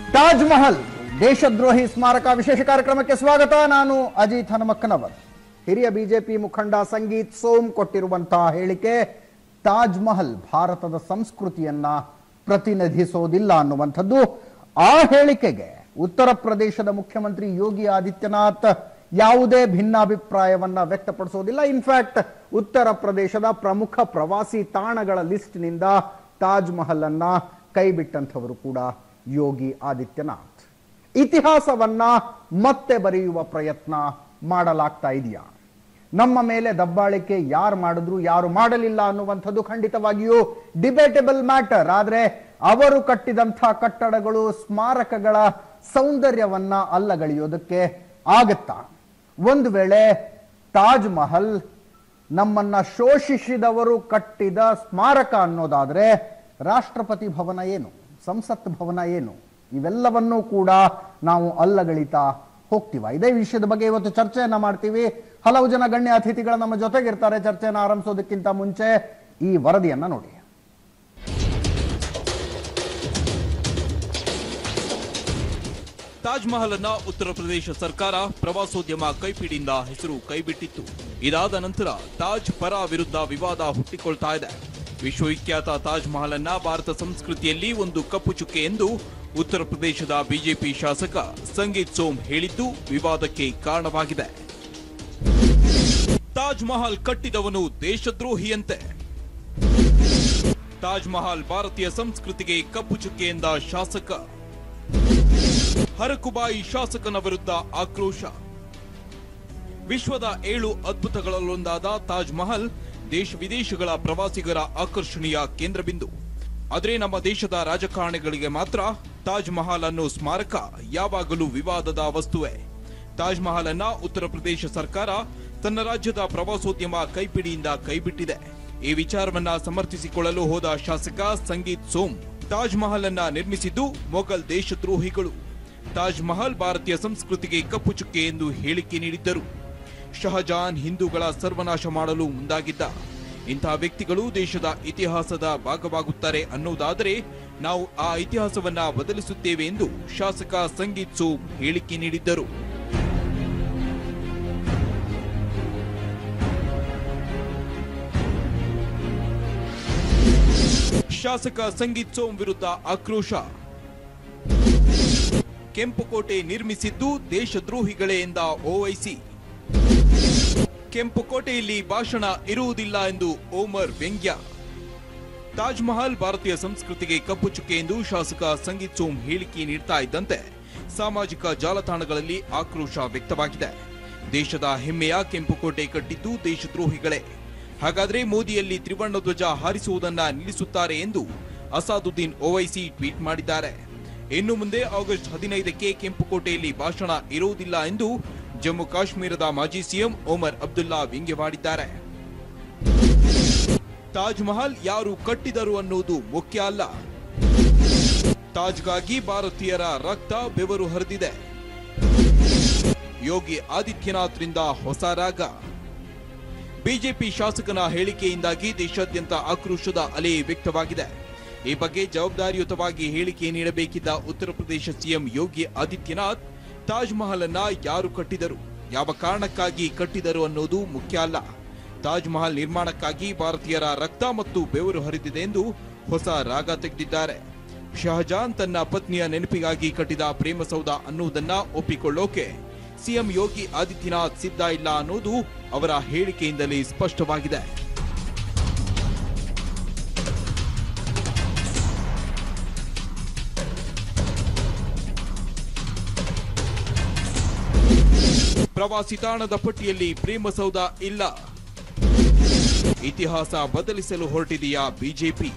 ತಾಜ್ ಮಹಲ್ ದೇಶದ್ರೋಹಿ ಸ್ಮಾರಕ ವಿಶೇಷ ಕಾರ್ಯಕ್ರಮಕ್ಕೆ ಸ್ವಾಗತ ನಾನು ಅಜಿತ್ ಹನುಮಕ್ಕನವರ್ ಹಿರಿಯ ಬಿಜೆಪಿ ಮುಖಂಡ ಸಂಗೀತ್ ಸೋಮ್ ಕೊಟ್ಟಿರುವಂತಹ ಹೇಳಿಕೆ ತಾಜ್ ಮಹಲ್ ಭಾರತದ ಸಂಸ್ಕೃತಿಯನ್ನ ಪ್ರತಿನಿಧಿಸೋದಿಲ್ಲ ಅನ್ನುವಂಥದ್ದು ಆ ಹೇಳಿಕೆಗೆ ಉತ್ತರ ಪ್ರದೇಶದ ಮುಖ್ಯಮಂತ್ರಿ ಯೋಗಿ ಆದಿತ್ಯನಾಥ್ ಯಾವುದೇ ಭಿನ್ನಾಭಿಪ್ರಾಯವನ್ನ ವ್ಯಕ್ತಪಡಿಸೋದಿಲ್ಲ ಇನ್ಫ್ಯಾಕ್ಟ್ ಉತ್ತರ ಪ್ರದೇಶದ ಪ್ರಮುಖ ಪ್ರವಾಸಿ ತಾಣಗಳ ಲಿಸ್ಟ್ನಿಂದ ತಾಜ್ ಮಹಲ್ ಅನ್ನ ಕೈಬಿಟ್ಟಂಥವರು ಕೂಡ ಯೋಗಿ ಆದಿತ್ಯನಾಥ್ ಇತಿಹಾಸವನ್ನ ಮತ್ತೆ ಬರೆಯುವ ಪ್ರಯತ್ನ ಮಾಡಲಾಗ್ತಾ ಇದೆಯಾ ನಮ್ಮ ಮೇಲೆ ದಬ್ಬಾಳಿಕೆ ಯಾರು ಮಾಡಿದ್ರು ಯಾರು ಮಾಡಲಿಲ್ಲ ಅನ್ನುವಂಥದ್ದು ಖಂಡಿತವಾಗಿಯೂ ಡಿಬೇಟಬಲ್ ಮ್ಯಾಟರ್ ಆದ್ರೆ ಅವರು ಕಟ್ಟಿದಂಥ ಕಟ್ಟಡಗಳು ಸ್ಮಾರಕಗಳ ಸೌಂದರ್ಯವನ್ನ ಅಲ್ಲಗಳೆಯೋದಕ್ಕೆ ಆಗತ್ತಾ ಒಂದು ವೇಳೆ ತಾಜ್ ಮಹಲ್ ನಮ್ಮನ್ನ ಶೋಷಿಸಿದವರು ಕಟ್ಟಿದ ಸ್ಮಾರಕ ಅನ್ನೋದಾದ್ರೆ ರಾಷ್ಟ್ರಪತಿ ಭವನ ಏನು ಸಂಸತ್ ಭವನ ಏನು ಇವೆಲ್ಲವನ್ನೂ ಕೂಡ ನಾವು ಅಲ್ಲಗಳಿತಾ ಹೋಗ್ತೀವ ಇದೇ ವಿಷಯದ ಬಗ್ಗೆ ಇವತ್ತು ಚರ್ಚೆಯನ್ನ ಮಾಡ್ತೀವಿ ಹಲವು ಜನ ಗಣ್ಯ ಅತಿಥಿಗಳು ನಮ್ಮ ಜೊತೆಗಿರ್ತಾರೆ ಚರ್ಚೆಯನ್ನು ಆರಂಭಿಸೋದಕ್ಕಿಂತ ಮುಂಚೆ ಈ ವರದಿಯನ್ನ ನೋಡಿ ತಾಜ್ ಮಹಲ್ ಅನ್ನ ಉತ್ತರ ಪ್ರದೇಶ ಸರ್ಕಾರ ಪ್ರವಾಸೋದ್ಯಮ ಕೈಪಿಡಿಯಿಂದ ಹೆಸರು ಕೈಬಿಟ್ಟಿತ್ತು ಇದಾದ ನಂತರ ತಾಜ್ ಪರ ವಿರುದ್ಧ ವಿವಾದ ಹುಟ್ಟಿಕೊಳ್ತಾ ಇದೆ ವಿಶ್ವವಿಖ್ಯಾತ ತಾಜ್ ಮಹಲ್ ಅನ್ನ ಭಾರತ ಸಂಸ್ಕೃತಿಯಲ್ಲಿ ಒಂದು ಕಪ್ಪು ಚುಕ್ಕೆ ಎಂದು ಉತ್ತರ ಪ್ರದೇಶದ ಬಿಜೆಪಿ ಶಾಸಕ ಸಂಗೀತ್ ಸೋಮ್ ಹೇಳಿದ್ದು ವಿವಾದಕ್ಕೆ ಕಾರಣವಾಗಿದೆ ತಾಜ್ ಮಹಲ್ ಕಟ್ಟಿದವನು ದೇಶದ್ರೋಹಿಯಂತೆ ತಾಜ್ ಮಹಲ್ ಭಾರತೀಯ ಸಂಸ್ಕೃತಿಗೆ ಕಪ್ಪು ಚುಕ್ಕೆ ಎಂದ ಶಾಸಕ ಹರಕುಬಾಯಿ ಶಾಸಕನ ವಿರುದ್ಧ ಆಕ್ರೋಶ ವಿಶ್ವದ ಏಳು ಅದ್ಭುತಗಳಲ್ಲೊಂದಾದ ತಾಜ್ ಮಹಲ್ ದೇಶ ವಿದೇಶಗಳ ಪ್ರವಾಸಿಗರ ಆಕರ್ಷಣೀಯ ಕೇಂದ್ರಬಿಂದು ಆದರೆ ನಮ್ಮ ದೇಶದ ರಾಜಕಾರಣಿಗಳಿಗೆ ಮಾತ್ರ ತಾಜ್ ಮಹಲ್ ಅನ್ನೋ ಸ್ಮಾರಕ ಯಾವಾಗಲೂ ವಿವಾದದ ವಸ್ತುವೆ ತಾಜ್ ಮಹಲ್ ಅನ್ನ ಉತ್ತರ ಪ್ರದೇಶ ಸರ್ಕಾರ ತನ್ನ ರಾಜ್ಯದ ಪ್ರವಾಸೋದ್ಯಮ ಕೈಪಿಡಿಯಿಂದ ಕೈಬಿಟ್ಟಿದೆ ಈ ವಿಚಾರವನ್ನ ಸಮರ್ಥಿಸಿಕೊಳ್ಳಲು ಹೋದ ಶಾಸಕ ಸಂಗೀತ್ ಸೋಮ್ ತಾಜ್ ಮಹಲ್ ಅನ್ನ ನಿರ್ಮಿಸಿದ್ದು ಮೊಘಲ್ ದೇಶದ್ರೋಹಿಗಳು ತಾಜ್ ಮಹಲ್ ಭಾರತೀಯ ಸಂಸ್ಕೃತಿಗೆ ಕಪ್ಪು ಚುಕ್ಕೆ ಎಂದು ಹೇಳಿಕೆ ನೀಡಿದ್ದರು ಶಹಜಾನ್ ಹಿಂದೂಗಳ ಸರ್ವನಾಶ ಮಾಡಲು ಮುಂದಾಗಿದ್ದ ಇಂತಹ ವ್ಯಕ್ತಿಗಳು ದೇಶದ ಇತಿಹಾಸದ ಭಾಗವಾಗುತ್ತಾರೆ ಅನ್ನೋದಾದರೆ ನಾವು ಆ ಇತಿಹಾಸವನ್ನ ಬದಲಿಸುತ್ತೇವೆ ಎಂದು ಶಾಸಕ ಸಂಗೀತ್ ಸೋಮ್ ಹೇಳಿಕೆ ನೀಡಿದ್ದರು ಶಾಸಕ ಸಂಗೀತ್ ಸೋಮ್ ವಿರುದ್ಧ ಆಕ್ರೋಶ ಕೆಂಪುಕೋಟೆ ನಿರ್ಮಿಸಿದ್ದು ದೇಶದ್ರೋಹಿಗಳೇ ಎಂದ ಓವೈಸಿ ಕೆಂಪುಕೋಟೆಯಲ್ಲಿ ಭಾಷಣ ಇರುವುದಿಲ್ಲ ಎಂದು ಓಮರ್ ವ್ಯಂಗ್ಯ ತಾಜ್ ಮಹಲ್ ಭಾರತೀಯ ಸಂಸ್ಕೃತಿಗೆ ಕಪ್ಪು ಚುಕ್ಕೆ ಎಂದು ಶಾಸಕ ಸಂಗೀತ್ ಸೋಮ್ ಹೇಳಿಕೆ ನೀಡ್ತಾ ಇದ್ದಂತೆ ಸಾಮಾಜಿಕ ಜಾಲತಾಣಗಳಲ್ಲಿ ಆಕ್ರೋಶ ವ್ಯಕ್ತವಾಗಿದೆ ದೇಶದ ಹೆಮ್ಮೆಯ ಕೆಂಪುಕೋಟೆ ಕಟ್ಟಿದ್ದು ದೇಶದ್ರೋಹಿಗಳೇ ಹಾಗಾದ್ರೆ ಮೋದಿಯಲ್ಲಿ ತ್ರಿವರ್ಣ ಧ್ವಜ ಹಾರಿಸುವುದನ್ನ ನಿಲ್ಲಿಸುತ್ತಾರೆ ಎಂದು ಅಸಾದುದ್ದೀನ್ ಓವೈಸಿ ಟ್ವೀಟ್ ಮಾಡಿದ್ದಾರೆ ಇನ್ನು ಮುಂದೆ ಆಗಸ್ಟ್ ಹದಿನೈದಕ್ಕೆ ಕೆಂಪುಕೋಟೆಯಲ್ಲಿ ಭಾಷಣ ಇರುವುದಿಲ್ಲ ಎಂದು ಜಮ್ಮು ಕಾಶ್ಮೀರದ ಮಾಜಿ ಸಿಎಂ ಒಮರ್ ಅಬ್ದುಲ್ಲಾ ವ್ಯಂಗ್ಯವಾಡಿದ್ದಾರೆ ತಾಜ್ ಮಹಲ್ ಯಾರು ಕಟ್ಟಿದರು ಅನ್ನುವುದು ಮುಖ್ಯ ಅಲ್ಲ ತಾಜ್ಗಾಗಿ ಭಾರತೀಯರ ರಕ್ತ ಬೆವರು ಹರಿದಿದೆ ಯೋಗಿ ಆದಿತ್ಯನಾಥ್ರಿಂದ ಹೊಸ ರಾಗ ಬಿಜೆಪಿ ಶಾಸಕನ ಹೇಳಿಕೆಯಿಂದಾಗಿ ದೇಶಾದ್ಯಂತ ಆಕ್ರೋಶದ ಅಲೆ ವ್ಯಕ್ತವಾಗಿದೆ ಈ ಬಗ್ಗೆ ಜವಾಬ್ದಾರಿಯುತವಾಗಿ ಹೇಳಿಕೆ ನೀಡಬೇಕಿದ್ದ ಉತ್ತರ ಪ್ರದೇಶ ಸಿಎಂ ಯೋಗಿ ಆದಿತ್ಯನಾಥ್ ತಾಜ್ ಮಹಲ್ ಅನ್ನ ಯಾರು ಕಟ್ಟಿದರು ಯಾವ ಕಾರಣಕ್ಕಾಗಿ ಕಟ್ಟಿದರು ಅನ್ನೋದು ಮುಖ್ಯ ಅಲ್ಲ ತಾಜ್ ಮಹಲ್ ನಿರ್ಮಾಣಕ್ಕಾಗಿ ಭಾರತೀಯರ ರಕ್ತ ಮತ್ತು ಬೆವರು ಹರಿದಿದೆ ಎಂದು ಹೊಸ ರಾಗ ತೆಗೆದಿದ್ದಾರೆ ಶಹಜಾನ್ ತನ್ನ ಪತ್ನಿಯ ನೆನಪಿಗಾಗಿ ಕಟ್ಟಿದ ಪ್ರೇಮಸೌಧ ಅನ್ನುವುದನ್ನ ಒಪ್ಪಿಕೊಳ್ಳೋಕೆ ಸಿಎಂ ಯೋಗಿ ಆದಿತ್ಯನಾಥ್ ಸಿದ್ಧ ಇಲ್ಲ ಅನ್ನೋದು ಅವರ ಹೇಳಿಕೆಯಿಂದಲೇ ಸ್ಪಷ್ಟವಾಗಿದೆ ಪ್ರವಾಸಿ ತಾಣದ ಪಟ್ಟಿಯಲ್ಲಿ ಪ್ರೇಮಸೌಧ ಇಲ್ಲ ಇತಿಹಾಸ ಬದಲಿಸಲು ಹೊರಟಿದೆಯಾ ಬಿಜೆಪಿ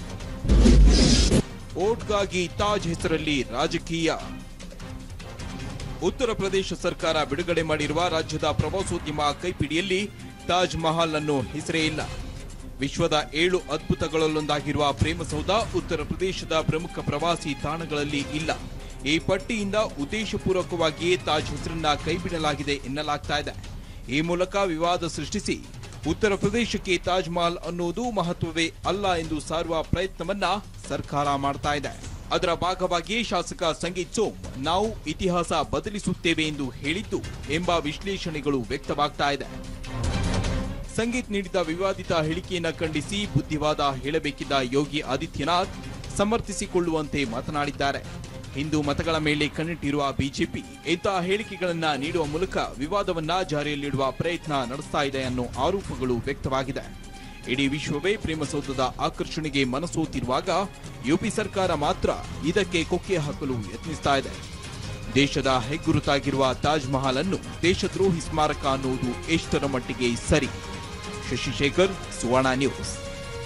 ಓಟ್ಗಾಗಿ ತಾಜ್ ಹೆಸರಲ್ಲಿ ರಾಜಕೀಯ ಉತ್ತರ ಪ್ರದೇಶ ಸರ್ಕಾರ ಬಿಡುಗಡೆ ಮಾಡಿರುವ ರಾಜ್ಯದ ಪ್ರವಾಸೋದ್ಯಮ ಕೈಪಿಡಿಯಲ್ಲಿ ತಾಜ್ ಮಹಲ್ ಅನ್ನೋ ಹೆಸರೇ ಇಲ್ಲ ವಿಶ್ವದ ಏಳು ಅದ್ಭುತಗಳಲ್ಲೊಂದಾಗಿರುವ ಪ್ರೇಮಸೌಧ ಉತ್ತರ ಪ್ರದೇಶದ ಪ್ರಮುಖ ಪ್ರವಾಸಿ ತಾಣಗಳಲ್ಲಿ ಇಲ್ಲ ಈ ಪಟ್ಟಿಯಿಂದ ಉದ್ದೇಶಪೂರ್ವಕವಾಗಿಯೇ ತಾಜ್ ಹೆಸರನ್ನ ಕೈಬಿಡಲಾಗಿದೆ ಎನ್ನಲಾಗ್ತಾ ಇದೆ ಈ ಮೂಲಕ ವಿವಾದ ಸೃಷ್ಟಿಸಿ ಉತ್ತರ ಪ್ರದೇಶಕ್ಕೆ ತಾಜ್ ಮಹಲ್ ಅನ್ನುವುದು ಮಹತ್ವವೇ ಅಲ್ಲ ಎಂದು ಸಾರುವ ಪ್ರಯತ್ನವನ್ನ ಸರ್ಕಾರ ಮಾಡ್ತಾ ಇದೆ ಅದರ ಭಾಗವಾಗಿಯೇ ಶಾಸಕ ಸಂಗೀತ್ ಸೋಮ್ ನಾವು ಇತಿಹಾಸ ಬದಲಿಸುತ್ತೇವೆ ಎಂದು ಹೇಳಿದ್ದು ಎಂಬ ವಿಶ್ಲೇಷಣೆಗಳು ವ್ಯಕ್ತವಾಗ್ತಾ ಇದೆ ಸಂಗೀತ್ ನೀಡಿದ ವಿವಾದಿತ ಹೇಳಿಕೆಯನ್ನ ಖಂಡಿಸಿ ಬುದ್ಧಿವಾದ ಹೇಳಬೇಕಿದ್ದ ಯೋಗಿ ಆದಿತ್ಯನಾಥ್ ಸಮರ್ಥಿಸಿಕೊಳ್ಳುವಂತೆ ಮಾತನಾಡಿದ್ದಾರೆ ಹಿಂದೂ ಮತಗಳ ಮೇಲೆ ಕಣ್ಣಿಟ್ಟಿರುವ ಬಿಜೆಪಿ ಇಂತಹ ಹೇಳಿಕೆಗಳನ್ನ ನೀಡುವ ಮೂಲಕ ವಿವಾದವನ್ನ ಜಾರಿಯಲ್ಲಿಡುವ ಪ್ರಯತ್ನ ನಡೆಸ್ತಾ ಇದೆ ಅನ್ನೋ ಆರೋಪಗಳು ವ್ಯಕ್ತವಾಗಿದೆ ಇಡೀ ವಿಶ್ವವೇ ಪ್ರೇಮಸೌಧದ ಆಕರ್ಷಣೆಗೆ ಮನಸೋತಿರುವಾಗ ಯುಪಿ ಸರ್ಕಾರ ಮಾತ್ರ ಇದಕ್ಕೆ ಕೊಕ್ಕೆ ಹಾಕಲು ಯತ್ನಿಸ್ತಾ ಇದೆ ದೇಶದ ಹೆಗ್ಗುರುತಾಗಿರುವ ತಾಜ್ ಮಹಲ್ ಅನ್ನು ದೇಶದ್ರೋಹಿ ಸ್ಮಾರಕ ಅನ್ನುವುದು ಎಷ್ಟರ ಮಟ್ಟಿಗೆ ಸರಿ ಶಶಿಶೇಖರ್ ಸುವರ್ಣ ನ್ಯೂಸ್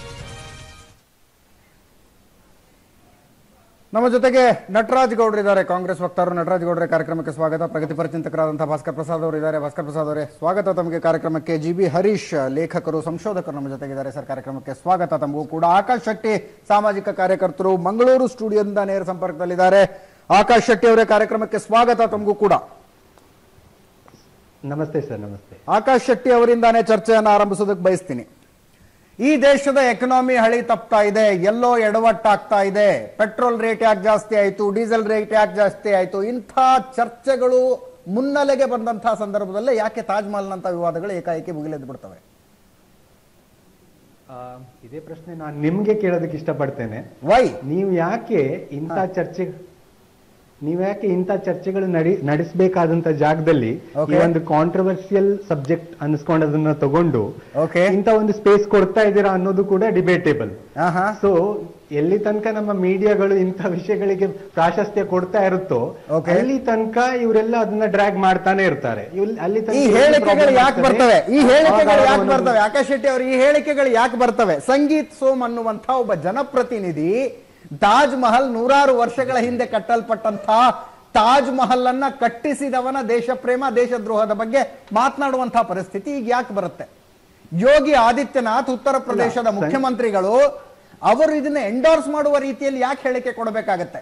ನಮ್ಮ ಜೊತೆಗೆ ನಟರಾಜ್ ಗೌಡ್ರು ಇದ್ದಾರೆ ಕಾಂಗ್ರೆಸ್ ವಕ್ತಾರರು ನಟರಾಜ್ ಗೌಡ್ರೆ ಕಾರ್ಯಕ್ರಮಕ್ಕೆ ಸ್ವಾಗತ ಪ್ರಗತಿಪರ ಚಿಂತಕರಾದಂತಹ ಭಾಸ್ಕರ್ ಪ್ರಸಾದ್ ಅವರು ಇದ್ದಾರೆ ಭಾಸ್ಕರ್ ಪ್ರಸಾದ್ ಅವರೇ ಸ್ವಾಗತ ತಮಗೆ ಕಾರ್ಯಕ್ರಮಕ್ಕೆ ಜಿ ಬಿ ಹರೀಶ್ ಲೇಖಕರು ಸಂಶೋಧಕರು ನಮ್ಮ ಜೊತೆಗಿದ್ದಾರೆ ಸರ್ ಕಾರ್ಯಕ್ರಮಕ್ಕೆ ಸ್ವಾಗತ ತಮಗೂ ಕೂಡ ಆಕಾಶ್ ಶೆಟ್ಟಿ ಸಾಮಾಜಿಕ ಕಾರ್ಯಕರ್ತರು ಮಂಗಳೂರು ಸ್ಟುಡಿಯೋದಿಂದ ನೇರ ಸಂಪರ್ಕದಲ್ಲಿದ್ದಾರೆ ಆಕಾಶ್ ಶೆಟ್ಟಿ ಅವರೇ ಕಾರ್ಯಕ್ರಮಕ್ಕೆ ಸ್ವಾಗತ ತಮಗೂ ಕೂಡ ನಮಸ್ತೆ ಸರ್ ನಮಸ್ತೆ ಆಕಾಶ್ ಶೆಟ್ಟಿ ಅವರಿಂದಾನೇ ಚರ್ಚೆಯನ್ನು ಆರಂಭಿಸೋದಕ್ಕೆ ಬಯಸ್ತೀನಿ ಈ ದೇಶದ ಎಕನಾಮಿ ಹಳಿ ತಪ್ತಾ ಇದೆ ಎಲ್ಲೋ ಎಡವಟ್ಟಾಗ್ತಾ ಇದೆ ಪೆಟ್ರೋಲ್ ರೇಟ್ ಯಾಕೆ ಜಾಸ್ತಿ ಆಯ್ತು ಡೀಸೆಲ್ ರೇಟ್ ಯಾಕೆ ಜಾಸ್ತಿ ಆಯ್ತು ಇಂಥ ಚರ್ಚೆಗಳು ಮುನ್ನೆಲೆಗೆ ಬಂದಂತಹ ಸಂದರ್ಭದಲ್ಲೇ ಯಾಕೆ ತಾಜ್ ಮಹಲ್ನಂತ ವಿವಾದಗಳು ಏಕಾಏಕಿ ಮುಗಿಲೆದ್ದು ಬಿಡ್ತವೆ ಆ, ಇದೇ ಪ್ರಶ್ನೆ ನಾನು ನಿಮ್ಗೆ ಕೇಳೋದಕ್ಕೆ ಇಷ್ಟಪಡ್ತೇನೆ ವೈ ನೀವು ಯಾಕೆ ಇಂಥ ಚರ್ಚೆ ನೀವು ಯಾಕೆ ಇಂಥ ಚರ್ಚೆಗಳು ನಡಿ ನಡೆಸಬೇಕಾದಂತ ಜಾಗದಲ್ಲಿ ಈ Okay. ಒಂದು ಕಾಂಟ್ರವರ್ಸಿಯಲ್ ಸಬ್ಜೆಕ್ಟ್ ಅನ್ಸ್ಕೊಂಡದನ್ನ ತಗೊಂಡು Okay. ಇಂಥ ಒಂದು ಸ್ಪೇಸ್ ಕೊಡ್ತಾ ಇದ್ದೀರಾ ಅನ್ನೋದು ಕೂಡ ಡಿಬೇಟೇಬಲ್ ಆಹಾ ಸೊ ಎಲ್ಲಿ ತನಕ ನಮ್ಮ ಮೀಡಿಯಾಗಳು ಇಂಥ ವಿಷಯಗಳಿಗೆ ಪ್ರಾಶಸ್ತ್ಯ ಕೊಡ್ತಾ ಇರುತ್ತೋ Okay. ಅಲ್ಲಿ ತನಕ ಇವರೆಲ್ಲ ಅದನ್ನ ಡ್ರ್ಯಾಗ್ ಮಾಡ್ತಾನೆ ಇರ್ತಾರೆ ಇವ್ಲ್- ಅಲ್ಲಿ ತನಕ ಈ ಏನು ಹೇಳಿಕೆಗಳು problem ಯಾಕೆ ಆಗ್ತದೆ? ಬರ್ತವೆ ಈ ಹೇಳಿಕೆಗಳು ಆವಾಗ ಯಾಕೆ ಒಂದೊಂದು- ಬರ್ತವೆ ಆಕಾಶ್ ಶೆಟ್ಟಿ ಅವರು ಈ ಹೇಳಿಕೆಗಳು ಯಾಕೆ ಬರ್ತವೆ ಸಂಗೀತ್ ಸೋಮ್ ಅನ್ನುವಂಥ ಒಬ್ಬ ಜನಪ್ರತಿನಿಧಿ ತಾಜ್ ಮಹಲ್ ನೂರಾರು ವರ್ಷಗಳ ಹಿಂದೆ ಕಟ್ಟಲ್ಪಟ್ಟಂತ ತಾಜ್ ಮಹಲ್ ಅನ್ನ ಕಟ್ಟಿಸಿದವನ ದೇಶ ಪ್ರೇಮ ದೇಶದ್ರೋಹದ ಬಗ್ಗೆ ಮಾತನಾಡುವಂತಹ ಪರಿಸ್ಥಿತಿ ಈಗ ಯಾಕೆ ಬರುತ್ತೆ ಯೋಗಿ ಆದಿತ್ಯನಾಥ್ ಉತ್ತರ ಪ್ರದೇಶದ ಅಲ್ಲ, ಸಂ- ಮುಖ್ಯಮಂತ್ರಿಗಳು ಅವರು ಇದನ್ನ ಎಂಡೋರ್ಸ್ ಮಾಡುವ ರೀತಿಯಲ್ಲಿ ಯಾಕೆ ಹೇಳಿಕೆ ಕೊಡಬೇಕಾಗತ್ತೆ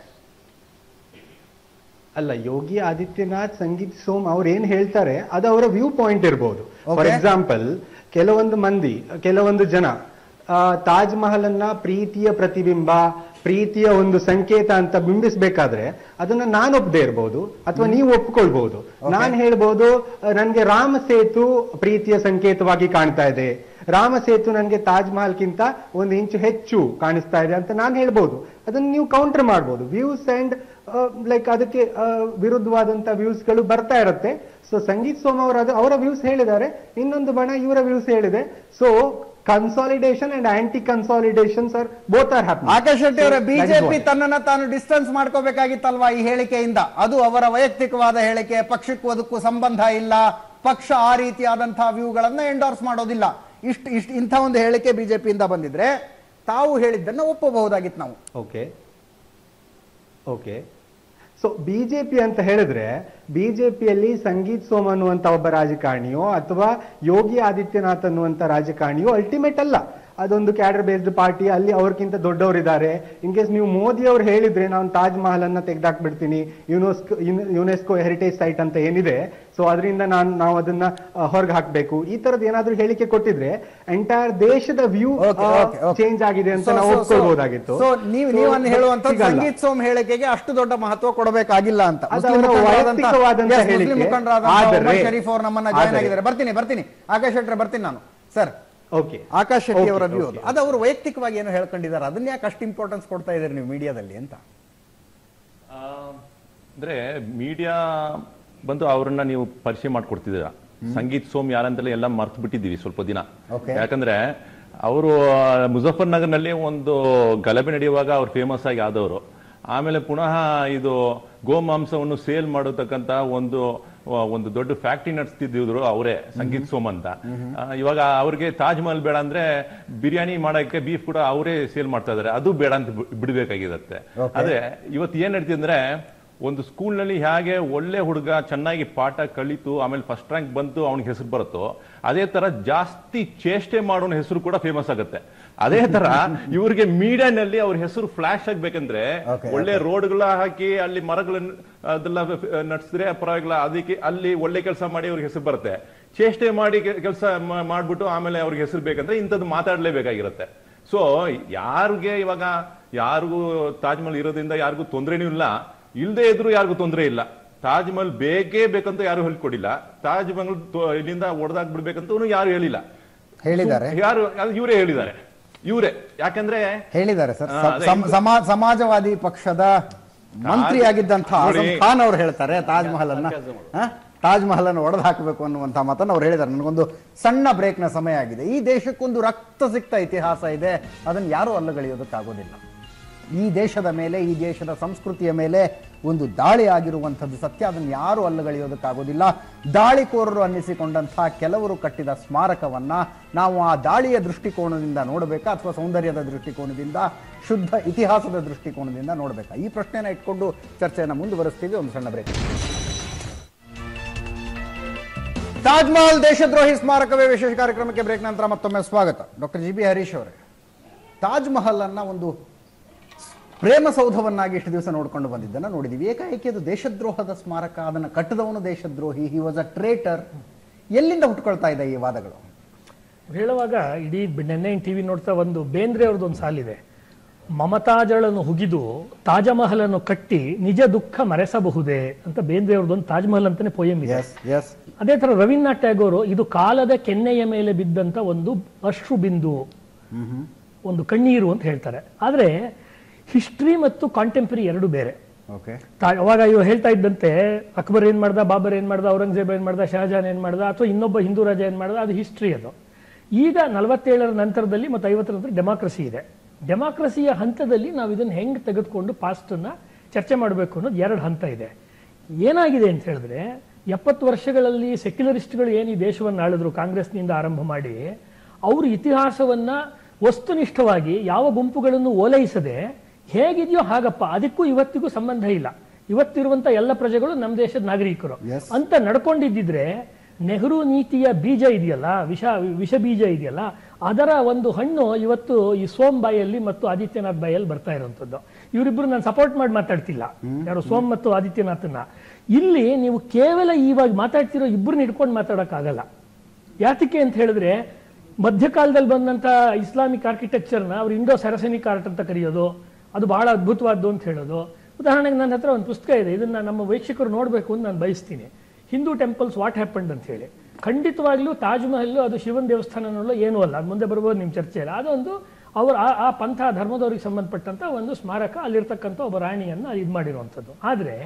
ಅಲ್ಲ ಯೋಗಿ ಆದಿತ್ಯನಾಥ್ ಸಂಗೀತ್ ಸೋಮ್ ಅವ್ರು ಏನ್ ಹೇಳ್ತಾರೆ ಅದು ಅವರ ವ್ಯೂ ಪಾಯಿಂಟ್ ಇರಬಹುದು ಫಾರ್ Okay. ಎಕ್ಸಾಂಪಲ್ ಕೆಲವೊಂದು ಮಂದಿ ಕೆಲವೊಂದು ಜನ ಆ, ತಾಜ್ ಮಹಲ್ ಅನ್ನ ಪ್ರೀತಿಯ ಪ್ರತಿಬಿಂಬ ಪ್ರೀತಿಯ ಒಂದು ಸಂಕೇತ ಅಂತ ಬಿಂಬಿಸ್ಬೇಕಾದ್ರೆ ಅದನ್ನ ನಾನು ಒಪ್ಪದೆ ಇರಬಹುದು ಅಥವಾ ನೀವು ಒಪ್ಕೊಳ್ಬಹುದು ನಾನ್ ಹೇಳ್ಬೋದು ಆ, ನನ್ಗೆ ರಾಮ ಸೇತು ಪ್ರೀತಿಯ ಸಂಕೇತವಾಗಿ ಕಾಣ್ತಾ ಇದೆ ರಾಮ ಸೇತು ನನ್ಗೆ ತಾಜ್ ಮಹಲ್ಗಿಂತ ಒಂದು ಇಂಚು ಹೆಚ್ಚು ಕಾಣಿಸ್ತಾ ಇದೆ ಅಂತ ನಾನು ಹೇಳ್ಬೋದು ಅದನ್ನ ನೀವು ಕೌಂಟರ್ ಮಾಡ್ಬೋದು ವ್ಯೂಸ್ ಅಂಡ್ ಲೈಕ್ ಅದಕ್ಕೆ ಆ, ವಿರುದ್ಧವಾದಂತ ವ್ಯೂಸ್ ಗಳು ಬರ್ತಾ ಇರುತ್ತೆ ಸೊ ಸಂಗೀತ್ ಸೋಮ್ ಅವರ ಅದು ಅವರ ವ್ಯೂಸ್ ಹೇಳಿದ್ದಾರೆ ಇನ್ನೊಂದು ಬಣ ಇವರ ವ್ಯೂಸ್ ಹೇಳಿದೆ so consolidation and anti consolidation sir both are happy Akash Shetty ಅವರ ಬಿಜೆಪಿ ತನ್ನನ್ನ ತಾನು ಡಿಸ್ಟೆನ್ಸ್ ಮಾಡ್ಕೋಬೇಕಾಗಿತ್ತಲ್ವಾ ಈ ಹೇಳಿಕೆಯಿಂದ ಅದು ಅವರ ವೈಯಕ್ತಿಕವಾದ ಹೇಳಿಕೆ ಪಕ್ಷಕ್ಕೂ ಅದಕ್ಕೂ ಸಂಬಂಧ ಇಲ್ಲ ಪಕ್ಷ ಆ ರೀತಿಯಾದಂತಹ ವ್ಯೂಗಳನ್ನ ಎಂಡೋರ್ಸ್ ಮಾಡೋದಿಲ್ಲ ಇಷ್ಟು ಇಷ್ಟು ಇಂಥ ಒಂದು ಹೇಳಿಕೆ ಬಿಜೆಪಿಯಿಂದ ಬಂದಿದ್ರೆ ತಾವು ಹೇಳಿದ್ದನ್ನ ಒಪ್ಪಬಹುದಾಗಿತ್ತು ನಾವು ಓಕೆ ಓಕೆ ಸೊ ಬಿಜೆಪಿ ಅಂತ ಹೇಳಿದ್ರೆ ಬಿಜೆಪಿಯಲ್ಲಿ ಸಂಗೀತ್ ಸೋಮ್ ಅನ್ನುವಂತ ಒಬ್ಬ ರಾಜಕಾರಣಿಯೋ ಅಥವಾ ಯೋಗಿ ಆದಿತ್ಯನಾಥ್ ಅನ್ನುವಂತ ರಾಜಕಾರಣಿಯೋ ಅಲ್ಟಿಮೇಟ್ ಅಲ್ಲ ಅದೊಂದು ಕ್ಯಾಡರ್ ಬೇಸ್ಡ್ ಪಾರ್ಟಿ ಅಲ್ಲಿ ಅವ್ರಕ್ಕಿಂತ ದೊಡ್ಡವರಿದ್ದಾರೆ ಇನ್ ಕೇಸ್ ನೀವು ಮೋದಿ ಅವ್ರು ಹೇಳಿದ್ರೆ ನಾನು ತಾಜ್ ಮಹಲ್ ಅನ್ನ ತೆಗೆದಾಕ್ಬಿಡ್ತೀನಿ ಯುನೆಸ್ಕೋ ಯುನೆಸ್ಕೋ ಹೆರಿಟೇಜ್ ಸೈಟ್ ಅಂತ ಏನಿದೆ ಸೊ ಅದರಿಂದ ನಾನು ನಾವು ಅದನ್ನ ಹೊರಗೆ ಹಾಕ್ಬೇಕು ಈ ತರದ್ ಏನಾದ್ರೂ ಹೇಳಿಕೆ ಕೊಟ್ಟಿದ್ರೆ ಎಂಟೈರ್ ದೇಶದ view Okay, okay, okay. Change ಆಗಿದೆ ಅಂತ So, ನಾವು so, so- ಒಪ್ಕೊಳ್ಬಹುದಾಗಿತ್ತು so ನೀವು So, ನೀವನ್ನ ಹೇಳುವಂತ ಸಿಗಲ್ಲ. ಸಂಗೀತ್ ಸೋಮ್ ಹೇಳಿಕೆಗೆ ಅಷ್ಟು ದೊಡ್ಡ ಮಹತ್ವ ಕೊಡಬೇಕಾಗಿಲ್ಲ ಅಂತ ಅದು ಮುಸ್ಲಿಂ ಅವರ ಮುಖಂಡರಾದಂತಹ- ವೈಯಕ್ತಿಕವಾದಂತ Yes, ಮುಸ್ಲಿಂ ಹೇಳಿಕೆ. ಮುಖಂಡರಾದಂತಹ ಆದರೆ- ಉಮರ್ ಶರೀಫ್ ಅವರು ನಮ್ಮನ್ನ ಜಾಯ್ನ್ ಆದರೆ- ಆಗಿದ್ದಾರೆ ಬರ್ತೀನಿ ಬರ್ತೀನಿ ಆಕಾಶ್ ಶೆಟ್ರೆ ಬರ್ತೀನಿ ನಾನು sir okay Akash Shetty Okay, ಅವರ ವ್ಯೂ okay. ಅದು ಅವರು ವೈಯಕ್ತಿಕವಾಗಿ ಏನು ಹೇಳ್ಕೊಂಡಿದ್ದಾರೆ ಅದನ್ನ ಯಾಕೆ ಅಷ್ಟು ಇಂಪಾರ್ಟೆನ್ಸ್ ಕೊಡ್ತಾ ಇದ್ದೀರಿ ನೀವು ಮೀಡಿಯಾದಲ್ಲಿ ಅಂತ ಆ, ಅಂದ್ರೆ ಮೀಡಿಯಾ ಬಂದು ಅವ್ರನ್ನ ನೀವು ಪರಿಚಯ ಮಾಡ್ಕೊಡ್ತಿದ್ದೀರಾ ಸಂಗೀತ್ ಸೋಮ್ ಯಾರಂತೆಲ್ಲ ಎಲ್ಲ ಮರ್ತು ಬಿಟ್ಟಿದ್ದೀವಿ ಸ್ವಲ್ಪ ದಿನ Okay. ಯಾಕಂದ್ರೆ ಅವರು ಮುಜಫರ್ ನಗರ್ನಲ್ಲಿ ಒಂದು ಗಲಭೆ ನಡೆಯುವಾಗ ಅವ್ರು ಫೇಮಸ್ ಆಗಿ ಆದವರು ಆಮೇಲೆ ಪುನಃ ಇದು ಗೋಮಾಂಸವನ್ನು ಸೇಲ್ ಮಾಡತಕ್ಕಂತ ಒಂದು ಒಂದು ದೊಡ್ಡ ಫ್ಯಾಕ್ಟ್ರಿ ನಡೆಸ್ತಿದ್ರು ಅವರೇ ಸಂಗೀತ್ ಸೋಮ್ ಅಂತ ಆ, ಇವಾಗ ಅವ್ರಿಗೆ ತಾಜ್ ಮಹಲ್ ಬೇಡ ಅಂದ್ರೆ ಬಿರಿಯಾನಿ ಮಾಡಕ್ಕೆ ಬೀಫ್ ಕೂಡ ಅವರೇ ಸೇಲ್ ಮಾಡ್ತಾ ಇದಾರೆ ಅದು ಬೇಡ ಅಂತ ಬಿ- ಬಿಡ್ಬೇಕಾಗಿರುತ್ತೆ Okay. ಅದೇ ಇವತ್ತು ಏನ್ ನಡೀತಿದೆ ಅಂದ್ರೆ ಒಂದು ಸ್ಕೂಲ್ನಲ್ಲಿ ಹೇಗೆ ಒಳ್ಳೆ ಹುಡುಗ ಚೆನ್ನಾಗಿ ಪಾಠ ಕಲಿತು ಆಮೇಲೆ ಫಸ್ಟ್ ರ್ಯಾಂಕ್ ಬಂತು ಅವನಿಗೆ ಹೆಸರು ಬರುತ್ತೋ ಅದೇ ತರ ಜಾಸ್ತಿ ಚೇಷ್ಟೆ ಮಾಡೋನ ಹೆಸರು ಕೂಡ ಫೇಮಸ್ ಆಗುತ್ತೆ ಅದೇ ತರ ಇವ್ರಿಗೆ ಮೀಡಿಯಾನಲ್ಲಿ ಅವ್ರ ಹೆಸರು ಫ್ಲಾಶ್ ಆಗ್ಬೇಕಂದ್ರೆ Okay, ಒಳ್ಳೆ ರೋಡ್ಗಳ ಹಾಕಿ ಅಲ್ಲಿ ಮರಗಳನ್ನ ಅದೆಲ್ಲ ನಡೆಸಿದ್ರೆ ಪರವಾಗಿಲ್ಲ ಅದಕ್ಕೆ ಅಲ್ಲಿ ಒಳ್ಳೆ ಕೆಲಸ ಮಾಡಿ ಅವ್ರಿಗೆ ಹೆಸರು ಬರುತ್ತೆ ಚೇಷ್ಟೆ ಮಾಡಿ ಕೆಲಸ ಮಾಡ್ಬಿಟ್ಟು ಆಮೇಲೆ ಅವ್ರಿಗೆ ಹೆಸರು ಬೇಕಂದ್ರೆ ಇಂಥದ್ದು ಮಾತಾಡ್ಲೇಬೇಕಾಗಿರುತ್ತೆ ಸೊ ಯಾರಿಗೆ ಇವಾಗ ಯಾರಿಗೂ ತಾಜ್ ಮಹಲ್ ಇರೋದ್ರಿಂದ ಯಾರಿಗೂ ತೊಂದರೆನೂ ಇಲ್ಲ ಇಲ್ಲದೆ ಇದ್ರು ಯಾರಿಗೂ ತೊಂದರೆ ಇಲ್ಲ ತಾಜ್ ಮಹಲ್ ಬೇಕೇ ಬೇಕಂತ ಯಾರು ಹೇಳ್ಕೊಡಿಲ್ಲ ತಾಜ್ ಮಹಲ್ ತೊ- ಇಲ್ಲಿಂದ ಒಡೆದಾಕ್ ಬಿಡ್ಬೇಕಂತ ಯಾರು ಹೇಳಿಲ್ಲ ಹೇಳಿದ್ದಾರೆ ಯಾರು ಇವರೇ ಹೇಳಿದ್ದಾರೆ ಇವರೇ ಯಾಕಂದ್ರೆ ಹೇಳಿದ್ದಾರೆ ಸರ್ ಹಾ, ಸ- ಅದೇ ಸಮ- ಸಮಾ- ಸಮಾಜವಾದಿ ಪಕ್ಷದ ಮಂತ್ರಿ ಆಗಿದ್ದಂಥ ನೋಡಿ. ಆಜಂ ಖಾನ್ ಅವರು ಹೇಳ್ತಾರೆ ತಾಜ್ ಮಹಲ್ ಅನ್ನ ಹ? ತಾಜ್ ಮಹಲ್ ಅನ್ನು ಒಡೆದು ಹಾಕಬೇಕು ಅನ್ನುವಂಥ ಮಾತನ್ನು ಅವ್ರು ಹೇಳಿದ್ದಾರೆ ನನಗೊಂದು ಸಣ್ಣ ಬ್ರೇಕ್ನ ಸಮಯ ಆಗಿದೆ ಈ ದೇಶಕ್ಕೊಂದು ರಕ್ತ ಸಿಕ್ತ ಇತಿಹಾಸ ಇದೆ ಅದನ್ನು ಯಾರೂ ಅಲ್ಲಗಳೆಯೋದಕ್ಕಾಗೋದಿಲ್ಲ ಈ ದೇಶದ ಮೇಲೆ ಈ ದೇಶದ ಸಂಸ್ಕೃತಿಯ ಮೇಲೆ ಒಂದು ದಾಳಿ ಆಗಿರುವಂಥದ್ದು ಸತ್ಯ ಅದನ್ನು ಯಾರು ಅಲ್ಲಗಳೆಯೋದಕ್ಕಾಗೋದಿಲ್ಲ ದಾಳಿಕೋರರು ಅನ್ನಿಸಿಕೊಂಡಂಥ ಕೆಲವರು ಕಟ್ಟಿದ ಸ್ಮಾರಕವನ್ನ ನಾವು ಆ ದಾಳಿಯ ದೃಷ್ಟಿಕೋನದಿಂದ ನೋಡಬೇಕಾ ಅಥವಾ ಸೌಂದರ್ಯದ ದೃಷ್ಟಿಕೋನದಿಂದ ಶುದ್ಧ ಇತಿಹಾಸದ ದೃಷ್ಟಿಕೋನದಿಂದ ನೋಡಬೇಕಾ ಈ ಪ್ರಶ್ನೆನ ಇಟ್ಕೊಂಡು ಚರ್ಚೆಯನ್ನು ಮುಂದುವರಿಸ್ತೀವಿ ಒಂದು ಸಣ್ಣ ಬ್ರೇಕ್ ತಾಜ್ ಮಹಲ್ ದೇಶದ್ರೋಹಿ ಸ್ಮಾರಕವೇ ವಿಶೇಷ ಕಾರ್ಯಕ್ರಮಕ್ಕೆ ಬ್ರೇಕ್ ನಂತರ ಮತ್ತೊಮ್ಮೆ ಸ್ವಾಗತ ಡಾಕ್ಟರ್ ಜಿ ಬಿ ಹರೀಶ್ ಅವರೇ ತಾಜ್ ಮಹಲ್ ಅನ್ನ ಒಂದು ಪ್ರೇಮ ಸೌಧವನ್ನಾಗಿ ಇಷ್ಟು ದಿವಸ ನೋಡ್ಕೊಂಡು ಬಂದಿದ್ದನ್ನ ನೋಡಿದೀವಿ ಏಕಾಏಕಿ ಅದು ದೇಶದ್ರೋಹದ ಸ್ಮಾರಕ ಅದನ್ನ ಕಟ್ಟದವನು ದೇಶದ್ರೋಹಿ ಹಿ ವಾಸ್ ಅ ಟ್ರೇಟರ್ ಎಲ್ಲಿಂದ ಹುಟ್ಕೊಳ್ತಾ ಇದೆ ಈ ವಾದಗಳು ಹೇಳುವಾಗ ಇಡೀ ನೆನ್ನೆ ಟಿವಿ ನೋಡ್ತಾ ಒಂದು ಬೇಂದ್ರೆ ಅವ್ರದ್ದು ಒಂದು ಸಾಲಿದೆ ಮಮತಾಜಳನ್ನು ಹುಗಿದು ತಾಜಮಹಲನ್ನು ಕಟ್ಟಿ ನಿಜ ದುಃಖ ಮರೆಸಬಹುದೇ ಅಂತ ಬೇಂದ್ರೆ ಅವ್ರದ್ದೊಂದು ತಾಜ್ ಮಹಲ್ ಅಂತಾನೆ ಪೋಯಂ ಇದೆ ಎಸ್ ಎಸ್ ಅದೇ ತರ ರವೀಂದ್ರನಾಥ್ ಟ್ಯಾಗೋರು ಇದು ಕಾಲದ ಕೆನ್ನೆಯ ಮೇಲೆ ಬಿದ್ದಂತ ಒಂದು ಅಶ್ರು ಬಿಂದು ಒಂದು ಕಣ್ಣೀರು ಅಂತ ಹೇಳ್ತಾರೆ ಆದ್ರೆ ಹಿಸ್ಟ್ರಿ ಮತ್ತು ಕಾಂಟೆಂಪರಿ ಎರಡು ಬೇರೆ ಓಕೆ ತಾ- ಅವಾಗ ಇವ್ ಹೇಳ್ತಾ ಇದ್ದಂತೆ ಅಕ್ಬರ್ ಏನ್ ಮಾಡ್ದ ಬಾಬರ್ ಏನ್ ಮಾಡ್ದ ಔರಂಗಜೇಬ್ ಏನ್ ಮಾಡ್ದ ಶಹಜಾನ್ ಏನ್ ಮಾಡ್ದ ಅಥವಾ ಇನ್ನೊಬ್ಬ ಹಿಂದೂ ರಾಜ ಏನ್ ಮಾಡ್ದ ಅದು ಹಿಸ್ಟ್ರಿ ಅದು ಈಗ ನಲವತ್ತೇಳರ ನಂತರದಲ್ಲಿ ಮತ್ತು ಐವತ್ತರ ನಂತರ ಡೆಮಾಕ್ರಸಿ ಇದೆ ಡೆಮಾಕ್ರಸಿಯ ಹಂತದಲ್ಲಿ ನಾವು ಇದನ್ನ ಹೆಂಗ್ ತೆಗೆದುಕೊಂಡು past ಅನ್ನ ಚರ್ಚೆ ಮಾಡಬೇಕು ಅನ್ನೋದು ಎರಡು ಹಂತ ಇದೆ ಏನಾಗಿದೆ ಅಂತ ಹೇಳಿದ್ರೆ ಎಪ್ಪತ್ತು ವರ್ಷಗಳಲ್ಲಿ ಸೆಕ್ಯುಲರಿಸ್ಟ್ಗಳು ಏನು ಈ ದೇಶವನ್ನು ಆಳಿದ್ರು ಕಾಂಗ್ರೆಸ್ನಿಂದ ಆರಂಭ ಮಾಡಿ ಅವರು ಇತಿಹಾಸವನ್ನ ವಸ್ತುನಿಷ್ಠವಾಗಿ ಯಾವ ಗುಂಪುಗಳನ್ನು ಓಲೈಸದೆ ಹೇಗಿದೆಯೋ ಹಾಗಪ್ಪ ಅದಕ್ಕೂ ಇವತ್ತಿಗೂ ಸಂಬಂಧ ಇಲ್ಲ ಇವತ್ತಿರುವಂತ ಎಲ್ಲ ಪ್ರಜೆಗಳು ನಮ್ಮ ದೇಶದ ನಾಗರಿಕರು Yes. ಅಂತ ನಡ್ಕೊಂಡಿದ್ದಿದ್ರೆ ನೆಹರು ನೀತಿಯ ಬೀಜ ಇದೆಯಲ್ಲ ವಿಷ ವಿಷ ಬೀಜ ಇದೆಯಲ್ಲ ಅದರ ಒಂದು ಹಣ್ಣು ಇವತ್ತು ಈ ಸೋಮ್ ಬಾಯಲ್ಲಿ ಮತ್ತು ಆದಿತ್ಯನಾಥ್ ಬಾಯಲ್ಲಿ ಬರ್ತಾ ಇರುವಂತದ್ದು ಇವರಿಬ್ರು ನಾನು ಸಪೋರ್ಟ್ ಮಾಡಿ ಮಾತಾಡ್ತಿಲ್ಲ ಯಾರು ಸೋಮ್ ಮತ್ತು ಆದಿತ್ಯನಾಥನ್ನ ಇಲ್ಲಿ ನೀವು ಕೇವಲ ಇವಾಗ ಮಾತಾಡ್ತಿರೋ ಇಬ್ಬರನ್ನ ಇಟ್ಕೊಂಡು ಮಾತಾಡಕ್ಕಾಗಲ್ಲ ಯಾತಕ್ಕೆ ಅಂತ ಹೇಳಿದ್ರೆ ಮಧ್ಯಕಾಲದಲ್ಲಿ ಬಂದಂತ ಇಸ್ಲಾಮಿಕ್ ಆರ್ಕಿಟೆಕ್ಚರ್ನ ಅವ್ರು ಇಂಡೋ ಸೆರಸೆನಿಕ್ ಆರ್ಟ್ ಅಂತ ಕರೆಯೋದು ಅದು ಬಹಳ ಅದ್ಭುತವಾದ್ದು ಅಂತ ಹೇಳೋದು ಉದಾಹರಣೆಗೆ ನನ್ನ ಹತ್ರ ಒಂದು ಪುಸ್ತಕ ಇದೆ ಇದನ್ನ ನಮ್ಮ ವೀಕ್ಷಕರು ನೋಡಬೇಕು ಅಂತ ನಾನು ಬಯಸ್ತೀನಿ ಹಿಂದೂ ಟೆಂಪಲ್ಸ್ ವಾಟ್ ಹ್ಯಾಪಂಡ್ ಅಂತ ಹೇಳಿ ಖಂಡಿತವಾಗ್ಲೂ ತಾಜ್ ಮಹಲ್ ಅದು ಶಿವನ್ ದೇವಸ್ಥಾನನಲ್ಲ ಏನೂ ಅಲ್ಲ ಅದು ಮುಂದೆ ಬರ್ಬೋದು ನಿಮ್ಮ ಚರ್ಚೆಯಲ್ಲಿ ಅದೊಂದು ಅವ್ರ ಆ- ಆ ಪಂಥ ಧರ್ಮದವ್ರಿಗೆ ಸಂಬಂಧಪಟ್ಟಂತ ಒಂದು ಸ್ಮಾರಕ ಅಲ್ಲಿರ್ತಕ್ಕಂಥ ಒಬ್ಬ ರಾಣಿಯನ್ನ ಇದು ಮಾಡಿರುವಂಥದ್ದು ಆದ್ರೆ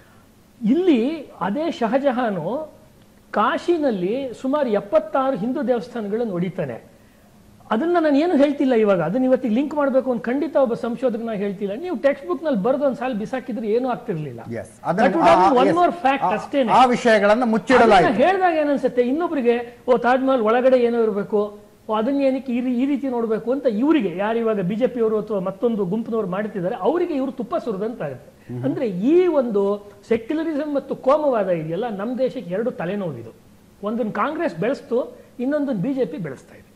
ಇಲ್ಲಿ ಅದೇ ಶಹಜಹಾನು ಕಾಶಿನಲ್ಲಿ ಸುಮಾರು ಎಪ್ಪತ್ತಾರು ಹಿಂದೂ ದೇವಸ್ಥಾನಗಳನ್ನು ಹೊಡಿತಾನೆ ಅದನ್ನ ನಾನು ಏನು ಹೇಳ್ತಿಲ್ಲ ಇವಾಗ ಅದನ್ನ ಇವತ್ತಿಗೆ ಲಿಂಕ್ ಮಾಡಬೇಕು ಅಂತ ಖಂಡಿತ ಒಬ್ಬ ಸಂಶೋಧಕನ ಹೇಳ್ತಿಲ್ಲ ನೀವು ಟೆಕ್ಸ್ಟ್ ಬುಕ್ ನಲ್ಲಿ ಬರೆದು ಒಂದ್ ಸಾಲ ಬಿಸಾಕಿದ್ರೆ ಏನೂ ಆಗ್ತಿರ್ಲಿಲ್ಲ ಎಸ್ ಒನ್ ಮೋರ್ ಫ್ಯಾಕ್ಟ್ ಅಷ್ಟೇನೆ ಆ ವಿಷಯಗಳನ್ನ ಮುಚ್ಚಿಡಲಾಯಿತು ಹೇಳಿದಾಗ ಏನನ್ಸುತ್ತೆ ಇನ್ನೊಬ್ಬರಿಗೆ ಓ ತಾಜ್ ಮಹಲ್ ಒಳಗಡೆ ಏನೋ ಇರಬೇಕು ಓ ಅದನ್ನ ಏನಕ್ಕೆ ಈ ರೀ- ಈ ರೀತಿ ನೋಡಬೇಕು ಅಂತ ಇವರಿಗೆ ಯಾರು ಇವಾಗ ಬಿಜೆಪಿಯವರು ಅಥವಾ ಮತ್ತೊಂದು ಗುಂಪಿನವರು ಮಾಡ್ತಿದ್ದಾರೆ ಅವರಿಗೆ ಇವರು ತುಪ್ಪ ಸುರಿದಂತಾಗುತ್ತೆ ಅಂದ್ರೆ ಈ ಒಂದು ಸೆಕ್ಯುಲರಿಸಂ ಮತ್ತು ಕೋಮವಾದ ಇದೆಯಲ್ಲ ನಮ್ಮ ದೇಶಕ್ಕೆ ಎರಡು ತಲೆನೋವಿದು ಒಂದನ್ನು ಕಾಂಗ್ರೆಸ್ ಬೆಳೆಸ್ತು ಇನ್ನೊಂದನ್ನು ಬಿಜೆಪಿ ಬೆಳೆಸ್ತಾ ಇದೆ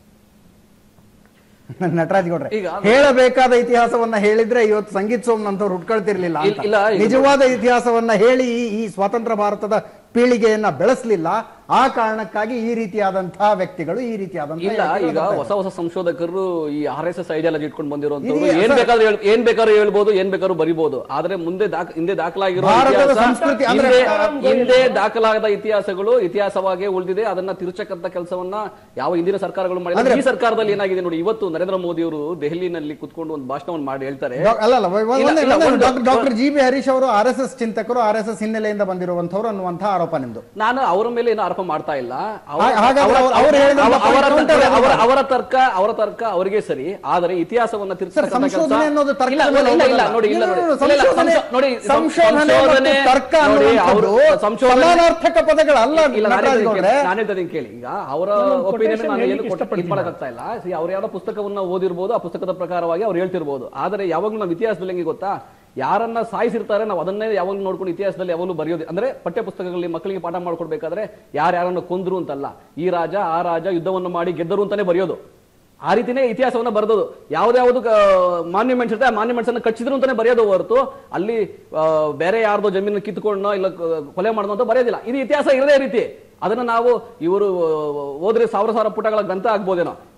ನಟರಾಜ್ ಗೌಡ್ರೆ ಈಗ ಅದು- ಹೇಳಬೇಕಾದ ಇತಿಹಾಸವನ್ನ ಹೇಳಿದ್ರೆ ಇವತ್ತು ಸಂಗೀತ್ ಸೋಮ್ನಂತವ್ರು ಹುಟ್ಕೊಳ್ತಿರ್ಲಿಲ್ಲ ಅಂತ. ಇಲ್ಲ, ಇಲ್ಲ, ಈಗ- ನಿಜವಾದ ಇತಿಹಾಸವನ್ನ ಹೇಳಿ ಈ- ಈ ಸ್ವತಂತ್ರ ಭಾರತದ ಪೀಳಿಗೆಯನ್ನ ಬೆಳೆಸಲಿಲ್ಲ ಆ ಕಾರಣಕ್ಕಾಗಿ ಈ ರೀತಿಯಾದಂತಹ ವ್ಯಕ್ತಿಗಳು ಈ ರೀತಿಯಾದಂತಹ ಇಲ್ಲ ಹೇಳಿಕೆಗಳು ಈಗ ಬರ್ತಾ ಹೊಸ ಹೊಸ ಸಂಶೋಧಕರು ಈ ಆರ್ ಎಸ್ ಎಸ್ ಐಡಿಯಾಲಜಿ ಇಟ್ಕೊಂಡು ಬಂದಿರುವಂತವ್ರು ಇದೆಯಾ ಏನ್ ಸರ್? ಬೇಕಾದ್ರೂ ಹೇಳ್- ಏನ್ ಬೇಕಾದ್ರೂ ಹೇಳ್ಬೋದು ಏನ್ ಬೇಕಾದ್ರೂ ಬರಿಬಹುದು ಆದ್ರೆ ಮುಂದೆ ದಾಖ ಹಿಂದೆ ದಾಖಲಾಗಿರೋ ಭಾರತದ ಇತಿಹಾಸ ಸಂಸ್ಕೃತಿ ಅಂದ್ರೆ ಹಿಂದೆ- ಹಿಂದೆ ದಾಖಲಾಗದ ಇತಿಹಾಸಗಳು ಇತಿಹಾಸವಾಗಿ ಉಳಿದಿದೆ ಅದನ್ನ ತಿರುಚಕ್ಕಂತ ಕೆಲಸವನ್ನ ಯಾವ ಹಿಂದಿನ ಸರ್ಕಾರಗಳು ಮಾಡಿಲ್ಲ ಅಂದ್ರೆ- ಈ ಸರ್ಕಾರದಲ್ಲಿ ಏನಾಗಿದೆ ನೋಡಿ ಇವತ್ತು ನರೇಂದ್ರ ಮೋದಿ ಅವರು ದೆಹಲಿನಲ್ಲಿ ಕುತ್ಕೊಂಡು ಒಂದು ಭಾಷಣವನ್ನು ಮಾಡಿ ಹೇಳ್ತಾರೆ ಡಾ- ಅಲ್ಲ ಅಲ್ಲ ಒಂದೇ- ಇಲ್ಲ, ಇಲ್ಲ, ಒಂದೇ- ಒಂದು- doctor- doctor G B Harish ಅವರು ಆರ್ ಎಸ್ ಎಸ್ ಚಿಂತಕರು ಆರ್ ಎಸ್ ಎಸ್ ಹಿನ್ನೆಲೆಯಿಂದ ಬಂದಿರುವಂತವ್ರು ಅನ್ನುವಂತಹ ಆರೋಪ ನಿಮ್ದು ನಾನು ಅವರ ಮೇಲೆ ಏನು ಆರೋಪ ಮಾಡ್ತಾ ಇಲ್ಲ ಅವರ- ಹಾ- ಹಾಗಾದ್ರೆ ಅವರ- ಅವ್ರು- ಅವ್ರು ಹೇಳಿದಂತ ಅವರ- ಅವರ point ತರ್ಕ- counter ಅವರ- ಯಾವ್ದು? ಅವರ ತರ್ಕ ಅವರ ತರ್ಕ ಅವರಿಗೆ ಸರಿ ಆದರೆ ಇತಿಹಾಸವನ್ನ ತಿರ್ಚತಕ್ಕಂಥ ಕೆಲಸ ಸಂಶೋಧನೆ ಅನ್ನೋದು ತರ್ಕದ ಇಲ್ಲ ಮೇಲೆ ಇಲ್ಲ, ಇಲ್ಲ ಹೋಗೋದಲ್ಲ. ನೋಡಿ ಇಲ್ಲ ನೋಡಿ ಇಲ್ಲ, ಇಲ್ಲ, ಇಲ್ಲ, ಸಂಶೋಧನೆ- ಸಂಶೋ- ನೋಡಿ ಸಂಶೋಧನೆ ಮತ್ತು ತರ್ಕ ನೋಡಿ ಅನ್ನುವಂಥದ್ದು ಅವರು ಸಂಶೋಧನೆ ಸಮಾನಾರ್ಥಕ ಪದಗಳಲ್ಲ ಇಲ್ಲ ನಾನು ನಟರಾಜ್ ಹೇಳ್ತೀನಿ ಗೌಡ್ರೆ. ಕೇಳಿ, ನಾನು ಹೇಳ್ತೀನಿ ಕೇಳಿ ಈಗ ಅವರ ನಾನು ಒಪಿನಿಯನ್ quotation ನಾನು ಏನು ಹೇಳ್ಲಿಕ್ಕೆ ಇಷ್ಟಪಡ್ತೀನಿ. ಮಾಡಕ್ಕಾಗ್ತಾ ಇಲ್ಲ See, ಅವ್ರು ಯಾವ್ದೋ ಪುಸ್ತಕವನ್ನ ಓದಿರ್ಬೋದು ಆ ಪುಸ್ತಕದ ಪ್ರಕಾರವಾಗಿ ಅವ್ರು ಹೇಳ್ತಿರ್ಬೋದು ಆದರೆ ಯಾವಾಗಲೂ ನಮ್ಮ ಇತಿಹಾಸದಲ್ಲಿ ಹೆಂಗೆ ಗೊತ್ತಾ ಯಾರನ್ನ ಸಾಯಿಸಿರ್ತಾರೆ ನಾವು ಅದನ್ನೇ ಯಾವಾಗಲೂ ನೋಡ್ಕೊಂಡು ಇತಿಹಾಸದಲ್ಲಿ ಯಾವಾಗಲೂ ಬರೆಯೋದು ಅಂದ್ರೆ ಪಠ್ಯ ಪುಸ್ತಕಗಳಲ್ಲಿ ಮಕ್ಕಳಿಗೆ ಪಾಠ ಮಾಡ್ಕೊಡ್ಬೇಕಾದ್ರೆ ಯಾರ್ಯಾರನ್ನ ಕೊಂದ್ರು ಅಂತಲ್ಲ ಈ ರಾಜ ಆ ರಾಜ ಯುದ್ಧವನ್ನು ಮಾಡಿ ಗೆದ್ದರು ಅಂತಾನೆ ಬರೆಯೋದು ಆ ರೀತಿನೇ ಇತಿಹಾಸವನ್ನ ಬರೆದೋದು ಯಾವ್ದಾವ್ದು ಮಾನ್ಯುಮೆಂಟ್ಸ್ ಇರುತ್ತೆ ಆ ಮಾನ್ಯುಮೆಂಟ್ಸ್ ಅನ್ನ ಕಚ್ಚಿದ್ರು ಅಂತಾನೆ ಬರೆಯೋದು ಹೊರತು ಅಲ್ಲಿ ಆ, ಬೇರೆ ಯಾರ್ದೋ ಜಮೀನು ಕಿತ್ಕೊಂಡೋ ಇಲ್ಲ ಕ- ಕೊಲೆ ಮಾಡೋದು ಅಂತ ಬರೆಯೋದಿಲ್ಲ ಇದು ಇತಿಹಾಸ ಇರದೇ ರೀತಿ ಅದನ್ನ ನಾವು ಇವರು ಓದ್ರೆ ಸಾವಿರ ಸಾವಿರ ಪುಟಗಳ ಗ್ರಂಥ ಆಗ್ಬೋದೇನೋ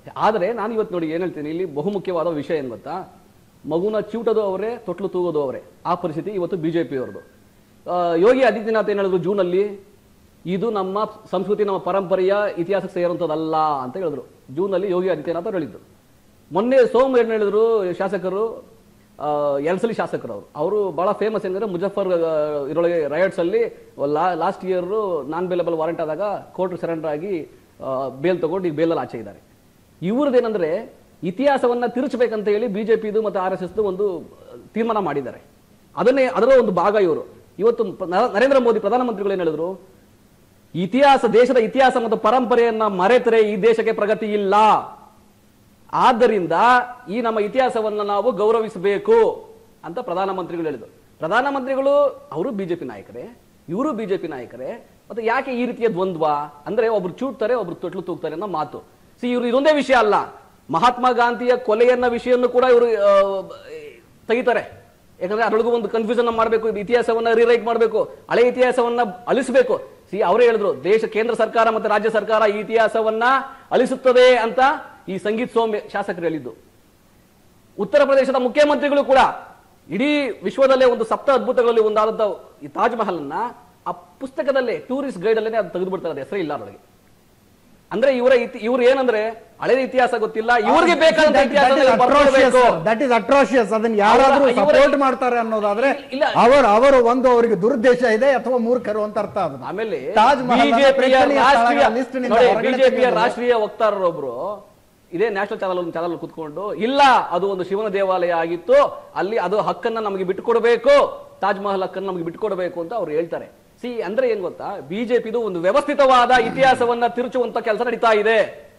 ಆದರೆ ನಾನು ಇವತ್ತು ನೋಡಿ ಏನ್ ಹೇಳ್ತೀನಿ ಇಲ್ಲಿ ಬಹುಮುಖ್ಯವಾದ ವಿಷಯ ಏನ್ ಗೊತ್ತಾ ಮಗುನ ಚಿವುಟೋದು ಅವರೇ ತೊಟ್ಲು ತೂಗೋದು ಅವರೇ ಆ ಪರಿಸ್ಥಿತಿ ಇವತ್ತು ಬಿಜೆಪಿ ಅವ್ರದ್ದು ಆ, ಯೋಗಿ ಆದಿತ್ಯನಾಥ್ ಏನ್ ಹೇಳಿದ್ರು ಜೂನಲ್ಲಿ ಇದು ನಮ್ಮ ಸಂಸ್ಕೃತಿ ನಮ್ಮ ಪರಂಪರೆಯ ಇತಿಹಾಸಕ್ಕೆ ಸೇರುವಂಥದ್ದಲ್ಲ ಅಂತ ಹೇಳಿದ್ರು ಜೂನಲ್ಲಿ ಯೋಗಿ ಆದಿತ್ಯನಾಥ್ ಅವ್ರು ಹೇಳಿದ್ರು ಮೊನ್ನೆ ಸೋಮ್ ಏನ್ ಹೇಳಿದ್ರು ಶಾಸಕರು ಆ, ಎಲ್ಸಲಿ ಶಾಸಕರು ಅವರು ಅವರು ಬಹಳ ಫೇಮಸ್ ಏನಂದ್ರೆ ಮುಜಫರ್ ಆ, ಇದರೊಳಗೆ ರೈಟ್ಸ್ ಅಲ್ಲಿ last year non bailable warrant ಆದಾಗ ಕೋರ್ಟ್ ಸರೆಂಡರ್ ಆಗಿ ಬೇಲ್ ತಗೊಂಡು ಈಗ ಬೇಲಲ್ಲಿ ಆಚೆ ಇದ್ದಾರೆ ಇವ್ರದ್ದೇನಂದ್ರೆ ಇತಿಹಾಸವನ್ನ ತಿರುಚಬೇಕಂತ ಹೇಳಿ ಬಿಜೆಪಿದು ಮತ್ತು ಆರ್ ಎಸ್ ಎಸ್ ಒಂದು ತೀರ್ಮಾನ ಮಾಡಿದ್ದಾರೆ ಅದನ್ನೇ ಅದರ ಒಂದು ಭಾಗ ಇವರು ಇವತ್ತು ಪ- ನ- ನರೇಂದ್ರ ಮೋದಿ ಪ್ರಧಾನಮಂತ್ರಿಗಳು ಏನ್ ಹೇಳಿದ್ರು ಇತಿಹಾಸ ದೇಶದ ಇತಿಹಾಸ ಮತ್ತು ಪರಂಪರೆಯನ್ನ ಮರೆತರೆ ಈ ದೇಶಕ್ಕೆ ಪ್ರಗತಿ ಇಲ್ಲ ಆದ್ದರಿಂದ ಈ ನಮ್ಮ ಇತಿಹಾಸವನ್ನ ನಾವು ಗೌರವಿಸಬೇಕು ಅಂತ ಪ್ರಧಾನಮಂತ್ರಿಗಳು ಹೇಳಿದ್ರು ಪ್ರಧಾನಮಂತ್ರಿಗಳು ಅವರು ಬಿಜೆಪಿ ನಾಯಕರೇ ಇವರು ಬಿಜೆಪಿ ನಾಯಕರೇ ಮತ್ತೆ ಯಾಕೆ ಈ ರೀತಿಯ ದ್ವಂದ್ವ ಅಂದ್ರೆ ಒಬ್ರು ಚೂಟ್ತಾರೆ ಒಬ್ರು ತೊಟ್ಲು ತೂಗ್ತಾರೆ ಅನ್ನೋ ಮಾತು ಸಿ ಇವರು ಇದೊಂದೇ ವಿಷಯ ಅಲ್ಲ ಮಹಾತ್ಮ ಗಾಂಧಿಯ ಕೊಲೆಯನ್ನ ವಿಷಯನ್ನು ಕೂಡ ಇವರು ತೆಗಿತಾರೆ ಯಾಕಂದ್ರೆ ಅದರೊಳಗೂ ಒಂದು ಕನ್ಫ್ಯೂಷನ್ ಮಾಡಬೇಕು ಇತಿಹಾಸವನ್ನ ರಿರೈಟ್ ಮಾಡಬೇಕು ಹಳೆ ಇತಿಹಾಸವನ್ನ ಅಳಿಸಬೇಕು ಸಿ ಅವರೇ ಹೇಳಿದ್ರು ದೇಶ ಕೇಂದ್ರ ಸರ್ಕಾರ ಮತ್ತು ರಾಜ್ಯ ಸರ್ಕಾರ ಈ ಇತಿಹಾಸವನ್ನ ಅಳಿಸುತ್ತದೆ ಅಂತ ಈ ಸಂಗೀತ್ ಸೋಮ್ ಶಾಸಕರು ಹೇಳಿದ್ದು ಉತ್ತರ ಪ್ರದೇಶದ ಮುಖ್ಯಮಂತ್ರಿಗಳು ಕೂಡ ಇಡೀ ವಿಶ್ವದಲ್ಲೇ ಒಂದು ಸಪ್ತ ಅದ್ಭುತಗಳಲ್ಲಿ ಒಂದಾದಂತ ಈ ತಾಜ್ ಮಹಲ್ ಅನ್ನ ಆ ಪುಸ್ತಕದಲ್ಲೇ ಟೂರಿಸ್ಟ್ ಗೈಡ್ ಅಲ್ಲೇ ಅದು ತೆಗೆದು ಬಿಡ್ತಾರೆ ಹೆಸರೇ ಇಲ್ಲ ಅದರೊಳಗೆ ಅಂದ್ರೆ ಇವರ ಇತಿ- ಇವ್ರು ಏನಂದ್ರೆ ಹಳೆ ಇತಿಹಾಸ ಗೊತ್ತಿಲ್ಲ ಇವ್ರಿಗೆ ಬೇಕಾದಂತ ಇತಿಹಾಸ ಬರ್ಕೊಳ್ಬೇಕು ದಟ್ ಇಸ್ ಅಟ್ರೋಷಿಯಸ್ ಅದನ್ನ ಯಾರಾದ್ರೂ ಅವರ- ಇವರ- ಸಪೋರ್ಟ್ ಮಾಡ್ತಾರೆ ಅನ್ನೋದಾದ್ರೆ ಇಲ್ಲ. ಅವರು ಅವರು ಒಂದು ಅವರಿಗೆ ದುರುದ್ದೇಶ ಇದೆ ಅಥವಾ ಮೂರ್ಖರು ಅಂತ ಅರ್ಥ ಅದು ಆಮೇಲೆ ತಾಜ್ ಮಹಲ್ ಅನ್ನ ಬಿಜೆಪಿಯ ಪ್ರೇಕ್ಷಣೀಯ ರಾಷ್ಟ್ರೀಯ ಸ್ಥಳಗಳ ಲಿಸ್ಟ್ ನಿಂದ ನೋಡಿ, ಹೊರಗಡೆ ಬಿಜೆಪಿಯ ತೆಗೆಯೋದು. ರಾಷ್ಟ್ರೀಯ ವಕ್ತಾರರೊಬ್ರು ಇದೇ ನ್ಯಾಷನಲ್ ಚಾನಲ್ ಒಂದು ಚಾನಲ್ ಕುತ್ಕೊಂಡು ಇಲ್ಲ ಅದು ಒಂದು ಶಿವನ ದೇವಾಲಯ ಆಗಿತ್ತು ಅಲ್ಲಿ ಅದು ಹಕ್ಕನ್ನ ನಮಗೆ ಬಿಟ್ಟುಕೊಡಬೇಕು ತಾಜ್ ಮಹಲ್ ಹಕ್ಕನ್ನು ನಮಗೆ ಬಿಟ್ಟುಕೊಡಬೇಕು ಅಂತ ಅವ್ರು ಹೇಳ್ತಾರೆ ಸಿ ಅಂದ್ರೆ ಏನ್ ಗೊತ್ತಾ ಬಿಜೆಪಿದು ಒಂದು ವ್ಯವಸ್ಥಿತವಾದ ಇತಿಹಾಸವನ್ನ ತಿರುಚುವಂತ ಕೆಲಸ ನಡೀತಾ ಇದೆ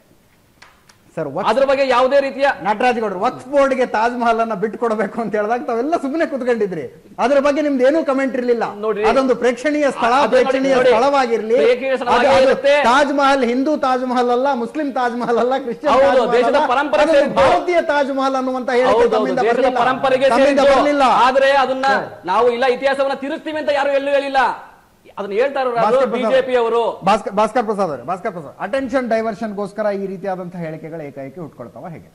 ಸರ್ ಅದ್ರ ಬಗ್ಗೆ ಯಾವುದೇ ರೀತಿಯ ನಟರಾಜ್ ಗೌಡ್ರು ವಕ್ಫ್ ಬೋರ್ಡ್ಗೆ ತಾಜ್ ಮಹಲ್ ಅನ್ನ ಬಿಟ್ಟು ಕೊಡಬೇಕು ಅಂತ ಹೇಳಿದಾಗ ತಾವೆಲ್ಲ ಸುಮ್ಮನೆ ಕುತ್ಕೊಂಡಿದ್ರಿ ಅದ್ರ ಬಗ್ಗೆ ನಿಮ್ದು ಏನೂ ಕಮೆಂಟ್ ಇರ್ಲಿಲ್ಲ ನೋಡ್ರಿ. ಅದೊಂದು ಪ್ರೇಕ್ಷಣೀಯ ಸ್ಥಳ ಅದು ನೋಡಿ, ಪ್ರೇಕ್ಷಣೀಯ ನೋಡಿ. ಸ್ಥಳವಾಗಿರ್ಲಿ ಪ್ರೇಕ್ಷಣೀಯ ಅದು- ಸ್ಥಳವಾಗಿ ಅದು ಇರುತ್ತೆ. ತಾಜ್ ಮಹಲ್ ಹಿಂದೂ ತಾಜ್ ಮಹಲ್ ಅಲ್ಲ ಮುಸ್ಲಿಂ ತಾಜ್ ಮಹಲ್ ಅಲ್ಲ ಕ್ರಿಶ್ಚಿಯನ್ ಹೌದು, ತಾಜ್ ಮಹಲ್ ದೇಶದ ಅಲ್ಲ. ಪರಂಪರೆ ಅದೊಂದು ಸೇರಿದ್ದು. ಭಾರತೀಯ ತಾಜ್ ಮಹಲ್ ಅನ್ನುವಂತ ಹೇಳಿಕೆ ಹೌದೌದು, ತಮ್ಮಿಂದ ದೇಶದ ಬರ್ಲಿಲ್ಲ. ಪರಂಪರೆಗೆ ತಮ್ಮಿಂದ ಸೇರಿದ್ದು. ಬರ್ಲಿಲ್ಲ ಆದ್ರೆ ಅದನ್ನ ನಾವು ಇಲ್ಲ ಇತಿಹಾಸವನ್ನ ತಿರುಸ್ತೀವಿ ಅಂತ ಯಾರು ಎಲ್ಲೂ ಹೇಳಿಲ್ಲ ಅದನ್ನ ಹೇಳ್ತಾ ಇರೋರು ಭಾಸ್ಕರ್ ಪ್ರಸಾದ್. ಬಿಜೆಪಿ ಅವರು ಭಾಸ್ಕರ್ ಭಾಸ್ಕರ್ ಪ್ರಸಾದ್ ಅವರೇ ಭಾಸ್ಕರ್ ಪ್ರಸಾದ್ ಅಟೆನ್ಷನ್ ಡೈವರ್ಷನ್ಗೋಸ್ಕರ ಈ ರೀತಿಯಾದಂತಹ ಹೇಳಿಕೆಗಳು ಏಕಾಏಕಿ ಹುಟ್ಕೊಳ್ತಾವ ಹೇಗೆ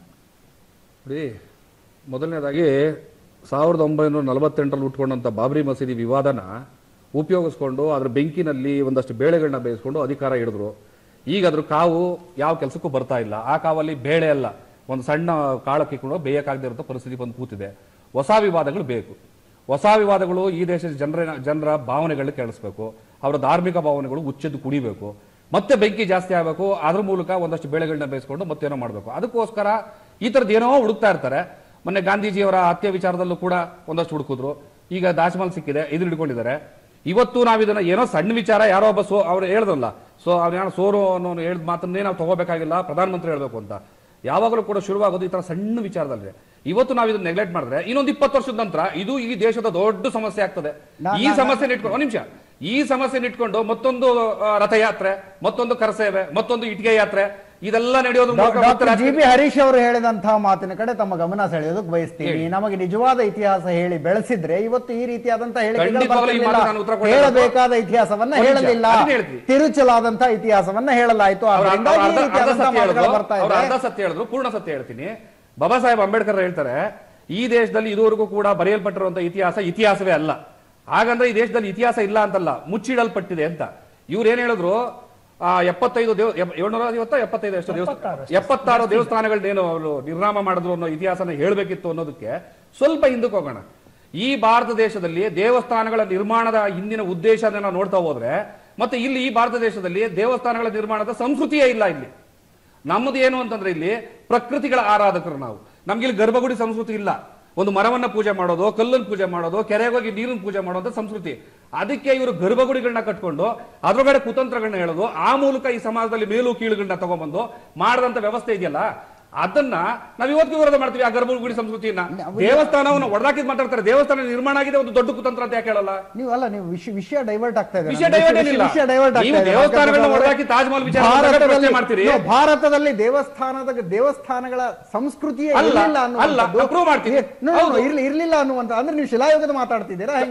ನೋಡಿ ಮೊದಲನೇದಾಗಿ ಸಾವಿರದ ಒಂಬೈನೂರ ನಲವತ್ತೆಂಟರಲ್ಲಿ ಉಟ್ಕೊಂಡಂಥ ಬಾಬ್ರಿ ಮಸೀದಿ ವಿವಾದನ ಉಪಯೋಗಿಸ್ಕೊಂಡು ಅದ್ರ ಬೆಂಕಿನಲ್ಲಿ ಒಂದಷ್ಟು ಬೇಳೆಗಳನ್ನ ಬೇಯಿಸ್ಕೊಂಡು ಅಧಿಕಾರ ಹಿಡಿದ್ರು ಈಗ ಅದ್ರ ಕಾವು ಯಾವ ಕೆಲಸಕ್ಕೂ ಬರ್ತಾ ಇಲ್ಲ ಆ ಕಾವಲ್ಲಿ ಬೇಳೆ ಅಲ್ಲ ಒಂದು ಸಣ್ಣ ಕಾಳಕ್ಕೆ ಇಟ್ಕೊಂಡು ಬೇಯಕ್ಕಾಗದೇ ಇರೋ ಪರಿಸ್ಥಿತಿ ಬಂದು ಕೂತಿದೆ ಹೊಸ ವಿವಾದಗಳು ಬೇಕು ಹೊಸ ವಿವಾದಗಳು ಈ ದೇಶದ ಜನರ ಜನರ ಭಾವನೆಗಳನ್ನ ಕೆಡಿಸ್ಬೇಕು ಅವರ ಧಾರ್ಮಿಕ ಭಾವನೆಗಳು ಉಚ್ಚೆದ್ದು ಕುಡಿಬೇಕು ಮತ್ತೆ ಬೆಂಕಿ ಜಾಸ್ತಿ ಆಗಬೇಕು ಅದ್ರ ಮೂಲಕ ಒಂದಷ್ಟು ಬೆಳೆಗಳನ್ನ ಬೇಯಿಸ್ಕೊಂಡು ಮತ್ತೇನೋ ಮಾಡಬೇಕು ಅದಕ್ಕೋಸ್ಕರ ಈ ಥರದ್ದು ಏನೋ ಹುಡುಕ್ತಾ ಇರ್ತಾರೆ ಮೊನ್ನೆ ಗಾಂಧೀಜಿಯವರ ಹತ್ಯೆ ವಿಚಾರದಲ್ಲೂ ಕೂಡ ಒಂದಷ್ಟು ಹುಡುಕಿದ್ರು ಈಗ ದಾಜ್ಮಹಲ್ ಸಿಕ್ಕಿದೆ ಇದು ಹಿಡ್ಕೊಂಡಿದ್ದಾರೆ ಇವತ್ತು ನಾವು ಇದನ್ನ ಏನೋ ಸಣ್ಣ ವಿಚಾರ ಯಾರೋ ಒಬ್ಬ ಸೋ ಅವ್ರು ಹೇಳಿದ್ರಲ್ಲ ಸೊ ಅವ್ರು ಸೋರು ಅನ್ನೋ ಹೇಳಿದ ಮಾತನ್ನೇ ನಾವು ತಗೋಬೇಕಾಗಿಲ್ಲ ಪ್ರಧಾನಮಂತ್ರಿ ಹೇಳ್ಬೇಕು ಅಂತ ಯಾವಾಗಲೂ ಕೂಡ ಶುರುವಾಗೋದು ಈ ತರ ಸಣ್ಣ ವಿಚಾರದಲ್ಲಿದೆ ಇವತ್ತು ನಾವು ಇದನ್ನ ನೆಗ್ಲೆಕ್ಟ್ ಮಾಡಿದ್ರೆ ಇನ್ನೊಂದು ಇಪ್ಪತ್ತು ವರ್ಷದ ನಂತರ ಇದು ಈ ದೇಶದ ದೊಡ್ಡ ಸಮಸ್ಯೆ ಆಗ್ತದೆ ನಾ- ಈ ನಾ- ಸಮಸ್ಯೆ ಇಟ್ಕೊಂಡು ಒಂದ್ ನಿಮಿಷ ಈ ಸಮಸ್ಯೆ ಇಟ್ಕೊಂಡು ಮತ್ತೊಂದು ಆ, ರಥಯಾತ್ರೆ ಮತ್ತೊಂದು ಕರಸೇವೆ ಮತ್ತೊಂದು ಇಟ್ಟಿಗೆ ಯಾತ್ರೆ ಇದೆಲ್ಲ ನಡೆಯೋದ್ರ ಮೂಲಕ ಮತ್ತೆ ಡಾಕ್ಟರ್ ಜಿ ರಾಜಕೀಯ- ಬಿ ಹರೀಶ್ ಅವರು ಹೇಳಿದಂತಹ ಮಾತಿನ ಕಡೆ ತಮ್ಮ ಗಮನ ಸೆಳೆಯೋದಕ್ಕೆ ಬಯಸ್ತೀನಿ ನಮಗೆ ನಿಜವಾದ ಇತಿಹಾಸ ಹೇಳಿ ಬೆಳೆಸಿದ್ರೆ ಇವತ್ತು ಈ ರೀತಿಯಾದಂತಹ ಹೇಳಿಕೆಗಳು ಖಂಡಿತವಾಗ್ಲೂ ಈ ಬರ್ತಿರ್ಲಿಲ್ಲ. ಮಾತಿಗೆ ನಾನು ಉತ್ತರ ಕೊಡ್ಲೇಬೇಕು. ಹೇಳಬೇಕಾದ ಇತಿಹಾಸವನ್ನ ಒಂದ್ ನಿಮಿಷ, ಹೇಳಲಿಲ್ಲ ಅದನ್ನ ಹೇಳ್ತೀನಿ. ತಿರುಚಲಾದಂತಹ ಇತಿಹಾಸವನ್ನ ಹೇಳಲಾಯ್ತು ಅವ್ರು ಅದರಿಂದ ಅರ್ಧ- ಈ ಅರ್ಧ- ಅರ್ಧ ರೀತಿಯಾದಂತಹ ಸತ್ಯ ಮಾತುಗಳು ಹೇಳಿದ್ರು ಬರ್ತಾ ಅವ್ರು ಇದೆ ಅರ್ಧ ಸತ್ಯ ಹೇಳಿದ್ರು ಪೂರ್ಣ ಸತ್ಯ ಹೇಳ್ತೀನಿ ಬಾಬಾ ಸಾಹೇಬ್ ಅಂಬೇಡ್ಕರ್ ಹೇಳ್ತಾರೆ ಈ ದೇಶದಲ್ಲಿ ಇದುವರೆಗೂ ಕೂಡ ಬರೆಯಲ್ಪಟ್ಟಿರುವಂತಹ ಇತಿಹಾಸ ಇತಿಹಾಸವೇ ಅಲ್ಲ ಹಾಗಂದ್ರೆ ಈ ದೇಶದಲ್ಲಿ ಇತಿಹಾಸ ಇಲ್ಲ ಅಂತಲ್ಲ ಮುಚ್ಚಿಡಲ್ಪಟ್ಟಿದೆ ಅಂತ ಇವ್ರು ಏನ್ ಹೇಳಿದ್ರು ಆ, ಎಪ್ಪತ್ತೈದು ದೇವ ಎಪ್- ಏಳ್ನೂರ ಐವತ್ತ ಎಪ್ಪತ್ತೈದು ಎಷ್ಟು ದೇವಸ್ಥಾನ ಎಪ್ಪತ್ತಾರು ಅಷ್ಟೇ. ಎಪ್ಪತ್ತಾರು ದೇವಸ್ಥಾನಗಳನ್ನೇನು ಅವರು ನಿರ್ನಾಮ ಮಾಡಿದ್ರು ಅನ್ನೋ ಇತಿಹಾಸನ ಹೇಳಬೇಕಿತ್ತು ಅನ್ನೋದಕ್ಕೆ ಸ್ವಲ್ಪ ಹಿಂದಕ್ಕೆ ಹೋಗೋಣ ಈ ಭಾರತ ದೇಶದಲ್ಲಿ ದೇವಸ್ಥಾನಗಳ ನಿರ್ಮಾಣದ ಹಿಂದಿನ ಉದ್ದೇಶನ ನಾವು ನೋಡ್ತಾ ಹೋದ್ರೆ ಮತ್ತೆ ಇಲ್ಲಿ ಈ ಭಾರತ ದೇಶದಲ್ಲಿ ದೇವಸ್ಥಾನಗಳ ನಿರ್ಮಾಣದ ಸಂಸ್ಕೃತಿಯೇ ಇಲ್ಲ ಇಲ್ಲಿ ನಮ್ಮದು ಏನು ಅಂತಂದ್ರೆ ಇಲ್ಲಿ ಪ್ರಕೃತಿಗಳ ಆರಾಧಕರು ನಾವು ನಮ್ಗೆ ಇಲ್ಲಿ ಗರ್ಭಗುಡಿ ಸಂಸ್ಕೃತಿ ಇಲ್ಲ ಒಂದು ಮರವನ್ನ ಪೂಜೆ ಮಾಡೋದು ಕಲ್ಲನ್ನು ಪೂಜೆ ಮಾಡೋದು ಕೆರೆಗೆ ಹೋಗಿ ನೀರನ್ನು ಪೂಜೆ ಮಾಡೋದು ಸಂಸ್ಕೃತಿ ಅದಕ್ಕೆ ಇವರು ಗರ್ಭಗುಡಿಗಳನ್ನ ಕಟ್ಕೊಂಡು ಅದ್ರೊಳಗಡೆ ಕುತಂತ್ರಗಳನ್ನ ಹೇಳೋದು ಆ ಮೂಲಕ ಈ ಸಮಾಜದಲ್ಲಿ ಮೇಲು ಕೀಳುಗಳನ್ನ ತಗೊಂಡ್ಬಂದು ಮಾಡದಂತ ವ್ಯವಸ್ಥೆ ಇದೆಯಲ್ಲ ಅದನ್ನ ನಾವು ಇವತ್ತಿಗೆ ವಿರೋಧ ಮಾಡ್ತೀವಿ ಆ ಗರ್ಭಗುಡಿ ಸಂಸ್ಕೃತಿಯನ್ನ ದೇವಸ್ಥಾನವನ್ನು ಒಡದಾಕಿದ್ ಮಾತಾಡ್ತಾರೆ ದೇವಸ್ಥಾನ ನಿರ್ಮಾಣ ಆಗಿದೆ ಒಂದು ದೊಡ್ಡ ಕುತಂತ್ರ ಅಂತ ಯಾಕೆ ಹೇಳಲ್ಲ ನೀವು ಅಲ್ಲ ನೀವು ವಿಷಯ ವಿಷಯ ಡೈವರ್ಟ್ ಆಗ್ತಾ ಇದೆ ವಿಷಯ divert ಏನಿಲ್ಲ. ವಿಷಯ ಡೈವರ್ಟ್ ನೀವು ದೇವಸ್ಥಾನಗಳನ್ನ ಹೊರದಾಕಿ ತಾಜ್ ಮಹಲ್ ವಿಚಾರ ಪ್ರಶ್ನೆ ಮಾಡ್ತೀರಿ. ಭಾರತದಲ್ಲಿ ದೇವಸ್ಥಾನದ ದೇವಸ್ಥಾನಗಳ ಸಂಸ್ಕೃತಿಯೇ ಅಲ್ಲ, ಇರಲಿಲ್ಲ ಅಲ್ಲ, ಅನ್ನುವಂಥದ್ದು- prove ಮಾಡ್ತೀನಿ. No, no, no, ಹೌದು. ಇರ್ಲಿ ಇರ್ಲಿಲ್ಲ ಅನ್ನುವಂತ ಅಂದ್ರೆ ನೀವು ಶಿಲಾಯುಗದ ಮಾತಾಡ್ತಿದ್ದೀರಾ ಹೆಂಗೆ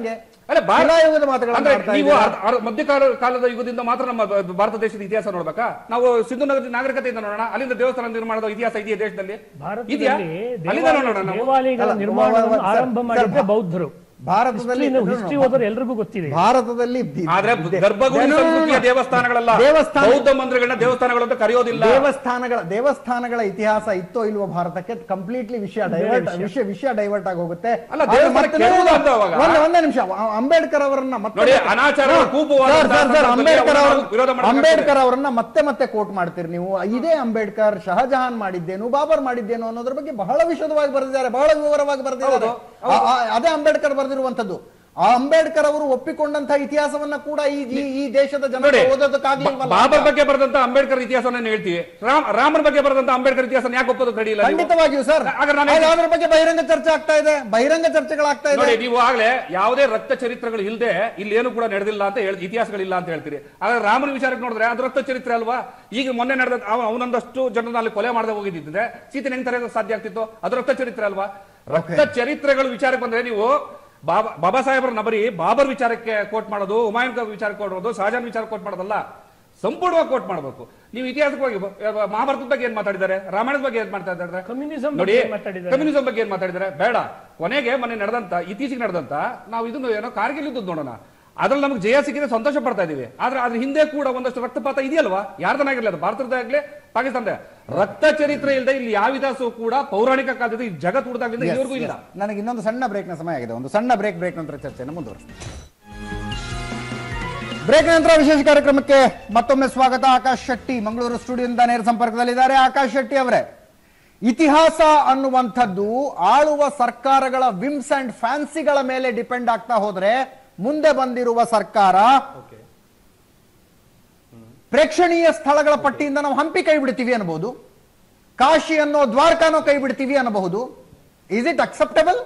ಅಲ್ಲ ಭಾರ- ಶಿಲಾಯುಗದ ಮಾತುಗಳನ್ನ ಅಂದ್ರೆ ಆಡ್ತಾ ನೀವು ಇದ್ದೀರಾ? ಅರ್ಧ- ಅರ್ಧ ಮಧ್ಯಕಾಲ ಕಾಲದ ಯುಗದಿಂದ ಮಾತ್ರ ನಮ್ಮ ಬ- ಭಾರತ ದೇಶದ ಇತಿಹಾಸ ನೋಡ್ಬೇಕಾ ನಾವು ಸಿಂಧು ನಗರ ನಾಗರಿಕತೆಯಿಂದ ನೋಡೋಣ ಅಲ್ಲಿಂದ ದೇವಸ್ಥಾನ ನಿರ್ಮಾಣದ ಇತಿಹಾಸ ಇದೆಯಾ ದೇಶದಲ್ಲಿ ಇದೆಯಾ ಭಾರತದಲ್ಲಿ ಅಲ್ಲಿಂದ ನೋಡೋಣ ದೇವಾಲಯ- ನಾವು ದೇವಾಲಯಗಳ ಅಲ್ಲ, ನಿರ್ಮಾಣವನ್ನು ಸರ್, ಆರಂಭ ಸರ್, ಮಾಡಿದ್ರೆ ಭಾ- ಬೌದ್ಧರು ಭಾರತದಲ್ಲಿ ಹಿಸ್ಟ್ರಿ ಓದೋರು ಎಲ್ರಿಗೂ ಗೊತ್ತಿದೆ ಭಾರತದಲ್ಲಿ ದಿ- ಆದ್ರೆ ದೇ- ಗರ್ಭಗುಡಿ ದೇ- ಸಂಸ್ಕೃತಿಯ ದೇವಸ್ಥಾನಗಳಲ್ಲ ದೇವಸ್ಥಾನ ಬೌದ್ಧ ಮಂದಿರಗಳನ್ನ ದೇವಸ್ಥಾನಗಳು ಅಂತ ಕರೆಯೋದಿಲ್ಲ ದೇವಸ್ಥಾನಗಳ ದೇವಸ್ಥಾನಗಳ ಇತಿಹಾಸ ಇತ್ತೋ ಇಲ್ವೋ ಭಾರತಕ್ಕೆ ಕಂಪ್ಲೀಟ್ಲಿ ವಿಷಯ ಡೈವರ್ಟ್ ವಿಷಯ ವಿಷಯ ಡೈವರ್ಟ್ ಆಗಿ ಹೋಗುತ್ತೆ ಅಲ್ಲ, ಆದ್ರೆ ದೇವಸ್ಥಾನ ಮತ್ತೆ ಕೆಡವುದು ಅಂತ ಅವಾಗ. ಒಂದೇ ಒಂದೇ ನಿಮಿಷ ಅ- ಅಂಬೇಡ್ಕರ್ ಅವರನ್ನ ಮತ್ತೆ ನೋಡಿ, ಅನಾಚಾರಗಳು ಸರ್, ಕೂಪುವಾದಂತಹ ಸರ್, ಸರ್, ಸಂದರ್ಭದಲ್ಲಿ ಅಂಬೇಡ್ಕರ್ ಅವರನ್ನ ಅವರನ್ನ- ವಿರೋಧ ಮಾಡಬೇಕಾಗ್ತದೆ. ಅಂಬೇಡ್ಕರ್ ಅವರನ್ನ ಮತ್ತೆ ಮತ್ತೆ ಕೋಟ್ ಮಾಡ್ತೀರಿ ನೀವು ಇದೇ ಅಂಬೇಡ್ಕರ್ ಶಹಜಹಾನ್ ಮಾಡಿದ್ದೇನು ಬಾಬರ್ ಮಾಡಿದ್ದೇನು ಅನ್ನೋದ್ರ ಬಗ್ಗೆ ಬಹಳ ವಿಶದವಾಗಿ ಬರೆದಿದ್ದಾರೆ ಬಹಳ ವಿವರವಾಗಿ ಬರೆದಿದ್ದಾರೆ ಹೌದು, ಆ- ಆ- ಅದೇ ಅಂಬೇಡ್ಕರ್ ಬರೆದಿರುವಂತದ್ದು ಆ ಅಂಬೇಡ್ಕರ್ ಅವರು ಒಪ್ಪಿಕೊಂಡಂತಹ ಇತಿಹಾಸವನ್ನ ಕೂಡ ಈ ಈ- ಈ ದೇಶದ ನೋಡಿ ಜನತೆ ಓದೋದಕ್ಕಾಗ್ಲಿಲ್ವಲ್ಲ ಬಾ- ಬಾಬರ್ ಬಗ್ಗೆ ಬರೆದಂತ ಅಂಬೇಡ್ಕರ್ ಇತಿಹಾಸವನ್ನು ಹೇಳ್ತೀವಿ ರಾಮ್ ರಾಮರ ಬಗ್ಗೆ ಬರೆದಂತ ಅಂಬೇಡ್ಕರ್ ಇತಿಹಾಸ ಯಾಕೆ ಒಪ್ಪೋದು ತಡೆಯಿಲ್ಲ ನೀವು? ಖಂಡಿತವಾಗಿಯೂ ಸರ್ ಹಾಗಾದ್ರೆ ನಾನು ಹಾಗೆ ಅದ್ರ ಬಗ್ಗೆ ಬಹಿರಂಗ ಚರ್ಚೆ ಆಗ್ತಾ ಇದೆ ಬಹಿರಂಗ ಚರ್ಚೆಗಳಾಗ್ತಾ ಇದೆ ನೋಡಿ ನೀವು ಆಗ್ಲೇ ಯಾವುದೇ ರಕ್ತ ಚರಿತ್ರೆಗಳು ಇಲ್ಲದೆ ಇಲ್ಲಿ ಏನು ಕೂಡ ನಡೆದಿಲ್ಲ ಅಂತ ಹೇಳಿ ಇತಿಹಾಸಗಳಿಲ್ಲ ಅಂತ ಹೇಳ್ತೀರಿ ಆದ್ರೆ ರಾಮನ ವಿಚಾರಕ್ಕೆ ನೋಡಿದ್ರೆ ಅದು ರಕ್ತ ಚರಿತ್ರೆ ಅಲ್ವಾ ಈಗ ಮೊನ್ನೆ ನಡೆದ ಅವ- ಅವನೊಂದಷ್ಟು ಜನರನ್ನ ಅಲ್ಲಿ ಕೊಲೆ ಮಾಡದೆ ಹೋಗಿದ್ದಿದ್ರೆ ಸೀತೆ ಹೆಂಗ್ ತರೆಯೋದು ಸಾಧ್ಯ ಆಗ್ತಿತ್ತು ಅದು ರಕ್ತ ಚರಿತ್ರೆ ಅಲ್ವಾ ರಕ್ತ ಚರಿತ್ರೆಗಳು ವಿಚಾರಕ್ಕೆ ಬಂದ್ರೆ ನೀವು ಬಾಬಾ ಬಾಬಾ ಸಾಹೇಬ್ರನ್ನ ಬರೀ ಬಾಬರ್ ವಿಚಾರಕ್ಕೆ ಕೋಟ್ ಮಾಡೋದು ಹುಮಾಯೂನ್ ಕಬೀರ್ ವಿಚಾರಕ್ಕೆ ಕೋಟ್ ಮಾಡೋದು ಶಹಜಾನ್ ವಿಚಾರಕ್ಕೆ ಕೋಟ್ ಮಾಡೋದಲ್ಲ ಸಂಪೂರ್ಣವಾಗಿ ಕೋಟ್ ಮಾಡಬೇಕು ನೀವು ಇತಿಹಾಸಕ್ಕೆ ಹೋಗಿ ಬ- ಮಹಾಭಾರತದ ಬಗ್ಗೆ ಏನ್ ಮಾತಾಡಿದ್ದಾರೆ ರಾಮಾಯಣದ ಬಗ್ಗೆ ಏನ್ ಮಾತಾಡ್ತಾ ಇದ್ದಾರೆ Communism ನೋಡಿ ಬಗ್ಗೆ ಏನ್ ಮಾತಾಡಿದ್ದಾರೆ? ಕಮ್ಯುನಿಸಂ ಬಗ್ಗೆ ಏನ್ ಮಾತಾಡಿದ್ದಾರೆ ಬೇಡ ಕೊನೆಗೆ ಮೊನ್ನೆ ನಡೆದಂತ ಇತ್ತೀಚೆಗೆ ನಡೆದಂತ ನಾವು ಇದನ್ನು ಏನೋ ಕಾರ್ಗಿಲ್ ಯುದ್ಧದ್ದು ನೋಡೋಣ ಅದ್ರಲ್ಲಿ ನಮಗೆ ಜಯ ಸಿಕ್ಕಿದೆ ಸಂತೋಷ ಪಡ್ತಾ ಇದೀವಿ ಆದ್ರೆ ಅದ್ರ ಹಿಂದೆ ಕೂಡ ಒಂದಷ್ಟು ರಕ್ತಪಾತ ಇದೆಯಲ್ವಾ ಯಾರ್ದನಾಗಿರ್ಲಿ ಅದು ಭಾರತದಾಗ್ಲಿ ಪಾಕಿಸ್ತಾನದ ರಕ್ತ ಚರಿತ್ರೆ ಇಲ್ಲದೆ ಇಲ್ಲಿ ಯಾವ ಇತಿಹಾಸವೂ ಕೂಡ ಪೌರಾಣಿಕ ಕಾಲದಿಂದ ಈ ಜಗತ್ ಹುಡ್ದಾಗ್ಲಿಂದ Yes, ಇದುವರೆಗೂ ಇಲ್ಲ yes. ನನಗೆ ಇನ್ನೊಂದು ಸಣ್ಣ ಬ್ರೇಕ್ನ ಸಮಯ ಆಗಿದೆ ಒಂದು ಸಣ್ಣ ಬ್ರೇಕ್ ಬ್ರೇಕ್ ನಂತರ ಚರ್ಚೆಯನ್ನು ಮುಂದುವರಿಸ್ತೀನಿ ಬ್ರೇಕ್ ನಂತರ ವಿಶೇಷ ಕಾರ್ಯಕ್ರಮಕ್ಕೆ ಮತ್ತೊಮ್ಮೆ ಸ್ವಾಗತ ಆಕಾಶ್ ಶೆಟ್ಟಿ ಮಂಗಳೂರು ಸ್ಟುಡಿಯೋದಿಂದ ನೇರ ಸಂಪರ್ಕದಲ್ಲಿದ್ದಾರೆ ಆಕಾಶ್ ಶೆಟ್ಟಿ ಅವರೇ ಇತಿಹಾಸ ಅನ್ನುವಂಥದ್ದು ಆಳುವ ಸರ್ಕಾರಗಳ ವಿಮ್ಸ್ ಅಂಡ್ ಫ್ಯಾನ್ಸಿಗಳ ಮೇಲೆ ಡಿಪೆಂಡ್ ಆಗ್ತಾ ಹೋದ್ರೆ ಮುಂದೆ ಬಂದಿರುವ ಸರ್ಕಾರ ಪ್ರೇಕ್ಷಣೀಯ ಸ್ಥಳಗಳ ಪಟ್ಟಿಯಿಂದ ನಾವು ಹಂಪಿ ಕೈ ಬಿಡ್ತೀವಿ ಅನ್ಬಹುದು ಕಾಶಿ ಅನ್ನೋ ದ್ವಾರಕಾನೋ ಕೈ ಬಿಡ್ತೀವಿ ಅನ್ನಬಹುದು is it acceptable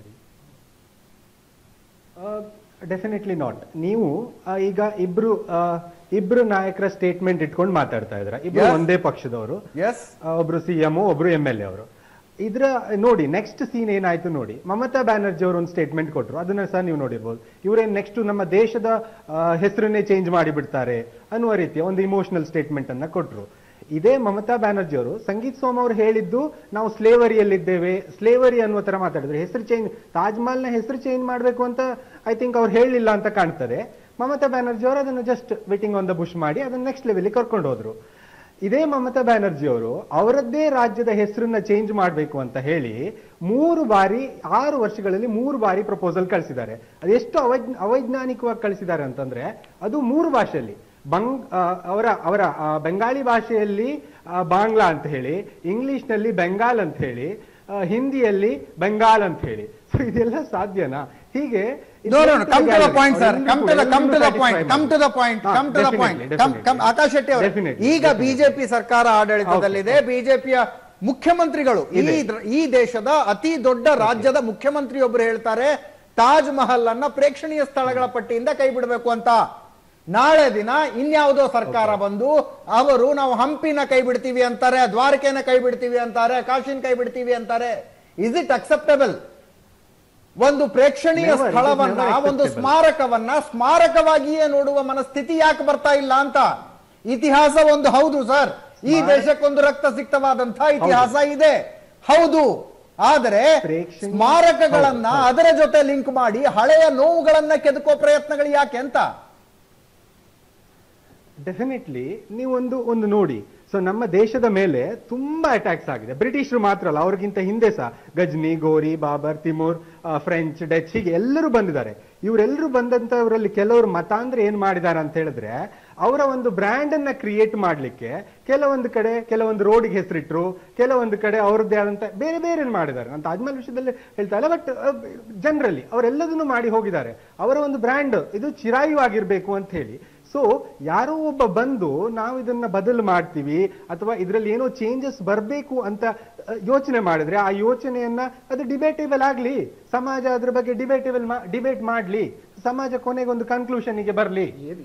definitely not ನೀವು ಆ, ಈಗ ಇಬ್ರು ಆ, ಇಬ್ರು ನಾಯಕರ ಸ್ಟೇಟ್ಮೆಂಟ್ ಇಟ್ಕೊಂಡು ಮಾತಾಡ್ತಾ ಇದ್ರ ಇಬ್ರು Yes. ಒಂದೇ ಪಕ್ಷದವರು ಎಸ್ ಆ, ಒಬ್ರು ಸಿ ಎಂ ಒಬ್ರು ಎಂ ಎಲ್ ಎ ಅವರು ಇದ್ರ ನೋಡಿ ನೆಕ್ಸ್ಟ್ ಸೀನ್ ಏನಾಯ್ತು ನೋಡಿ ಮಮತಾ ಬ್ಯಾನರ್ಜಿ ಅವರು ಒಂದು ಸ್ಟೇಟ್ಮೆಂಟ್ ಕೊಟ್ಟರು ಅದನ್ನ ಸಹ ನೀವು ನೋಡಿರ್ಬೋದು ಇವರೇನ್ ನೆಕ್ಸ್ಟ್ ನಮ್ಮ ದೇಶದ ಆ, ಹೆಸರನ್ನೇ ಚೇಂಜ್ ಮಾಡಿ ಬಿಡ್ತಾರೆ ಅನ್ನುವ ರೀತಿಯ ಒಂದು ಇಮೋಷನಲ್ ಸ್ಟೇಟ್ಮೆಂಟ್ ಅನ್ನ ಕೊಟ್ರು ಇದೇ ಮಮತಾ ಬ್ಯಾನರ್ಜಿ ಅವರು ಸಂಗೀತ್ ಸೋಮ್ ಅವರು ಹೇಳಿದ್ದು ನಾವು ಸ್ಲೇವರಿಯಲ್ಲಿದ್ದೇವೆ ಸ್ಲೇವರಿ ಅನ್ನುವ ತರ ಮಾತಾಡಿದ್ರು ಹೆಸರು ಚೇಂಜ್ ತಾಜ್ ಮಹಲ್ ನ ಹೆಸರು ಚೇಂಜ್ ಮಾಡಬೇಕು ಅಂತ ಐ ಥಿಂಕ್ ಅವ್ರು ಹೇಳಲಿಲ್ಲ ಅಂತ ಕಾಣ್ತದೆ ಮಮತಾ ಬ್ಯಾನರ್ಜಿ ಅವರು ಅದನ್ನು just beating on the bush ಮಾಡಿ ಅದನ್ನ ನೆಕ್ಸ್ಟ್ ಲೆವೆಲ್ ಕರ್ಕೊಂಡು ಹೋದ್ರು ಇದೇ ಮಮತಾ ಬ್ಯಾನರ್ಜಿ ಅವರು ಅವರದ್ದೇ ರಾಜ್ಯದ ಹೆಸರನ್ನ ಚೇಂಜ್ ಮಾಡಬೇಕು ಅಂತ ಹೇಳಿ ಮೂರು ಬಾರಿ ಆರು ವರ್ಷಗಳಲ್ಲಿ ಮೂರು ಬಾರಿ ಪ್ರಪೋಸಲ್ ಕಳಿಸಿದ್ದಾರೆ ಅದೆಷ್ಟು ಅವೈಜ್ ಅವೈಜ್ಞಾನಿಕವಾಗಿ ಕಳಿಸಿದ್ದಾರೆ ಅಂತಂದ್ರೆ ಅದು ಮೂರು ಭಾಷೆಯಲ್ಲಿ ಬಂಗ್ ಆ, ಅವರ ಅವರ ಆ, ಬೆಂಗಾಳಿ ಭಾಷೆಯಲ್ಲಿ ಆ, ಬಾಂಗ್ಲಾ ಅಂತ ಹೇಳಿ ಇಂಗ್ಲಿಷ್ ನಲ್ಲಿ ಬೆಂಗಾಲ್ ಅಂತ ಹೇಳಿ ಆ, ಹಿಂದಿಯಲ್ಲಿ ಬೆಂಗಾಲ್ ಅಂತ ಹೇಳಿ ಸೊ ಇದೆಲ್ಲ ಸಾಧ್ಯನಾ ಹೀಗೆ No, no, no. Come to the point, sir. Come to the, come to the ಎಲ್ರಿಗೂ point. Come to the point. ಹಾ, Come to the point. definitely, Come, come. definitely. Akash Shetty ಅವರು Definitely, ಈಗ definitely. ಬಿಜೆಪಿ ಸರ್ಕಾರ ಆಡಳಿತದಲ್ಲಿದೆ ಬಿಜೆಪಿಯ ಮುಖ್ಯಮಂತ್ರಿಗಳು ಈ ಇದೆ. ದ್ರ- ಈ ದೇಶದ ಅತಿ ದೊಡ್ಡ ರಾಜ್ಯದ ಮುಖ್ಯಮಂತ್ರಿಯೊಬ್ಬರು ಹೇಳ್ತಾರೆ ತಾಜ್ ಮಹಲ್ ಅನ್ನ ಪ್ರೇಕ್ಷಣೀಯ ಸ್ಥಳಗಳ ಪಟ್ಟಿಯಿಂದ ಕೈ ಬಿಡಬೇಕು ಅಂತ ನಾಳೆ ದಿನ ಇನ್ಯಾವುದೋ ಸರ್ಕಾರ ಬಂದು ಅವರು ನಾವು ಹಂಪಿನ ಕೈ ಬಿಡ್ತೀವಿ ಅಂತಾರೆ ದ್ವಾರಕೆನ ಕೈ ಬಿಡ್ತೀವಿ ಅಂತಾರೆ ಕಾಶಿನ ಕೈ ಬಿಡ್ತೀವಿ ಅಂತಾರೆ ಇಸ್ ಇಟ್ ಅಕ್ಸೆಪ್ಟಬಲ್ ಒಂದು ಪ್ರೇಕ್ಷಣೀಯ Never, it is ಸ್ಥಳವನ್ನ never ಒಂದು acceptable. ಸ್ಮಾರಕವನ್ನ ಸ್ಮಾರಕವಾಗಿಯೇ ನೋಡುವ ಮನಸ್ಥಿತಿ ಯಾಕೆ ಬರ್ತಾ ಇಲ್ಲ ಅಂತ ಇತಿಹಾಸ ಒಂದು ಹೌದು ಸರ್ ಈ ದೇಶಕ್ಕೊಂದು ರಕ್ತ ಸಿಕ್ತವಾದಂತಹ ಇತಿಹಾಸ ಇದೆ ಹೌದು ಆದರೆ ಪ್ರೇಕ್ಷಣೀಯ- ಸ್ಮಾರಕಗಳನ್ನ ಅದರ ಜೊತೆ ಲಿಂಕ್ ಮಾಡಿ ಹಳೆಯ ನೋವುಗಳನ್ನ ಕೆದಕೋ ಪ್ರಯತ್ನಗಳು ಯಾಕೆ ಅಂತ ಡೆಫಿನೆಟ್ಲಿ ನೀವೊಂದು ಒಂದು ನೋಡಿ ಸೊ ನಮ್ಮ ದೇಶದ ಮೇಲೆ ತುಂಬಾ ಅಟ್ಯಾಕ್ಸ್ ಆಗಿದೆ ಬ್ರಿಟಿಷರು ಮಾತ್ರ ಅಲ್ಲ ಅವ್ರಿಗಿಂತ ಹಿಂದೆ ಸಹ ಗಜ್ನಿ ಗೋರಿ ಬಾಬರ್ ತಿಮೂರ್ ಆ, ಫ್ರೆಂಚ್ ಡಚ್ ಹೀಗೆ ಎಲ್ಲರೂ ಬಂದಿದ್ದಾರೆ ಇವರೆಲ್ಲರೂ ಬಂದಂತವರಲ್ಲಿ ಕೆಲವರು ಮತಾಂತರ ಏನ್ ಮಾಡಿದ್ದಾರೆ ಅಂತ ಹೇಳಿದ್ರೆ ಅವರ ಒಂದು ಬ್ರ್ಯಾಂಡ್ ಅನ್ನ ಕ್ರಿಯೇಟ್ ಮಾಡ್ಲಿಕ್ಕೆ ಕೆಲವೊಂದು ಕಡೆ ಕೆಲವೊಂದು ರೋಡ್ಗೆ ಹೆಸರಿಟ್ರು ಕೆಲವೊಂದು ಕಡೆ ಅವ್ರದ್ದೇ ಆದಂತ ಬೇರೆ ಬೇರೆ ಮಾಡಿದ್ದಾರೆ ಅಂತ ಆದ್ಮೇಲೆ ವಿಷಯದಲ್ಲಿ ಹೇಳ್ತಾ ಇಲ್ಲ ಬಟ್ ಜನರಲಿ ಅವರೆಲ್ಲದನ್ನು ಮಾಡಿ ಹೋಗಿದ್ದಾರೆ ಅವರ ಒಂದು ಬ್ರ್ಯಾಂಡ್ ಇದು ಚಿರಾಯು ಆಗಿರ್ಬೇಕು ಅಂತ ಹೇಳಿ ಸೊ ಯಾರೋ ಒಬ್ಬ ಬಂದು ನಾವು ಇದನ್ನ ಬದಲು ಮಾಡ್ತೀವಿ ಅಥವಾ ಇದರಲ್ಲಿ ಏನೋ ಚೇಂಜಸ್ ಬರಬೇಕು ಅಂತ ಅಹ್, ಯೋಚನೆ ಮಾಡಿದ್ರೆ ಆ ಯೋಚನೆಯನ್ನ ಅದು ಡಿಬೇಟೇಬಲ್ ಆಗ್ಲಿ ಸಮಾಜ ಅದ್ರ ಬಗ್ಗೆ ಡಿಬೇಟೇಬಲ್ ಡಿಬೇಟ್ ಮಾಡ್ಲಿ ಸಮಾಜ ಕೊನೆಗೆ ಒಂದು ಕನ್ಕ್ಲೂಷನ್ ಗೆ ಬರ್ಲಿ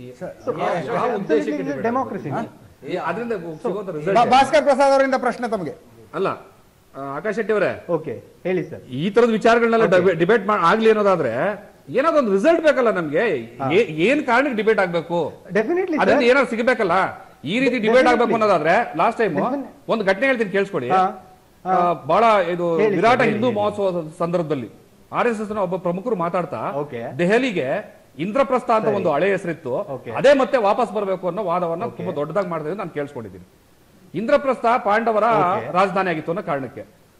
ಡೆಮೋಕ್ರಸಿ ಏ, ಅದ್ರಿಂದ ಸಿಗುವಂತ ಬಾ- result ಭಾಸ್ಕರ್ ಪ್ರಸಾದ್ ಅವರಿಂದ ಪ್ರಶ್ನೆ ತಮಗೆ ಅಲ್ಲ ಆ, ಆಕಾಶ್ ಶೆಟ್ಟಿ ಅವರೇ ಓಕೆ ಹೇಳಿ ಸರ್ ಈ ತರದ ವಿಚಾರಗಳನ್ನೆಲ್ಲ ಡಿಬೇಟ್ ಆಗ್ಲಿ ಅನ್ನೋದಾದ್ರೆ ಏನಾದ್ರು ಒಂದು ರಿಸಲ್ಟ್ ಬೇಕಲ್ಲ ನಮ್ಗೆ ಏ- ಏನ್ ಕಾರಣಕ್ಕೆ ಡಿಬೇಟ್ ಆಗ್ಬೇಕು ಡೆಫಿನೆಟ್ಲಿ ಅದರಿಂದ ಏನಾದ್ರು ಸಿಗಬೇಕಲ್ಲ ಈ ರೀತಿ ಡಿಬೇಟ್ ಆಗ್ಬೇಕು ಅನ್ನೋದಾದ್ರೆ ಲಾಸ್ಟ್ ಟೈಮ್ ಒಂದು ಘಟನೆ ಹೇಳ್ತೀನಿ ಕೇಳಿಸ್ಕೊಳ್ಳಿ ಹಾ, ಆ, ಬಹಳ ಇದು ಹೇಳಿ, ವಿರಾಟ ಹೇಳಿ, ಹಿಂದೂ ಹೇಳಿ. ಮಹೋತ್ಸವದ ಸಂದರ್ಭದಲ್ಲಿ ಆರ್ ಎಸ್ ಎಸ್ ನ ಒಬ್ಬ ಪ್ರಮುಖರು ಮಾತಾಡ್ತಾ Okay. ದೆಹಲಿಗೆ ಇಂದ್ರಪ್ರಸ್ಥ ಅಂತ ಒಂದು ಹಳೆ ಹೆಸರಿತ್ತು Okay. ಅದೇ ಮತ್ತೆ ವಾಪಸ್ ಬರಬೇಕು ಅನ್ನೋ ವಾದವನ್ನ ತುಂಬಾ ದೊಡ್ಡದಾಗಿ ಮಾಡಿದ್ರೆ ನಾನು ಕೇಳಿಸ್ಕೊಂಡಿದ್ದೀನಿ ಇಂದ್ರಪ್ರಸ್ಥ ಪಾಂಡವರ ರಾಜಧಾನಿ ಆಗಿತ್ತು ಅನ್ನೋ ಕಾರಣಕ್ಕೆ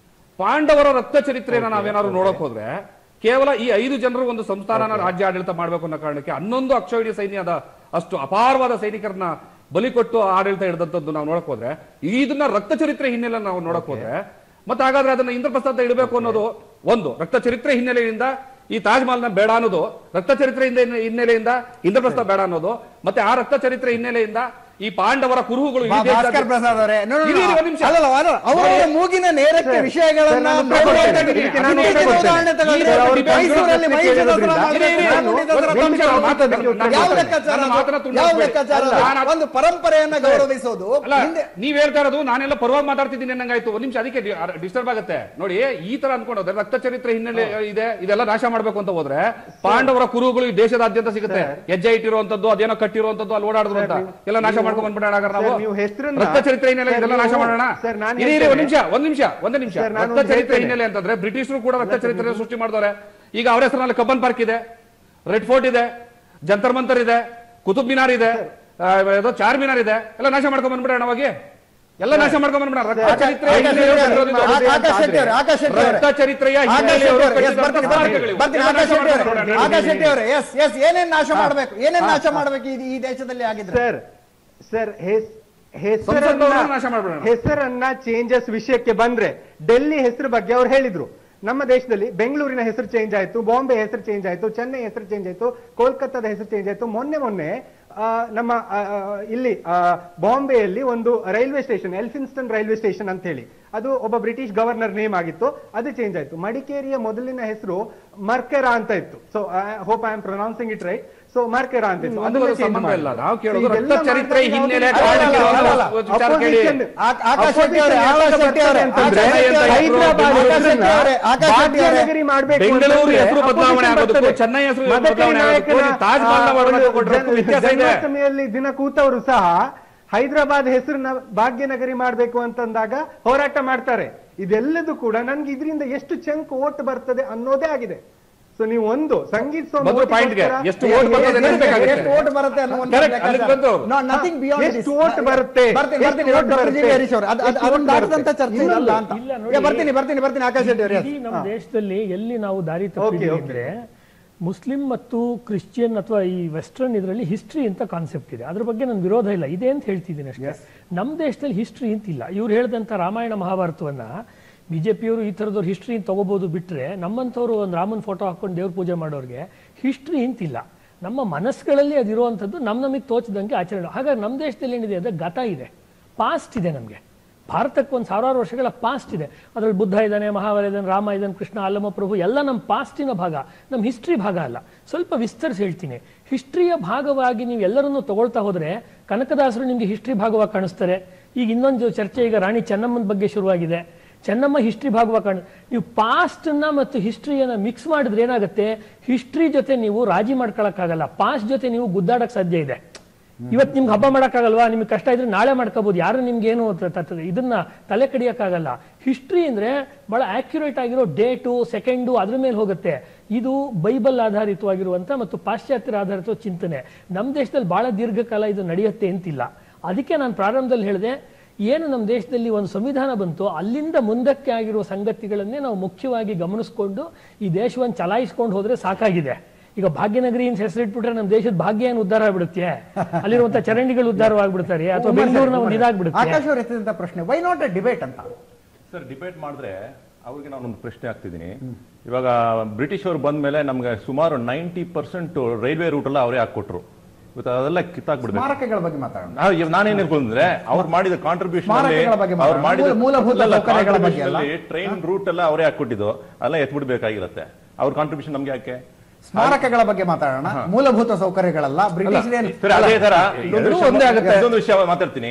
ಪಾಂಡವರ ರಕ್ತ ಚರಿತ್ರೆಯನ್ನ ನಾವೇನಾದ್ರು ನೋಡಕ್ ಹೋದ್ರೆ ಕೇವಲ ಈ ಐದು ಜನರು ಒಂದು ಸಂಸ್ಥಾನನ ರಾಜ್ಯ ಆಡಳಿತ ಮಾಡಬೇಕು ಅನ್ನೋ ಕಾರಣಕ್ಕೆ ಹನ್ನೊಂದು ಅಕ್ಷೋಹಿಣಿ ಸೈನ್ಯದ ಅಷ್ಟು ಅಪಾರವಾದ ಸೈನಿಕರನ್ನ ಬಲಿ ಕೊಟ್ಟು ಆಡಳಿತ ಹಿಡಿದಂತದ್ದು ನಾವು ನೋಡಕ್ ಹೋದ್ರೆ ಇದನ್ನ ರಕ್ತ ಚರಿತ್ರೆ ಹಿನ್ನೆಲೆ ನಾವು ನೋಡಕ್ ಹೋದ್ರೆ ಮತ್ತೆ ಹಾಗಾದ್ರೆ ಅದನ್ನ ಇಂದ್ರಪ್ರಸ್ಥ ಅಂತ ಇಡಬೇಕು ಅನ್ನೋದು ಒಂದು ರಕ್ತ ಚರಿತ್ರೆ ಹಿನ್ನೆಲೆಯಿಂದ ಈ ತಾಜ್ ಮಹಲ್ನ ಬೇಡ ಅನ್ನೋದು ರಕ್ತ ಚರಿತ್ರೆಯಿಂದ ಹಿನ್ನೆಲೆಯಿಂದ ಇಂದ್ರಪ್ರಸ್ಥ ಬೇಡ ಅನ್ನೋದು ಮತ್ತೆ ಆ ರಕ್ತ ಚರಿತ್ರೆ ಹಿನ್ನೆಲೆಯಿಂದ ಈ ಪಾಂಡವರ ಕುರುಹುಗಳು ಬಾ- ಇಡೀ ದೇಶದಾದ್ಯಂತ- ಭಾಸ್ಕರ್ ಪ್ರಸಾದ್ ಅವರೇ no, no, no, ಇರಿ, ಇರಿ, ಒಂದ್ ನಿಮಿಷ. ಅಲ್ಲಲ್ಲ, ಅಲ್ಲ, ಅವರವರ ಮೂಗಿನ ನೇರಕ್ಕೆ ವಿಷಯಗಳನ್ನ ನಾನು ಪ್ರಭು ಉತ್ತರ ಹೇಳ್ತಾ ಕೊಡ್ತೇನೆ. ಇದ್ದೀನಿ. ನಾನು ಅದಕ್ಕೆ ಉತ್ತರ ಉದಾಹರಣೆ ಕೊಡ್ತೇನೆ. ತಗೊಳ್ಳಿ. ಸರ್, ಅವರು ಮೈಸೂರಲ್ಲಿ ಪ್ರಶ್ನೆ ಮಹಿಷ ದಸರಾ ಕೇಳಿದ್ರಿಂದ ಮಾಡಿದ್ರೆ ಇರಿ, ಇರಿ, ಚಾಮುಂಡಿ ದಸರಾ ಒಂದು ನಿಮಿಷ ಮಾಡ್ತಾರೆ. ಮಾತಾಡ್ಬೇಕು. ನಾನು ಯಾವ ಮಾತಾಡ್ಬೇಕು. ಲೆಕ್ಕಾಚಾರ ನನ್ನ ಮಾತನ್ನ ಅದು? ತುಂಡಾಕ್ಬೇಡಿ. ಯಾವ ಲೆಕ್ಕಾಚಾರ ಅದು? ನಾನು- ಒಂದು ಪರಂಪರೆಯನ್ನ ಗೌರವಿಸೋದು ಅಲ್ಲ ಹಿಂದೆ ನೀವ್ ಹೇಳ್ತಾ ಇರೋದು ನಾನೆಲ್ಲ ಪರವಾಗಿ ಮಾತಾಡ್ತಿದ್ದೀನಿ ಅನ್ನಂಗಾಯ್ತು ಒಂದ್ ನಿಮಿಷ ಅದಕ್ಕೆ ಡಿಸ್ಟರ್ಬ್ ಆಗುತ್ತೆ ನೋಡಿ ಈ ತರ ಅನ್ಕೊಂಡೋದ್ರೆ ರಕ್ತ ಚರಿತ್ರೆ ಹಿನ್ನೆಲೆ ಇದೆ ಇದೆಲ್ಲ ನಾಶ ಮಾಡ್ಬೇಕು ಅಂತ ಹೋದ್ರೆ ಪಾಂಡವರ ಕುರುಹುಗಳು ಈ ದೇಶದಾದ್ಯಂತ ಸಿಗುತ್ತೆ ಹೆಜ್ಜೆ ಇಟ್ಟಿರುವಂತದ್ದು ಅದೇನೋ ಕಟ್ಟಿರುವಂತದ್ದು ಅಲ್ಲಿ ಓಡಾಡಿದ್ರು ಅಂತ ಎಲ್ಲ ನಾಶ ನೀವು- ಮಾಡ್ಕೊಂಡ್ ಬಂದ್ಬಿಡೋಣ ಹಾಗಾದ್ರೆ ನಾವು ಸರ್, ನೀವು ಹೆಸ್ರನ್ನ- ರಕ್ತ ಚರಿತ್ರೆ ಹಿನ್ನೆಲೆ ಸರ್, ಇದೆಲ್ಲ ನಾಶ ನೀವು- ಮಾಡೋಣ ಸರ್, ನಾನು ಇರಿ, ಇರಿ, ಒಂದ್ ಹೇಳ್ತೇನೆ. ನಿಮಿಷ ಒಂದ್ ನಿಮಿಷ ಒಂದ್ ನಿಮಿಷ ಸರ್, ನಾನು ರಕ್ತ ಚರಿತ್ರೆ ಹೇಳ್ತೇನೆ. ಹಿನ್ನೆಲೆ ಅಂತಂದ್ರೆ ಬ್ರಿಟಿಷರು ಕೂಡ ರಕ್ತ ಚರಿತ್ರೆ ಸೃಷ್ಟಿ ಮಾಡಿದವ್ರೆ ಈಗ ಅವರ ಹೆಸರಿನಲ್ಲಿ ಕಬ್ಬನ್ ಪಾರ್ಕ್ ಇದೆ ರೆಡ್ ಫೋರ್ಟ್ ಇದೆ ಜಂತರ್ ಮಂತರ್ ಇದೆ ಕುತುಬ್ ಮಿನಾರ್ ಇದೆ ಆ, ಇದು ಚಾರ್ ಮಿನಾರ್ ಇದೆ ಎಲ್ಲ ನಾಶ ಮಾಡ್ಕೊಂಡ್ ಬಂದ್ಬಿಡೋಣ ಅವಾಗೆ ಎಲ್ಲ ನಾಶ ಮಾಡ್ಕೊಂಡ್ ಬಂದ್ಬಿಡೋಣ ರಕ್ತ ಸರ್, ಚರಿತ್ರೆ ಆಕಾಶ್ ಹಿನ್ನೆಲೆ ಶೆಟ್ಟಿ ಅವರೇ, ಇರೋದು ಇದು. ಆಕಾಶ್ ಶೆಟ್ಟಿ ಅವರೇ, ಆಕಾಶ್ ಶೆಟ್ಟಿ ಅವರೇ. ರಕ್ತ ಚರಿತ್ರೆಯ ಆಕಾಶ್ ಹಿನ್ನೆಲೆ ಶೆಟ್ಟಿ ಅವರು ಅವರೇ, yes, ಕಟ್ಟಿದಂತ ಬರ್ತೀನಿ, ಸ್ಮಾರಕಗಳು. ಬರ್ತೀನಿ, ಎಲ್ಲ ಆಕಾಶ್ ನಾಶ ಶೆಟ್ಟಿ ಅವರೇ, ಮಾಡ್ಕೊಂಡ್ ಆಕಾಶ್ ಶೆಟ್ಟಿ ಅವರೇ ಎಸ್ ಎಸ್ ಏನೇನ್ ನಾಶ ಮಾಡ್ಬೇಕು ಏನೇನ್ ನಾಶ ಮಾಡ್ಬೇಕು ಈ- ಈ ದೇಶದಲ್ಲಿ ಆಗಿದ್ರೆ ಸರ್ ಸರ್ ಹೆಸ್ ಸಂಸತ್ತವ್ರನ್ನ ಹೆಸರನ್ನ ನಾಶ ಮಾಡ್ಬಿಡೋಣ. ಹೆಸರನ್ನ ಚೇಂಜಸ್ ವಿಷಯಕ್ಕೆ ಬಂದ್ರೆ ಡೆಲ್ಲಿ ಹೆಸರು ಬಗ್ಗೆ ಅವ್ರು ಹೇಳಿದ್ರು ನಮ್ಮ ದೇಶದಲ್ಲಿ ಬೆಂಗಳೂರಿನ ಹೆಸರು ಚೇಂಜ್ ಆಯ್ತು ಬಾಂಬೆ ಹೆಸರು ಚೇಂಜ್ ಆಯ್ತು ಚೆನ್ನೈ ಹೆಸರು ಚೇಂಜ್ ಆಯ್ತು ಕೋಲ್ಕತ್ತಾದ ಹೆಸರು ಚೇಂಜ್ ಆಯ್ತು ಮೊನ್ನೆ ಮೊನ್ನೆ ಆ, ನಮ್ಮ ಆ, ಆ, ಇಲ್ಲಿ ಆ, ಬಾಂಬೆಯಲ್ಲಿ ಒಂದು railway station Elphinstone railway station ಅಂತ ಹೇಳಿ ಅದು ಒಬ್ಬ ಬ್ರಿಟಿಷ್ ಗವರ್ನರ್ ನೇಮ್ ಆಗಿತ್ತು ಅದು ಚೇಂಜ್ ಆಯ್ತು ಮಡಿಕೇರಿಯ ಮೊದಲಿನ ಹೆಸರು ಮರ್ಕೆರಾ ಅಂತ ಇತ್ತು so hope I am pronouncing it right so Mercara ಅಂತ ಇತ್ತು ಒಂದೂ ಅದನ್ನ change ಸಂಬಂಧ ಇಲ್ಲ. ಮಾಡಿದ್ರು. ನಾವು ಕೇಳೋದು So ಇದೆಲ್ಲ ರಕ್ತ ಚರಿತ್ರೆ ಮಾಡಿದಾಗ ಹಿನ್ನೆಲೆ ಯಾವ್ದು- ಕಾರಣಕ್ಕೆ ಅಲ್ಲ, ಅಲ್ಲ, ಒಂದು ಅಲ್ಲ. ವಿಚಾರ ಕೇಳಿ. Opposition- ಆ- ಆಕಾಶ್ ಶೆಟ್ಟಿ ಅವರೇ, opposition ಆಕಾಶ್ ಶೆಟ್ಟಿ ಅವರೇ, ಅಂತಂದ್ರೆ ಆಕಾಶ್ ಶೆಟ್ಟಿ ಅವರೇ, ಹೈದರಾಬಾದ್ ಆಕಾಶ್ ಹೆಸರನ್ನ ಶೆಟ್ಟಿ ಅವರೇ, ಆಕಾಶ್ ಶೆಟ್ಟಿ ಅವರೇ. ಭಾಗ್ಯನಗರಿ ಮಾಡ್ಬೇಕು ಬೆಂಗಳೂರು ಅಂತಂದ್ರೆ ಹೆಸರು ಬದಲಾವಣೆ opposition ಆಗೋದಕ್ಕೂ, ಬರ್ತದೆ. ಚೆನ್ನೈ ಹೆಸರು ಮದಕರಿ ಬದಲಾವಣೆ ಆಗೋದಕ್ಕೂ, ನಾಯಕನ, ತಾಜ್ ಮಹಲ್ನ ಆ, ಒಳಗಡೆ ಒಂದು ಕೊಟ್ಟಿರೋದಕ್ಕೂ ಜನ್- ವ್ಯತ್ಯಾಸ ಇದೆ. ಜನ್ಮಾಷ್ಟಮಿಯಲ್ಲಿ ದಿನ ಕೂತವರು ಸಹ ಹೈದರಾಬಾದ್ ಹೆಸರನ್ನ ಭಾಗ್ಯನಗರಿ ಮಾಡ್ಬೇಕು ಅಂತಂದಾಗ ಹೋರಾಟ ಮಾಡ್ತಾರೆ ಇದೆಲ್ಲದೂ ಕೂಡ ನನ್ಗೆ ಇದರಿಂದ ಎಷ್ಟು ಚಂಕ್ ಓಟ್ ಬರ್ತದೆ ಅನ್ನೋದೇ ಆಗಿದೆ ಸೊ ನೀವು ಒಂದು ಸಂಗೀತ ಸೋಮ ಮೊದಲು point ಗೆ ಓಟಿಗೋಸ್ಕರ- ಎಷ್ಟು vote ಬರ್ತದೆ ಎಷ್ಟು- ನೆನ್ಪಿಸ್ಬೇಕಾಗುತ್ತೆ. ಎಷ್ಟು vote ಬರುತ್ತೆ ಅನ್ನುವಂಥ Correct, ಲೆಕ್ಕಾಚಾರ. ಅಲ್ಲಿಗೆ ಬಂದವರು. No, nothing beyond ಎಷ್ಟು this. vote ಬರುತ್ತೆ? ಬರ್ತೀನಿ, ಎಷ್ಟು ಬರ್ತೀನಿ, vote ಡಾಕ್ಟರ್ ಬರುತ್ತೆ? ಜಿ ವಿ ಹರೀಶ್ ಅವರು. ಅದು- ಅದು- ಎಷ್ಟು ಅದನ್ನ vote ದಾಟಿದಂತ ಬರುತ್ತೆ? ಚರ್ಚೆ ಇದಲ್ಲ ಅಂತ ಇಲ್ಲ ನೋಡಿ. ಏ, ಬರ್ತೀನಿ ಬರ್ತೀನಿ ಬರ್ತೀನಿ ಆಕಾಶ್ ಶೆಟ್ಟಿ ಅವರು ಇಡೀ ನಮ್ಮ ದೇಶದಲ್ಲಿ ಎಲ್ಲಿ ನಾವು ದಾರಿ Okay, ತಪ್ಪಿದ್ದೀವಿ okay. ಅಂದ್ರೆ ಮುಸ್ಲಿಂ ಮತ್ತು ಕ್ರಿಶ್ಚಿಯನ್ ಅಥವಾ ಈ ವೆಸ್ಟರ್ನ್ ಇದರಲ್ಲಿ ಹಿಸ್ಟ್ರಿ ಅಂತ ಕಾನ್ಸೆಪ್ಟ್ ಇದೆ ಅದ್ರ ಬಗ್ಗೆ ನನ್ನ ವಿರೋಧ ಇಲ್ಲ ಇದೆ ಅಂತ ಹೇಳ್ತಿದ್ದೀನಿ ಅಷ್ಟೇ ನಮ್ಮ ದೇಶದಲ್ಲಿ ಹಿಸ್ಟ್ರಿ ಅಂತಿಲ್ಲ ಇವ್ರು ಹೇಳಿದಂಥ ರಾಮಾಯಣ ಮಹಾಭಾರತವನ್ನ ಬಿಜೆಪಿಯವರು ಈ ಥರದವ್ರು ಹಿಸ್ಟ್ರಿ ತಗೋಬಹುದು ಬಿಟ್ರೆ ನಮ್ಮಂಥವ್ರು ಒಂದು ರಾಮನ್ ಫೋಟೋ ಹಾಕೊಂಡು ದೇವ್ರ ಪೂಜೆ ಮಾಡೋರಿಗೆ ಹಿಸ್ಟ್ರಿ ಅಂತಿಲ್ಲ ನಮ್ಮ ಮನಸ್ಸುಗಳಲ್ಲಿ ಅದಿರುವಂಥದ್ದು ನಮ್ಮ ನಮಗೆ ತೋಚಿದಂಗೆ ಆಚರಣೆ ಹಾಗಾಗಿ ನಮ್ಮ ದೇಶದಲ್ಲಿ ಏನಿದೆ ಅಂದರೆ ಗತ ಇದೆ ಪಾಸ್ಟ್ ಇದೆ ನಮಗೆ ಭಾರತಕ್ಕೆ ಒಂದು ಸಾವಿರಾರು ವರ್ಷಗಳ ಪಾಸ್ಟ್ ಇದೆ ಅದರಲ್ಲಿ ಬುದ್ಧ ಇದ್ದಾನೆ ಮಹಾವೀರ ಇದ್ದಾನೆ ರಾಮ ಇದ್ದಾನೆ ಕೃಷ್ಣ ಅಲ್ಲಮ ಪ್ರಭು ಎಲ್ಲ ನಮ್ಮ ಪಾಸ್ಟಿನ ಭಾಗ ನಮ್ಮ ಹಿಸ್ಟ್ರಿ ಭಾಗ ಅಲ್ಲ ಸ್ವಲ್ಪ ವಿಸ್ತರಿಸಿ ಹೇಳ್ತೀನಿ ಹಿಸ್ಟ್ರಿಯ ಭಾಗವಾಗಿ ನೀವು ಎಲ್ಲರನ್ನೂ ತಗೊಳ್ತಾ ಹೋದರೆ ಕನಕದಾಸರು ನಿಮಗೆ ಹಿಸ್ಟ್ರಿ ಭಾಗವಾಗಿ ಕಾಣಿಸ್ತಾರೆ ಈಗ ಇನ್ನೊಂದು ಚರ್ಚೆ ಈಗ ರಾಣಿ ಚೆನ್ನಮ್ಮನ ಬಗ್ಗೆ ಶುರುವಾಗಿದೆ ಚೆನ್ನಮ್ಮ ಹಿಸ್ಟ್ರಿ ಭಾಗವಾಗಿ ಕಾಣ ನೀವು ಪಾಸ್ಟನ್ನ ಮತ್ತು ಹಿಸ್ಟ್ರಿಯನ್ನ ಮಿಕ್ಸ್ ಮಾಡಿದ್ರೆ ಏನಾಗುತ್ತೆ ಹಿಸ್ಟ್ರಿ ಜೊತೆ ನೀವು ರಾಜಿ ಮಾಡ್ಕೊಳಕ್ಕಾಗಲ್ಲ ಪಾಸ್ಟ್ ಜೊತೆ ನೀವು ಗುದ್ದಾಡಕ್ ಸಾಧ್ಯ ಇದೆ ಇವತ್ತು ನಿಮ್ಗೆ ಹಬ್ಬ ಮಾಡೋಕ್ಕಾಗಲ್ವಾ ನಿಮ್ಗೆ ಕಷ್ಟ ಇದ್ರೆ ನಾಳೆ ಮಾಡ್ಕೋಬಹುದು ಯಾರು ನಿಮ್ಗೆ ಏನು ತ- ತ- ತ- ಇದನ್ನ ತಲೆ ಕಡಿಯಕ್ಕಾಗಲ್ಲ ಹಿಸ್ಟ್ರಿ ಅಂದ್ರೆ ಬಹಳ ಆಕ್ಯುರೇಟ್ ಆಗಿರೋ ಡೇಟು ಸೆಕೆಂಡು ಅದ್ರ ಮೇಲೆ ಹೋಗುತ್ತೆ ಇದು ಬೈಬಲ್ ಆಧಾರಿತವಾಗಿರುವಂತ ಮತ್ತು ಪಾಶ್ಚಾತ್ಯರ ಆಧಾರಿತ ಚಿಂತನೆ ನಮ್ಮ ದೇಶದಲ್ಲಿ ಬಹಳ ದೀರ್ಘಕಾಲ ಇದು ನಡೆಯುತ್ತೆ ಅಂತಿಲ್ಲ ಅದಕ್ಕೆ ನಾನು ಪ್ರಾರಂಭದಲ್ಲಿ ಹೇಳಿದೆ ಏನು ನಮ್ಮ ದೇಶದಲ್ಲಿ ಒಂದು ಸಂವಿಧಾನ ಬಂತು ಅಲ್ಲಿಂದ ಮುಂದಕ್ಕೆ ಆಗಿರುವ ಸಂಗತಿಗಳನ್ನೇ ನಾವು ಮುಖ್ಯವಾಗಿ ಗಮನಿಸ್ಕೊಂಡು ಈ ದೇಶವನ್ನು ಚಲಾಯಿಸ್ಕೊಂಡು ಹೋದ್ರೆ ಸಾಕಾಗಿದೆ ಈಗ ಭಾಗ್ಯನಗರಿ ಅಂತ ಹೆಸರಿಟ್ಬಿಟ್ರೆ ನಮ್ಮ ದೇಶದ ಭಾಗ್ಯ ಏನು ಉದ್ಧಾರ ಆಗ್ಬಿಡುತ್ತೆ ಅಲ್ಲಿರುವಂತ ಚರಂಡಿಗಳು ಉದ್ಧಾರವಾಗ್ಬಿಡ್ತಾರೆ ಅಥವಾ ಬೆಂಗಳೂರಿನ ಒಂದು ಇದಾಗ್ಬಿಡುತ್ತೆ ಆಕಾಶ್ ಅವರು ಎತ್ತಿದಂತ ಪ್ರಶ್ನೆ ವೈ ನಾಟ್ ಎ ಡಿಬೇಟ್ ಅಂತ ಸರ್ ಡಿಬೇಟ್ ಮಾಡಿದ್ರೆ ಅವ್ರಿಗೆ ನಾನು ಒಂದು ಪ್ರಶ್ನೆ ಆಗ್ತಿದ್ದೀನಿ ಇವಾಗ ಬ್ರಿಟಿಷ್ ಅವರು ಬಂದ ಮೇಲೆ ನಮ್ಗೆ ಸುಮಾರು ನೈಂಟಿ ಪರ್ಸೆಂಟ್ ರೈಲ್ವೆ ರೂಟ್ ಎಲ್ಲ ಅವರೇ ಹಾಕೊಟ್ರು ಇವತ್ತು ಅದೆಲ್ಲ ಕಿತ್ತಾಕ್ಬಿಡ್ಬೇಕು ಸ್ಮಾರಕಗಳ ಬಗ್ಗೆ ಮಾತಾಡೋಣ ನಾವು ಇವ್- ನಾನೇನ್ ಹೇಳ್ಕೊಂಡ್ರೆ ಅವ್ರು ಮಾಡಿದ ಕಾಂಟ್ರಿಬ್ಯೂಷನ್ ಸ್ಮಾರಕಗಳ ಬಗ್ಗೆ ಅವ್ರು ಮಾತಾಡೋಣ. ಮಾಡಿದ ಮೂಲಭೂತ ಸೌಕರ್ಯಗಳ ಬಗ್ಗೆ ಅಲ್ಲ. ಟ್ರೈನ್ ರೂಟ್ ಎಲ್ಲ ಅವರೇ ಹಾಕೊಟ್ಟಿದ್ದು ಅದೆಲ್ಲ ಎತ್ಬಿಡ್ಬೇಕಾಗಿರುತ್ತೆ ಅವ್ರ ಕಾಂಟ್ರಿಬ್ಯೂಷನ್ ನಮ್ಗೆ ಯಾಕೆ ಸ್ಮಾರಕಗಳ ಬಗ್ಗೆ ಮಾತಾಡೋಣ ಮೂಲಭೂತ ಸೌಕರ್ಯಗಳಲ್ಲ ಬ್ರಿಟಿಷ್ ಸರಿ ಅದೇ ತರ ಇನ್ನೊಂದು ಎರಡೂ ವಿಷಯ- ಒಂದೇ ಆಗುತ್ತೆ. ಇನ್ನೊಂದು ವಿಷಯ ಮಾತಾಡ್ತೀನಿ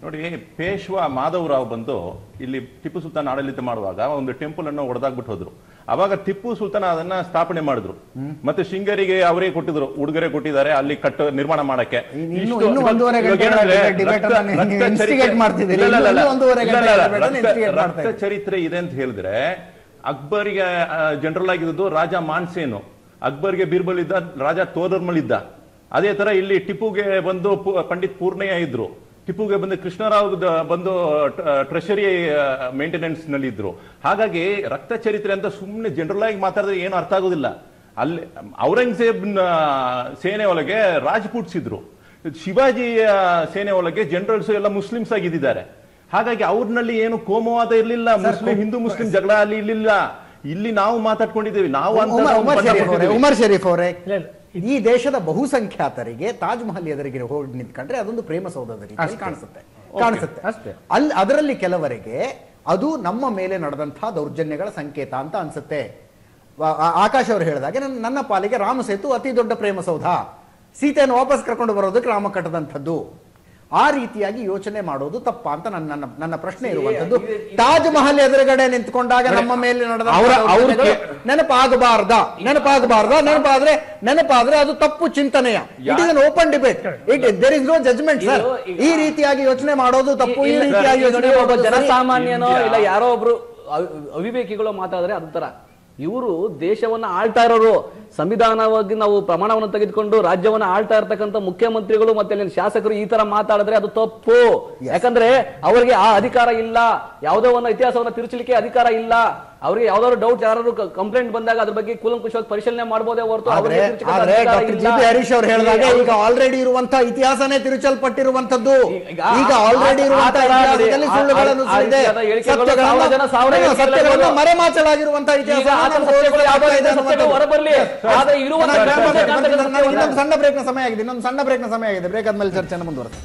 ನೋಡಿ ಪೇಶ್ವಾ ಮಾಧವರಾವ್ ಬಂದು ಇಲ್ಲಿ ಟಿಪ್ಪು ಸುಲ್ತಾನ್ ಆಡಳಿತ ಮಾಡುವಾಗ ಒಂದು ಟೆಂಪಲ್ ಅನ್ನು ಹೊಡೆದಾಗ್ಬಿಟ್ಟು ಹೋದ್ರು ಅವಾಗ ಟಿಪ್ಪು ಸುಲ್ತಾನ್ ಅದನ್ನ ಸ್ಥಾಪನೆ ಮಾಡಿದ್ರು ಮತ್ತೆ ಶೃಂಗೇರಿಗೆ ಅವರೇ ಕೊಟ್ಟಿದ್ರು ಉಡುಗೊರೆ ಕೊಟ್ಟಿದ್ದಾರೆ ಅಲ್ಲಿ ಕಟ್ಟ ನಿರ್ಮಾಣ ಮಾಡಕ್ಕೆ ಇನ್ನು- ಇಷ್ಟು- ಇನ್ನು ಒಂದೂವರೆ ಇವಾಗ ಗಂಟೆಗಳ ಏನಂದ್ರೆ debate ರಕ್ತ- ಅನ್ನ ನೀವು ರಕ್ತ instigate ಚರಿತ್ರೆ- ಮಾಡ್ತಿದ್ದೀರಿ. ಇಲ್ಲ, ಇಲ್ಲ, ಇಲ್ಲ. ಇನ್ನು ಒಂದೂವರೆ ಇಲ್ಲ, ಗಂಟೆಗಳ ಇಲ್ಲ, debate ಅನ್ನ ರಕ್ತ- instigate ಮಾಡ್ತಾ ರಕ್ತ ಇದ್ದೀರಿ. ಚರಿತ್ರೆ ಇದೆ ಅಂತ ಹೇಳಿದ್ರೆ ಅಕ್ಬರ್ಗೆ ಜನರಲ್ ಆಗಿದ್ದು ರಾಜ ಮಾನ್ಸೇನು ಅಕ್ಬರ್ಗೆ ಬೀರ್ಬಲ್ ಇದ್ದ ರಾಜ ತೋದರ್ಮಲ್ ಇದ್ದ ಅದೇ ತರ ಇಲ್ಲಿ ಟಿಪ್ಪುಗೆ ಬಂದು ಪು- ಪಂಡಿತ್ ಪೂರ್ಣಯ್ಯ ಇದ್ರು ಟಿಪ್ಪುಗೆ ಬಂದು ಕೃಷ್ಣರಾವ್ ದ- ಬಂದು ಟ್ರೆಷರಿ ಮೇಂಟೆನೆನ್ಸ್ ನಲ್ಲಿ ಇದ್ರು ಹಾಗಾಗಿ ರಕ್ತ ಚರಿತ್ರೆ ಅಂತ ಸುಮ್ಮನೆ ಜನರಲ್ ಆಗಿ ಮಾತಾಡಿದ್ರೆ ಏನು ಅರ್ಥ ಆಗೋದಿಲ್ಲ ಅಲ್ಲಿ ಔರಂಗಜೇಬ್ ಸೇನೆ ಒಳಗೆ ರಾಜ್ಪೂಟ್ಸ್ ಇದ್ರು ಶಿವಾಜಿಯ ಸೇನೆ ಒಳಗೆ ಜನರಲ್ಸ್ ಎಲ್ಲ ಮುಸ್ಲಿಮ್ಸ್ ಆಗಿದ್ದಾರೆ ಹಾಗಾಗಿ ಅವ್ರನಲ್ಲಿ ಏನು ಕೋಮವಾದ ಇರ್ಲಿಲ್ಲ ಮುಸ್ಲಿಂ ಹಿಂದೂ ಮುಸ್ಲಿಂ ಜಗಳ ಅಲ್ಲಿ ಇರ್ಲಿಲ್ಲ ಇಲ್ಲಿ ನಾವು ಮಾತಾಡ್ಕೊಂಡಿದ್ದೇವೆ ನಾವು ಅಂತ ಉಮರ್ ನಾವು ಉಮರ್ ಬಣ್ಣ ಶರೀಫ್ ಅವರೇ ಕೊಟ್ಟಿದ್ದೀವಿ. ಉಮರ್ ಶರೀಫ್ ಅವರೇ ಇಲ್ಲ, ಇಲ್ಲ. ಈ ದೇಶದ ಬಹುಸಂಖ್ಯಾತರಿಗೆ ತಾಜ್ ಮಹಲ್ ಎದುರಿಗೆ ಹೋಗಿ ನಿಂತ್ಕೊಂಡ್ರೆ ಅದೊಂದು ಪ್ರೇಮ ಸೌಧದ ರೀತಿ ಕಾಣಿಸುತ್ತೆ ಕಾಣಿಸುತ್ತೆ ಅಷ್ಟೇ. ಅಲ್ಲಿ ಅದರಲ್ಲಿ ಕೆಲವರಿಗೆ ಅದು ನಮ್ಮ ಮೇಲೆ ನಡೆದಂತಹ ದೌರ್ಜನ್ಯಗಳ ಸಂಕೇತ ಅಂತ ಅನ್ಸುತ್ತೆ ವ- ಆ- ಆಕಾಶ್ ಅವರು ಹೇಳಿದಾಗೆ ನನ್ನ ನನ್ನ ಪಾಲಿಗೆ ರಾಮ ಸೇತು ಅತಿ ದೊಡ್ಡ ಪ್ರೇಮ ಸೌಧ ಸೀತೆಯನ್ನು ವಾಪಸ್ ಕರ್ಕೊಂಡು ಬರೋದಕ್ಕೆ ರಾಮ ಕಟ್ಟದಂಥದ್ದು ಆ ರೀತಿಯಾಗಿ ಯೋಚನೆ ಮಾಡೋದು ತಪ್ಪ ಅಂತ ನನ್ನ ನನ್ನ ನನ್ನ ಪ್ರಶ್ನೆ ಇರುವಂತದ್ದು ತಾಜ್ ಮಹಲ್ ಎದುರುಗಡೆ ನಿಂತ್ಕೊಂಡಾಗ ನಮ್ಮ ಮೇಲೆ ನಡೆದ ಅವ್ರ- ಅವ್ರ ದೌರ್ಜನ್ಯಗಳು ನೆನಪಾಗಬಾರ್ದ ನೆನಪಾಗಬಾರ್ದ ನೆನಪಾದ್ರೆ ನೆನಪಾದ್ರೆ ಅದು ತಪ್ಪು ಚಿಂತನೆಯ it is open debate it there is no judgement sir ಇದು ಈಗ- ಈ ರೀತಿಯಾಗಿ ಯೋಚನೆ ಮಾಡೋದು ತಪ್ಪು ಈ ಇಲ್ಲ, ರೀತಿಯಾಗಿ ಈಗ ಯೋಚನೆ ನೋಡಿ, ಒಬ್ಬ ಮಾಡೋದು ಸರಿ. ಜನಸಾಮಾನ್ಯನೋ India- ಇಲ್ಲ ಯಾರೋ ಒಬ್ರು ಅವಿ- ಅವಿವೇಕಿಗಳು ಮಾತಾಡಿದ್ರೆ ಅದ ತರ ಇವರು ದೇಶವನ್ನ ಆಳ್ತಾ ಇರೋರು ಸಂವಿಧಾನವಾಗಿ ನಾವು ಪ್ರಮಾಣವನ್ನು ತೆಗೆದುಕೊಂಡು ರಾಜ್ಯವನ್ನ ಆಳ್ತಾ ಇರ್ತಕ್ಕಂಥ ಮುಖ್ಯಮಂತ್ರಿಗಳು ಮತ್ತೆ ಅಲ್ಲಿನ ಶಾಸಕರು ಈ ತರ ಮಾತಾಡಿದ್ರೆ ಅದು ತಪ್ಪು ಯಾಕಂದ್ರೆ ಅವರಿಗೆ ಆ ಅಧಿಕಾರ ಇಲ್ಲ ಯಾವುದೋ ಒಂದು ಇತಿಹಾಸವನ್ನ ತಿರುಚಲಿಕ್ಕೆ ಅಧಿಕಾರ ಇಲ್ಲ ಅವರಿಗೆ ಯಾವ್ದಾದ್ರು ಡೌಟ್ ಯಾರು ಕಂಪ್ಲೇಂಟ್ ಬಂದಾಗ ಅದ್ರ ಬಗ್ಗೆ ಕೂಲಂಕುಷವಾಗಿ ಪರಿಶೀಲನೆ ಮಾಡಬಹುದೇ ಹೊರತು ಆದ್ರೆ ಅವರಿಗೆ ತಿರುಚಲಿಕ್ಕೆ ಆದ್ರೆ ಅಧಿಕಾರ ಡಾಕ್ಟರ್ ಇಲ್ಲ. ಜಿ ಪಿ ಹರೀಶ್ ಅವರು ಹೇಳಿದಾಗ ಈ- ಈಗ ಆಲ್ರೆಡಿ ಇರುವಂತಹ ಇತಿಹಾಸನೇ ತಿರುಚಲ್ಪಟ್ಟಿರುವಂತದ್ದು ಈಗ ಈಗ ಆ- ಆಲ್ರೆಡಿ ಆ- ಇರುವಂತಹ ಆ ತರ ಇತಿಹಾಸದಲ್ಲಿ ಆ- ಸುಳ್ಳುಗಳನ್ನು ಆ ಸುರಿದೆ ರೀತಿಯಾದ ಹೇಳಿಕೆಗಳು ಸತ್ಯಗಳನ್ನ- ಸಾವಿರ ಜನ ಸಾವಿರ ಹೌದು, ಹೇಳಿಕೆಗಳು ಸತ್ಯಗಳನ್ನ ಮರೆಮಾಚಲಾಗಿರುವಂತಹ ಇತಿಹಾಸ ಈಗ ಆತ ಸತ್ಯಗಳು ಯಾವ ರೀತಿ ಸತ್ಯಗಳು ಹೊರಬರ್ಲಿ ಆದ್ರೆ ಇರುವಂತ ಇನ್ನೊಂದು ಸಣ್ಣ ಬ್ರೇಕ್ ನ ಸಮಯ ಆಗಿದೆ ಇನ್ನೊಂದು ಸಣ್ಣ ಬ್ರೇಕ್ ನ ಸಮಯ ಆಗಿದೆ ಬ್ರೇಕ್ ಆದ್ಮೇಲೆ ಚರ್ಚೆಯನ್ನು ಮುಂದುವರೆಸಿ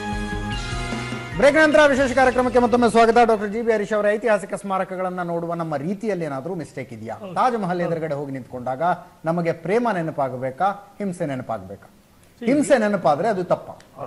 ಬ್ರೇಕ್ ನಂತರ ವಿಶೇಷ ಕಾರ್ಯಕ್ರಮಕ್ಕೆ ಮತ್ತೊಮ್ಮೆ ಸ್ವಾಗತ ಡಾಕ್ಟರ್ ಜಿ ಬಿ ಹರೀಶ್ ಅವರ ಐತಿಹಾಸಿಕ ಸ್ಮಾರಕಗಳನ್ನ ನೋಡುವ ನಮ್ಮ ರೀತಿಯಲ್ಲಿ ಏನಾದರೂ ಮಿಸ್ಟೇಕ್ ಇದೆಯಾ ತಾಜ್ ಮಹಲ್ ಎದುರುಗಡೆ ಹೋಗಿ ನಿಂತ್ಕೊಂಡಾಗ ನಮಗೆ ಪ್ರೇಮ ನೆನಪಾಗಬೇಕಾ ಹಿಂಸೆ ನೆನಪಾಗಬೇಕಾ ಹಿಂಸೆ ನೆನಪಾದ್ರೆ ಅದು ತಪ್ಪ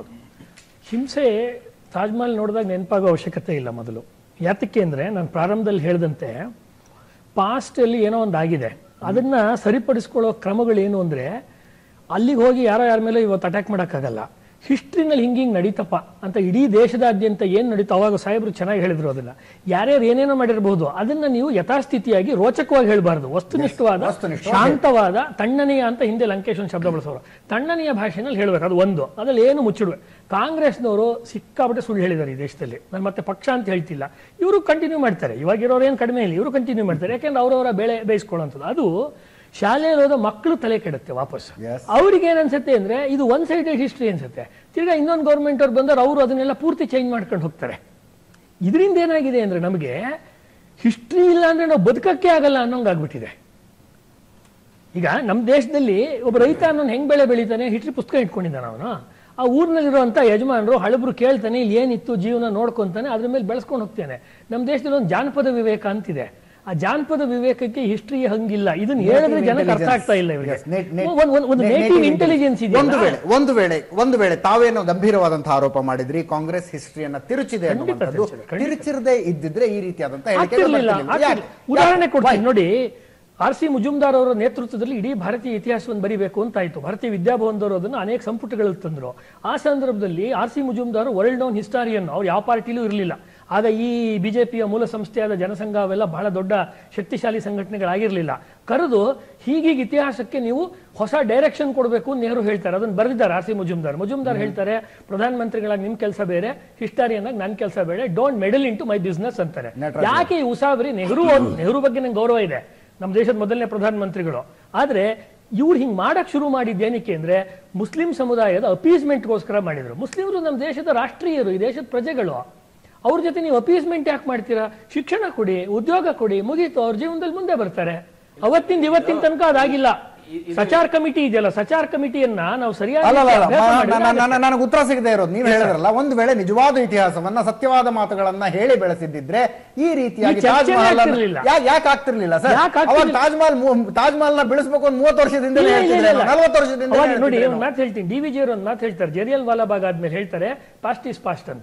ಹಿಂಸೆ ತಾಜ್ ಮಹಲ್ ನೋಡಿದಾಗ ನೆನಪಾಗೋ ಅವಶ್ಯಕತೆ ಇಲ್ಲ ಮೊದಲು ಯಾತಕ್ಕೆ ಅಂದರೆ ನಾನು ಪ್ರಾರಂಭದಲ್ಲಿ ಹೇಳಿದಂತೆ ಪಾಸ್ಟಲ್ಲಿ ಏನೋ ಒಂದು ಆಗಿದೆ ಅದನ್ನ ಸರಿಪಡಿಸ್ಕೊಳ್ಳೋ ಕ್ರಮಗಳೇನು ಅಂದರೆ ಅಲ್ಲಿಗೆ ಹೋಗಿ ಯಾರೋ ಯಾರ ಮೇಲೆ ಇವತ್ತು ಅಟ್ಯಾಕ್ ಮಾಡೋಕ್ಕಾಗಲ್ಲ ಹಿಸ್ಟ್ರಿನಲ್ಲಿ ಹಿಂಗೆ ಹಿಂಗೆ ನಡೀತಪ್ಪ ಅಂತ ಇಡೀ ದೇಶದಾದ್ಯಂತ ಏನು ನಡೀತು ಅವಾಗ ಸಾಹೇಬರು ಚೆನ್ನಾಗಿ ಹೇಳಿದ್ರು ಅದನ್ನ ಯಾರ್ಯಾರು ಏನೇನೋ ಮಾಡಿರಬಹುದು ಅದನ್ನ ನೀವು ಯಥಾಸ್ಥಿತಿಯಾಗಿ ರೋಚಕವಾಗಿ ಹೇಳಬಾರ್ದು ವಸ್ತುನಿಷ್ಠವಾದ ವಸ್ತುನಿಷ್ಠವಾಗಿ ಶಾಂತವಾದ ತಣ್ಣನೆಯ ಅಂತ ಹಿಂದೆ ಲಂಕೇಶ್ ಒಂದು ಶಬ್ದ ಬಳಸೋರು ತಣ್ಣನೆಯ ಭಾಷೆನಲ್ಲಿ ಹೇಳ್ಬೇಕು ಅದು ಒಂದು ಅದ್ರಲ್ಲಿ ಏನು ಮುಚ್ಚಿಡುವೆ ಕಾಂಗ್ರೆಸ್ನವರು ಸಿಕ್ಕಾಪಟ್ಟೆ ಸುಳ್ಳು ಹೇಳಿದ್ದಾರೆ ಈ ದೇಶದಲ್ಲಿ ನಾನು ಮತ್ತೆ ಪಕ್ಷ ಅಂತ ಹೇಳ್ತಿಲ್ಲ ಇವರು ಕಂಟಿನ್ಯೂ ಮಾಡ್ತಾರೆ ಇವಾಗಿರೋರು ಏನು ಕಡಿಮೆ ಇಲ್ಲ ಇವರು ಕಂಟಿನ್ಯೂ ಮಾಡ್ತಾರೆ ಯಾಕೆಂದ್ರೆ ಅವರವರ ಬೆಳೆ ಬೇಯಿಸ್ಕೊಳ್ಳೋಂಥದ್ದು ಅದು ಶಾಲೆಯಲ್ಲಿ ಹೋದ ಮಕ್ಕಳು ತಲೆ ಕೆಡುತ್ತೆ ವಾಪಸ್ Yes. ಅವ್ರಿಗೆ ಏನ್ ಅನ್ಸುತ್ತೆ ಅಂದ್ರೆ ಇದು ಒನ್ ಸೈಡೆಡ್ ಹಿಸ್ಟ್ರಿ ಅನ್ಸುತ್ತೆ ತಿರ್ಗಾ ಇನ್ನೊಂದು ಗೌರ್ಮೆಂಟ್ ಅವ್ರು ಬಂದವರು ಅವರು ಅದನ್ನೆಲ್ಲ ಪೂರ್ತಿ ಚೇಂಜ್ ಮಾಡ್ಕೊಂಡು ಹೋಗ್ತಾರೆ ಇದರಿಂದ ಏನಾಗಿದೆ ಅಂದ್ರೆ ನಮಗೆ ಹಿಸ್ಟ್ರಿ ಇಲ್ಲ ಅಂದ್ರೆ ನಾವು ಬದುಕಕ್ಕೆ ಆಗಲ್ಲ ಅನ್ನೋಂಗ್ ಆಗ್ಬಿಟ್ಟಿದೆ ಈಗ ನಮ್ಮ ದೇಶದಲ್ಲಿ ಒಬ್ಬ ರೈತ ಅನ್ನೋನು ಹೆಂಗ್ ಬೆಳೆ ಬೆಳಿತಾನೆ ಹಿಸ್ಟ್ರಿ ಪುಸ್ತಕ ಇಟ್ಕೊಂಡಿದ್ದಾನೆ ಅವನು ಆ ಊರಿನಲ್ಲಿರುವಂಥ ಯಜಮಾನರು ಹಳಬ್ರು ಕೇಳ್ತಾನೆ ಇಲ್ಲಿ ಏನಿತ್ತು ಜೀವನ ನೋಡ್ಕೊಂತಾನೆ ಅದ್ರ ಮೇಲೆ ಬೆಳೆಸ್ಕೊಂಡು ಹೋಗ್ತಾನೆ ನಮ್ಮ ದೇಶದಲ್ಲಿ ಒಂದು ಜಾನಪದ ವಿವೇಕ ಅಂತಿದೆ ಆ ಜಾನಪದ ವಿವೇಕಕ್ಕೆ ಹಿಸ್ಟ್ರಿ ಹಂಗಿಲ್ಲ ಇದನ್ನ ಹೇಳಿದ್ರೆ ಜನಕ್ಕೆ ಅರ್ಥ ಆಗ್ತಾ ಇಲ್ಲ ಇವರಿಗೆ Yes, net- net- ಒಂದು- ಒಂದು- ಒಂದು net- ನೇಟಿವ್ native ಇಂಟೆಲಿಜೆನ್ಸ್ ಒಂದು ಇದೆ ವೇಳೆ ಒಂದು ವೇಳೆ ಒಂದು ವೇಳೆ ತಾವೇನೋ ಗಂಭೀರವಾದಂತಹ ಆರೋಪ ಮಾಡಿದ್ರಿ ಕಾಂಗ್ರೆಸ್ ಹಿಸ್ಟ್ರಿಯನ್ನ ತಿರುಚಿದೆ ಖಂಡಿತ ಅನ್ನುವಂಥದ್ದು ತಿರುಚಿದೆ, ಖಂಡಿತ. ತಿರುಚಿರದೆ ಇದ್ದಿದ್ರೆ ಈ ರೀತಿಯಾದಂತಹ ಹೇಳಿಕೆಗಳು ಆಗ್ತಿರ್ಲಿಲ್ಲ ಬರ್ತಿರ್ಲಿಲ್ಲ. ಆಗ್ತಿರ್ಲಿಲ್ಲ. ಯಾಕೆ? ಉದಾಹರಣೆ ಯಾಕೆ? ಕೊಡ್ತೀನಿ ನೋಡಿ ಆರ್ ಸಿ ಮುಜುಮ್ದಾರ್ ಅವರ ನೇತೃತ್ವದಲ್ಲಿ ಇಡೀ ಭಾರತೀಯ ಇತಿಹಾಸವನ್ನು ಬರಿಬೇಕು ಅಂತ ಆಯ್ತು ಭಾರತೀಯ ವಿದ್ಯಾಭವನದವರು ಅದನ್ನು ಅನೇಕ ಸಂಪುಟಗಳಲ್ಲಿ ತಂದ್ರು ಆ ಸಂದರ್ಭದಲ್ಲಿ R C Majumdar world known historian ಅವ್ರು ಯಾವ ಪಾರ್ಟಿಲೂ ಇರಲಿಲ್ಲ ಆಗ ಈ ಬಿಜೆಪಿಯ ಮೂಲ ಸಂಸ್ಥೆಯಾದ ಜನಸಂಘ ಅವೆಲ್ಲ ಬಹಳ ದೊಡ್ಡ ಶಕ್ತಿಶಾಲಿ ಸಂಘಟನೆಗಳಾಗಿರಲಿಲ್ಲ ಕರೆದು ಹೀಗೀಗ ಇತಿಹಾಸಕ್ಕೆ ನೀವು ಹೊಸ ಡೈರೆಕ್ಷನ್ ಕೊಡಬೇಕು ಅಂತ ನೆಹರು ಹೇಳ್ತಾರೆ ಅದನ್ನು ಬರೆದಿದ್ದಾರೆ ಆರ್ ಸಿ ಮುಜುಮ್ದಾರ್ ಮುಜುಮ್ದಾರ್ ಹೇಳ್ತಾರೆ ಪ್ರಧಾನಮಂತ್ರಿಗಳಾಗಿ ನಿಮ್ ಕೆಲಸ ಬೇರೆ ಹಿಸ್ಟಾರಿಯನ್ ಆಗಿ ನನ್ನ ಕೆಲಸ ಬೇರೆ don't meddle in to my business ಅಂತಾರೆ ನಟರಾಜ್ ಯಾಕೆ ಈ ಉಸಾಬರಿ ನೆಹರು ಅವ್ರು- ನೆಹರು ಬಗ್ಗೆ ನಂಗೆ ಗೌರವ ಇದೆ ನಮ್ಮ ದೇಶದ ಮೊದಲನೇ ಪ್ರಧಾನಮಂತ್ರಿಗಳು ಆದ್ರೆ ಇವ್ರು ಹಿಂಗ್ ಮಾಡಕ್ ಶುರು ಮಾಡಿದ್ದೇನಕ್ಕೆ ಅಂದ್ರೆ ಮುಸ್ಲಿಂ ಸಮುದಾಯದ ಅಪೀಸ್ಮೆಂಟ್ಗೋಸ್ಕರ ಮಾಡಿದ್ರು ಮುಸ್ಲಿಮರು ನಮ್ಮ ದೇಶದ ರಾಷ್ಟ್ರೀಯರು ಈ ದೇಶದ ಪ್ರಜೆಗಳು ಅವ್ರ ಜೊತೆ ನೀವು ಅಪೀಸ್ಮೆಂಟ್ ಯಾಕೆ ಮಾಡ್ತೀರಾ ಶಿಕ್ಷಣ ಕೊಡಿ ಉದ್ಯೋಗ ಕೊಡಿ ಮುಗೀತು ಅವ್ರ ಜೀವನದಲ್ಲಿ ಮುಂದೆ ಬರ್ತಾರೆ ಅವತ್ತಿಂದ ಇವತ್ತಿನ ತನಕ ಅದಾಗಿಲ್ಲ ಸಚಾರ್ ಕಮಿಟಿ ಇದೆಯಲ್ಲ ಸಚಾರ್ ಕಮಿಟಿಯನ್ನ ನಾವು ಸರಿಯಾಗಿ ಅಲ್ಲ ಅಲ್ಲ ಅಲ್ಲ. ಅಭ್ಯಾಸ ಮ- ಮಾಡಿದ್ರೆ ನ- ನ- ನನಗೆ ಉತ್ತರ ಸಿಗದೆ ಇರೋದು ನೀವು ಹೇಳಿದ್ರಲ್ಲ ಒಂದು ವೇಳೆ ನಿಜವಾದ ಇತಿಹಾಸವನ್ನ ಸತ್ಯವಾದ ಮಾತುಗಳನ್ನ ಹೇಳಿ ಬೆಳೆಸಿದ್ದಿದ್ರೆ ಈ ರೀತಿಯಾಗಿ ಈ ಚರ್ಚೆನೇ ತಾಜ್ ಮಹಲ್ ಆಗ್ತಿರ್ಲಿಲ್ಲ. ಯಾಕೆ ಆಗ್ತಿರ್ಲಿಲ್ಲ ಸರ್ ಯಾಕ್ ಅವಾಗ ಆಗ್ತಿರ್ಲಿಲ್ಲ? ತಾಜ್ ಮಹಲ್ ಮು- ತಾಜ್ ಮಹಲ್ ನ ಬೆಳೆಸಬೇಕು ಅಂತ ಮೂವತ್ತು ವರ್ಷದಿಂದ ಇಲ್ಲ, ಇಲ್ಲ, ಇಲ್ಲ, ಇಲ್ಲ. ನಲವತ್ತು ವರ್ಷದಿಂದ ಅವಾಗ ನೋಡಿ ಹೇಳ್ತಿದ್ರೇನೋ. ಒಂದು ಮಾತು ಹೇಳ್ತೀನಿ ಡಿ ವಿ ಜಿ ಒಂದು ಮಾತು ಹೇಳ್ತಾರೆ ಜರಿಯಲ್ ವಾಲಾಬಾಗ್ ಆದ್ಮೇಲೆ ಹೇಳ್ತಾರೆ ಪಾಸ್ಟ್ ಈಸ್ ಪಾಸ್ಟ್ ಅಂತ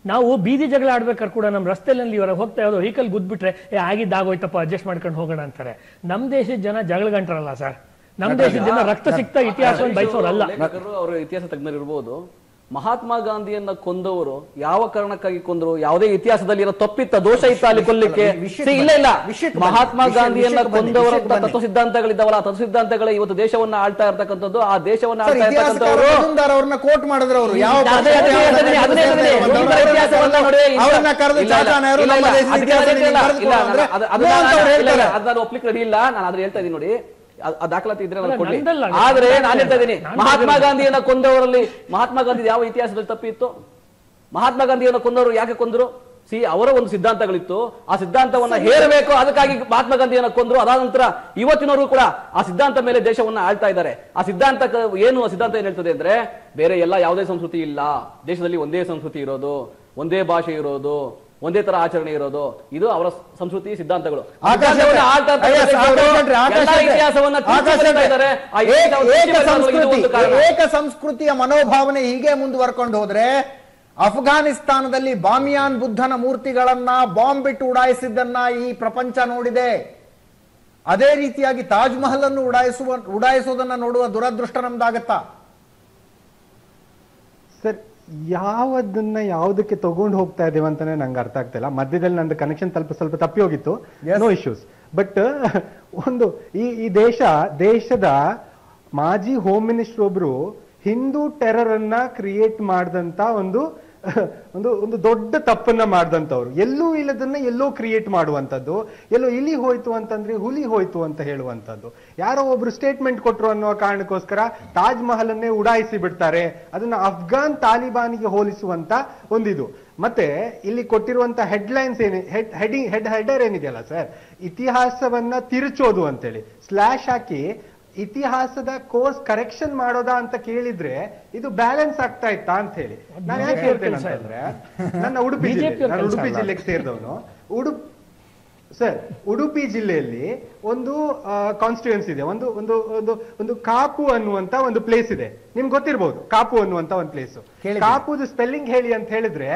ನಾವು ಬೀದಿ ಜಗಳ ಆಡ್ಬೇಕಾದ್ರೆ ಕೂಡ ನಮ್ಮ ರಸ್ತೆಯಲ್ಲಿ ಇವರ ಹೋಗ್ತಾ ಇರೋದು ವೆಹಿಕಲ್ ಗುದ್ಬಿಟ್ರೆ ಏ ಆಗಿದ್ದಾಗೋಯ್ತಪ್ಪ ಅಡ್ಜಸ್ಟ್ ಮಾಡ್ಕೊಂಡು ಹೋಗೋಣ ಅಂತಾರೆ ನಮ್ಮ ದೇಶದ ಜನ ಜಗಳಗಂಟ್ರಲ್ಲ ಸರ್ ನಮ್ಮ ದೇಶದ ಜನ ರಕ್ತ ಸಿಕ್ತ ಇತಿಹಾಸವನ್ನು ಬಯಸೋರಲ್ಲ ಲೇಖಕರು ಅವರು ಇತಿಹಾಸ ತಜ್ಞರು ಇರ್ಬೋದು ಮಹಾತ್ಮ ಗಾಂಧಿಯನ್ನ ಕೊಂದವರು ಯಾವ ಕಾರಣಕ್ಕಾಗಿ ಕೊಂದರು ಯಾವುದೇ ಇತಿಹಾಸದಲ್ಲಿ ಇರೋ ತಪ್ಪಿತ್ತ ದೋಷ ಇತ್ತ ಅಲ್ಲಿ ಕೊಲ್ಲಿಕ್ಕೆ ವಿಷಯಕ್ಕೆ See, ಇಲ್ಲ ಇಲ್ಲ ವಿಷಯಕ್ಕೆ ಮಹಾತ್ಮ ಬನ್ನಿ. ಗಾಂಧಿಯನ್ನ ವಿಷಯಕ್ಕೆ ಬನ್ನಿ, ಕೊಂದವರ ವಿಷಯಕ್ಕೆ ಬನ್ನಿ. ತತ್ವ ಸಿದ್ಧಾಂತಗಳಿದ್ದಾವಲ್ಲ ಆ ತತ್ವ ಸಿದ್ಧಾಂತಗಳೇ ಇವತ್ತು ದೇಶವನ್ನ ಆಳ್ತಾ ಇರ್ತಕ್ಕಂಥದ್ದು ಆ ದೇಶವನ್ನ ಸರ್ ಆಳ್ತಾ ಇತಿಹಾಸಕಾರ ಇರ್ತಕ್ಕಂಥವ್ರು ಮಜುಮ್ದಾರ್ ಅವ್ರನ್ನ ಕೋಟ್ ಮಾಡಿದ್ರು ಅವರು ಯಾವ ಅದೇ, ಪಕ್ಷಕ್ಕೆ ಅದೇ, ಯಾವ ಅದನ್ನೇ, ಅದನ್ನೇ, ಸೇರ್ತಾ ಅದನ್ನೇ. ಇರುವಂತವ್ರು. ಮುಂದಿನ ಇತಿಹಾಸವನ್ನ ನೋಡಿ, ಇಂಥ- ಅವ್ರನ್ನ ಕರೆದು ಇಲ್ಲ, ಇಲ್ಲ, ಚಾಚಾ ನೆಹರು ಇಲ್ಲ, ನಮ್ಮ ಇಲ್ಲ, ದೇಶದ ಅದಕ್ಕೆ ಇತಿಹಾಸ ಅದಕ್ಕೆ ಇಲ್ಲ, ಬರೆದುಕೊಡು ಇಲ್ಲ, ಅಂದ್ರೆ ಅದು- ಅದು- ನೋ ಅಂತ ಅದನ್ನ- ಅವ್ರು ಇಲ್ಲ, ಇಲ್ಲ, ಹೇಳ್ತಾರೆ ಅದನ್ನ ನಾನು ಒಪ್ಲಿಕ್ಕೆ ರೆಡಿ ಇಲ್ಲ ನಾನು ಅದ್ರ ಹೇಳ್ತಾ ಇದ್ದೀನಿ ನೋಡಿ ಆ- ಆ ದಾಖಲಾತಿ ಇದ್ರೆ ನಾನು ಅಲ್ಲ, ಕೊಡ್ಲಿ ನಂದಲ್ಲ, ಆದ್ರೆ ನಂದಲ್ಲ. ನಾನು ಹೇಳ್ತಾ ಇದ್ದೀನಿ ನಾನು ಮಹಾತ್ಮ ಹೇಳಿರೋದು. ಗಾಂಧಿಯನ್ನ ಕೊಂದವರಲ್ಲಿ ಮಹಾತ್ಮ ಗಾಂಧಿ ಯಾವ ಇತಿಹಾಸದಲ್ಲಿ ತಪ್ಪಿತ್ತು ಮಹಾತ್ಮ ಗಾಂಧಿಯನ್ನ ಕೊಂದವರು ಯಾಕೆ ಕೊಂದರು ಸಿ ಅವರ ಒಂದು ಸಿದ್ಧಾಂತಗಳಿತ್ತು ಆ ಸಿದ್ಧಾಂತವನ್ನ ಹೇರಬೇಕು ಅದಕ್ಕಾಗಿ ಮಹಾತ್ಮ ಗಾಂಧಿಯನ್ನ ಕೊಂದ್ರು ಅದಾದ ನಂತರ ಇವತ್ತಿನವರು ಕೂಡ ಆ ಸಿದ್ಧಾಂತ ಮೇಲೆ ದೇಶವನ್ನ ಆಳ್ತಾ ಇದ್ದಾರೆ ಆ ಸಿದ್ಧಾಂತ ಏನು ಆ ಸಿದ್ಧಾಂತ ಏನ್ ಹೇಳ್ತದೆ ಅಂದ್ರೆ ಬೇರೆ ಎಲ್ಲ ಯಾವುದೇ ಸಂಸ್ಕೃತಿ ಇಲ್ಲ ದೇಶದಲ್ಲಿ ಒಂದೇ ಸಂಸ್ಕೃತಿ ಇರೋದು ಒಂದೇ ಭಾಷೆ ಇರೋದು ಒಂದೇ ತರ ಆಚರಣೆ ಇರೋದು ಇದು ಅವರ ಸಂಸ್ಕೃತಿ ಸಿದ್ಧಾಂತಗಳು ಆ ಆಕಾಶ ಸಿದ್ಧಾಂತವನ್ನ ಆಳ್ತಾ ಅಯ್ಯ, ಇರ್ತಕ್ಕಂಥ ಆಕಾಶ ಶೆಟ್ಟಿ, ಆಕಾಶ ಎಲ್ಲ ಶೆಟ್ಟಿ. ಇತಿಹಾಸವನ್ನ ತಿರುಚಿ ಆಕಾಶ ಬರೀತಾ ಶೆಟ್ಟಿ. ಇದ್ದಾರೆ ಆ ಏಕ- ಇತಿಹಾಸವನ್ನ ಏಕ ತಿರುಚಿ ಬರೀತಾ ಇರೋದು ಇದು ಸಂಸ್ಕೃತಿ ಒಂದು ಕಾರಣ. ಏಕ ಸಂಸ್ಕೃತಿಯ ಮನೋಭಾವನೆ ಹೀಗೆ ಮುಂದುವರ್ಕೊಂಡು ಹೋದ್ರೆ ಅಫ್ಘಾನಿಸ್ತಾನದಲ್ಲಿ ಬಾಮಿಯಾನ್ ಬುದ್ಧನ ಮೂರ್ತಿಗಳನ್ನ ಬಾಂಬ್ ಬಿಟ್ಟು ಉಡಾಯಿಸಿದ್ದನ್ನ ಈ ಪ್ರಪಂಚ ನೋಡಿದೆ ಅದೇ ರೀತಿಯಾಗಿ ತಾಜ್ ಮಹಲ್ ಅನ್ನು ಉಡಾಯಿಸುವ ಉಡಾಯಿಸುವುದನ್ನ ನೋಡುವ ದುರದೃಷ್ಟ ನಮ್ದಾಗತ್ತಾ ಸರ್ ಯಾವದನ್ನ ಯಾವುದಕ್ಕೆ ತಗೊಂಡು ಹೋಗ್ತಾ ಇದ್ದೇವೆ ಅಂತಾನೆ ನಂಗೆ ಅರ್ಥ ಆಗ್ತಾ ಇಲ್ಲ ಮಧ್ಯದಲ್ಲಿ ನಂದು ಕನೆಕ್ಷನ್ ಸ್ವಲ್ಪ ಸ್ವಲ್ಪ ತಪ್ಪಿ ಹೋಗಿತ್ತು Yes. ನೋ ಇಶ್ಯೂಸ್ ಬಟ್ ಒಂದು ಈ ಈ ದೇಶ ದೇಶದ ಮಾಜಿ ಹೋಮ್ ಮಿನಿಸ್ಟರ್ ಒಬ್ರು ಹಿಂದೂ ಟೆರರ್ ಅನ್ನ ಕ್ರಿಯೇಟ್ ಮಾಡಿದಂತ ಒಂದು ಒಂದು ಒಂದು ದೊಡ್ಡ ತಪ್ಪನ್ನ ಮಾಡಿದಂತವ್ರು ಎಲ್ಲೂ ಇಲ್ಲದನ್ನ ಎಲ್ಲೋ ಕ್ರಿಯೇಟ್ ಮಾಡುವಂತದ್ದು ಎಲ್ಲೋ ಇಲಿ ಹೋಯ್ತು ಅಂತಂದ್ರೆ ಹುಲಿ ಹೋಯ್ತು ಅಂತ ಹೇಳುವಂತದ್ದು ಯಾರೋ ಒಬ್ರು ಸ್ಟೇಟ್ಮೆಂಟ್ ಕೊಟ್ರು ಅನ್ನೋ ಕಾರಣಕ್ಕೋಸ್ಕರ ತಾಜ್ ಮಹಲ್ ಅನ್ನೇ ಉಡಾಯಿಸಿ ಬಿಡ್ತಾರೆ ಅದನ್ನ ಅಫ್ಘಾನ್ ತಾಲಿಬಾನಿಗೆ ಹೋಲಿಸುವಂತ ಒಂದಿದು ಮತ್ತೆ ಇಲ್ಲಿ ಕೊಟ್ಟಿರುವಂತ headlines any head heading head header ಏನಿದೆಯಲ್ಲ ಸರ್ ಇತಿಹಾಸವನ್ನ ತಿರುಚೋದು ಅಂತೇಳಿ ಸ್ಲಾಶ್ ಹಾಕಿ ಇತಿಹಾಸದ ಕೋರ್ಸ್ ಕರೆಕ್ಷನ್ ಮಾಡೋದಾ ಅಂತ ಕೇಳಿದ್ರೆ ಇದು ಬ್ಯಾಲೆನ್ಸ್ ಆಗ್ತಾ ಇತ್ತಾ ಅಂತ ಹೇಳಿ ನಾನು ಯಾಕೆ ಹೇಳ್ತೇನೆ ಅಂತಂದ್ರೆ ನನ್ನ ಉಡುಪಿ ಜಿಲ್ಲೆ BJP ನಾನು ಕೆಲ್ಸ ಉಡುಪಿ ಅಲ್ಲ. ಜಿಲ್ಲೆಗೆ ಸೇರಿದವನು ಉಡುಪಿ ಸರ್ ಉಡುಪಿ ಜಿಲ್ಲೆಯಲ್ಲಿ ಒಂದು ಕಾನ್ಸ್ಟಿಟ್ಯೂನ್ಸ್ ಇದೆ ಒಂದು ಒಂದು ಒಂದು ಒಂದು ಕಾಪು ಅನ್ನುವಂತ ಒಂದು ಪ್ಲೇಸ್ ಇದೆ ನಿಮ್ಗೆ ಗೊತ್ತಿರಬಹುದು ಕಾಪು ಅನ್ನುವಂತ ಒಂದು ಪ್ಲೇಸ್ ಕೇಳಿದ್ದೀನಿ. ಕಾಪುದು ಸ್ಪೆಲ್ಲಿಂಗ್ ಹೇಳಿ ಅಂತ ಹೇಳಿದ್ರೆ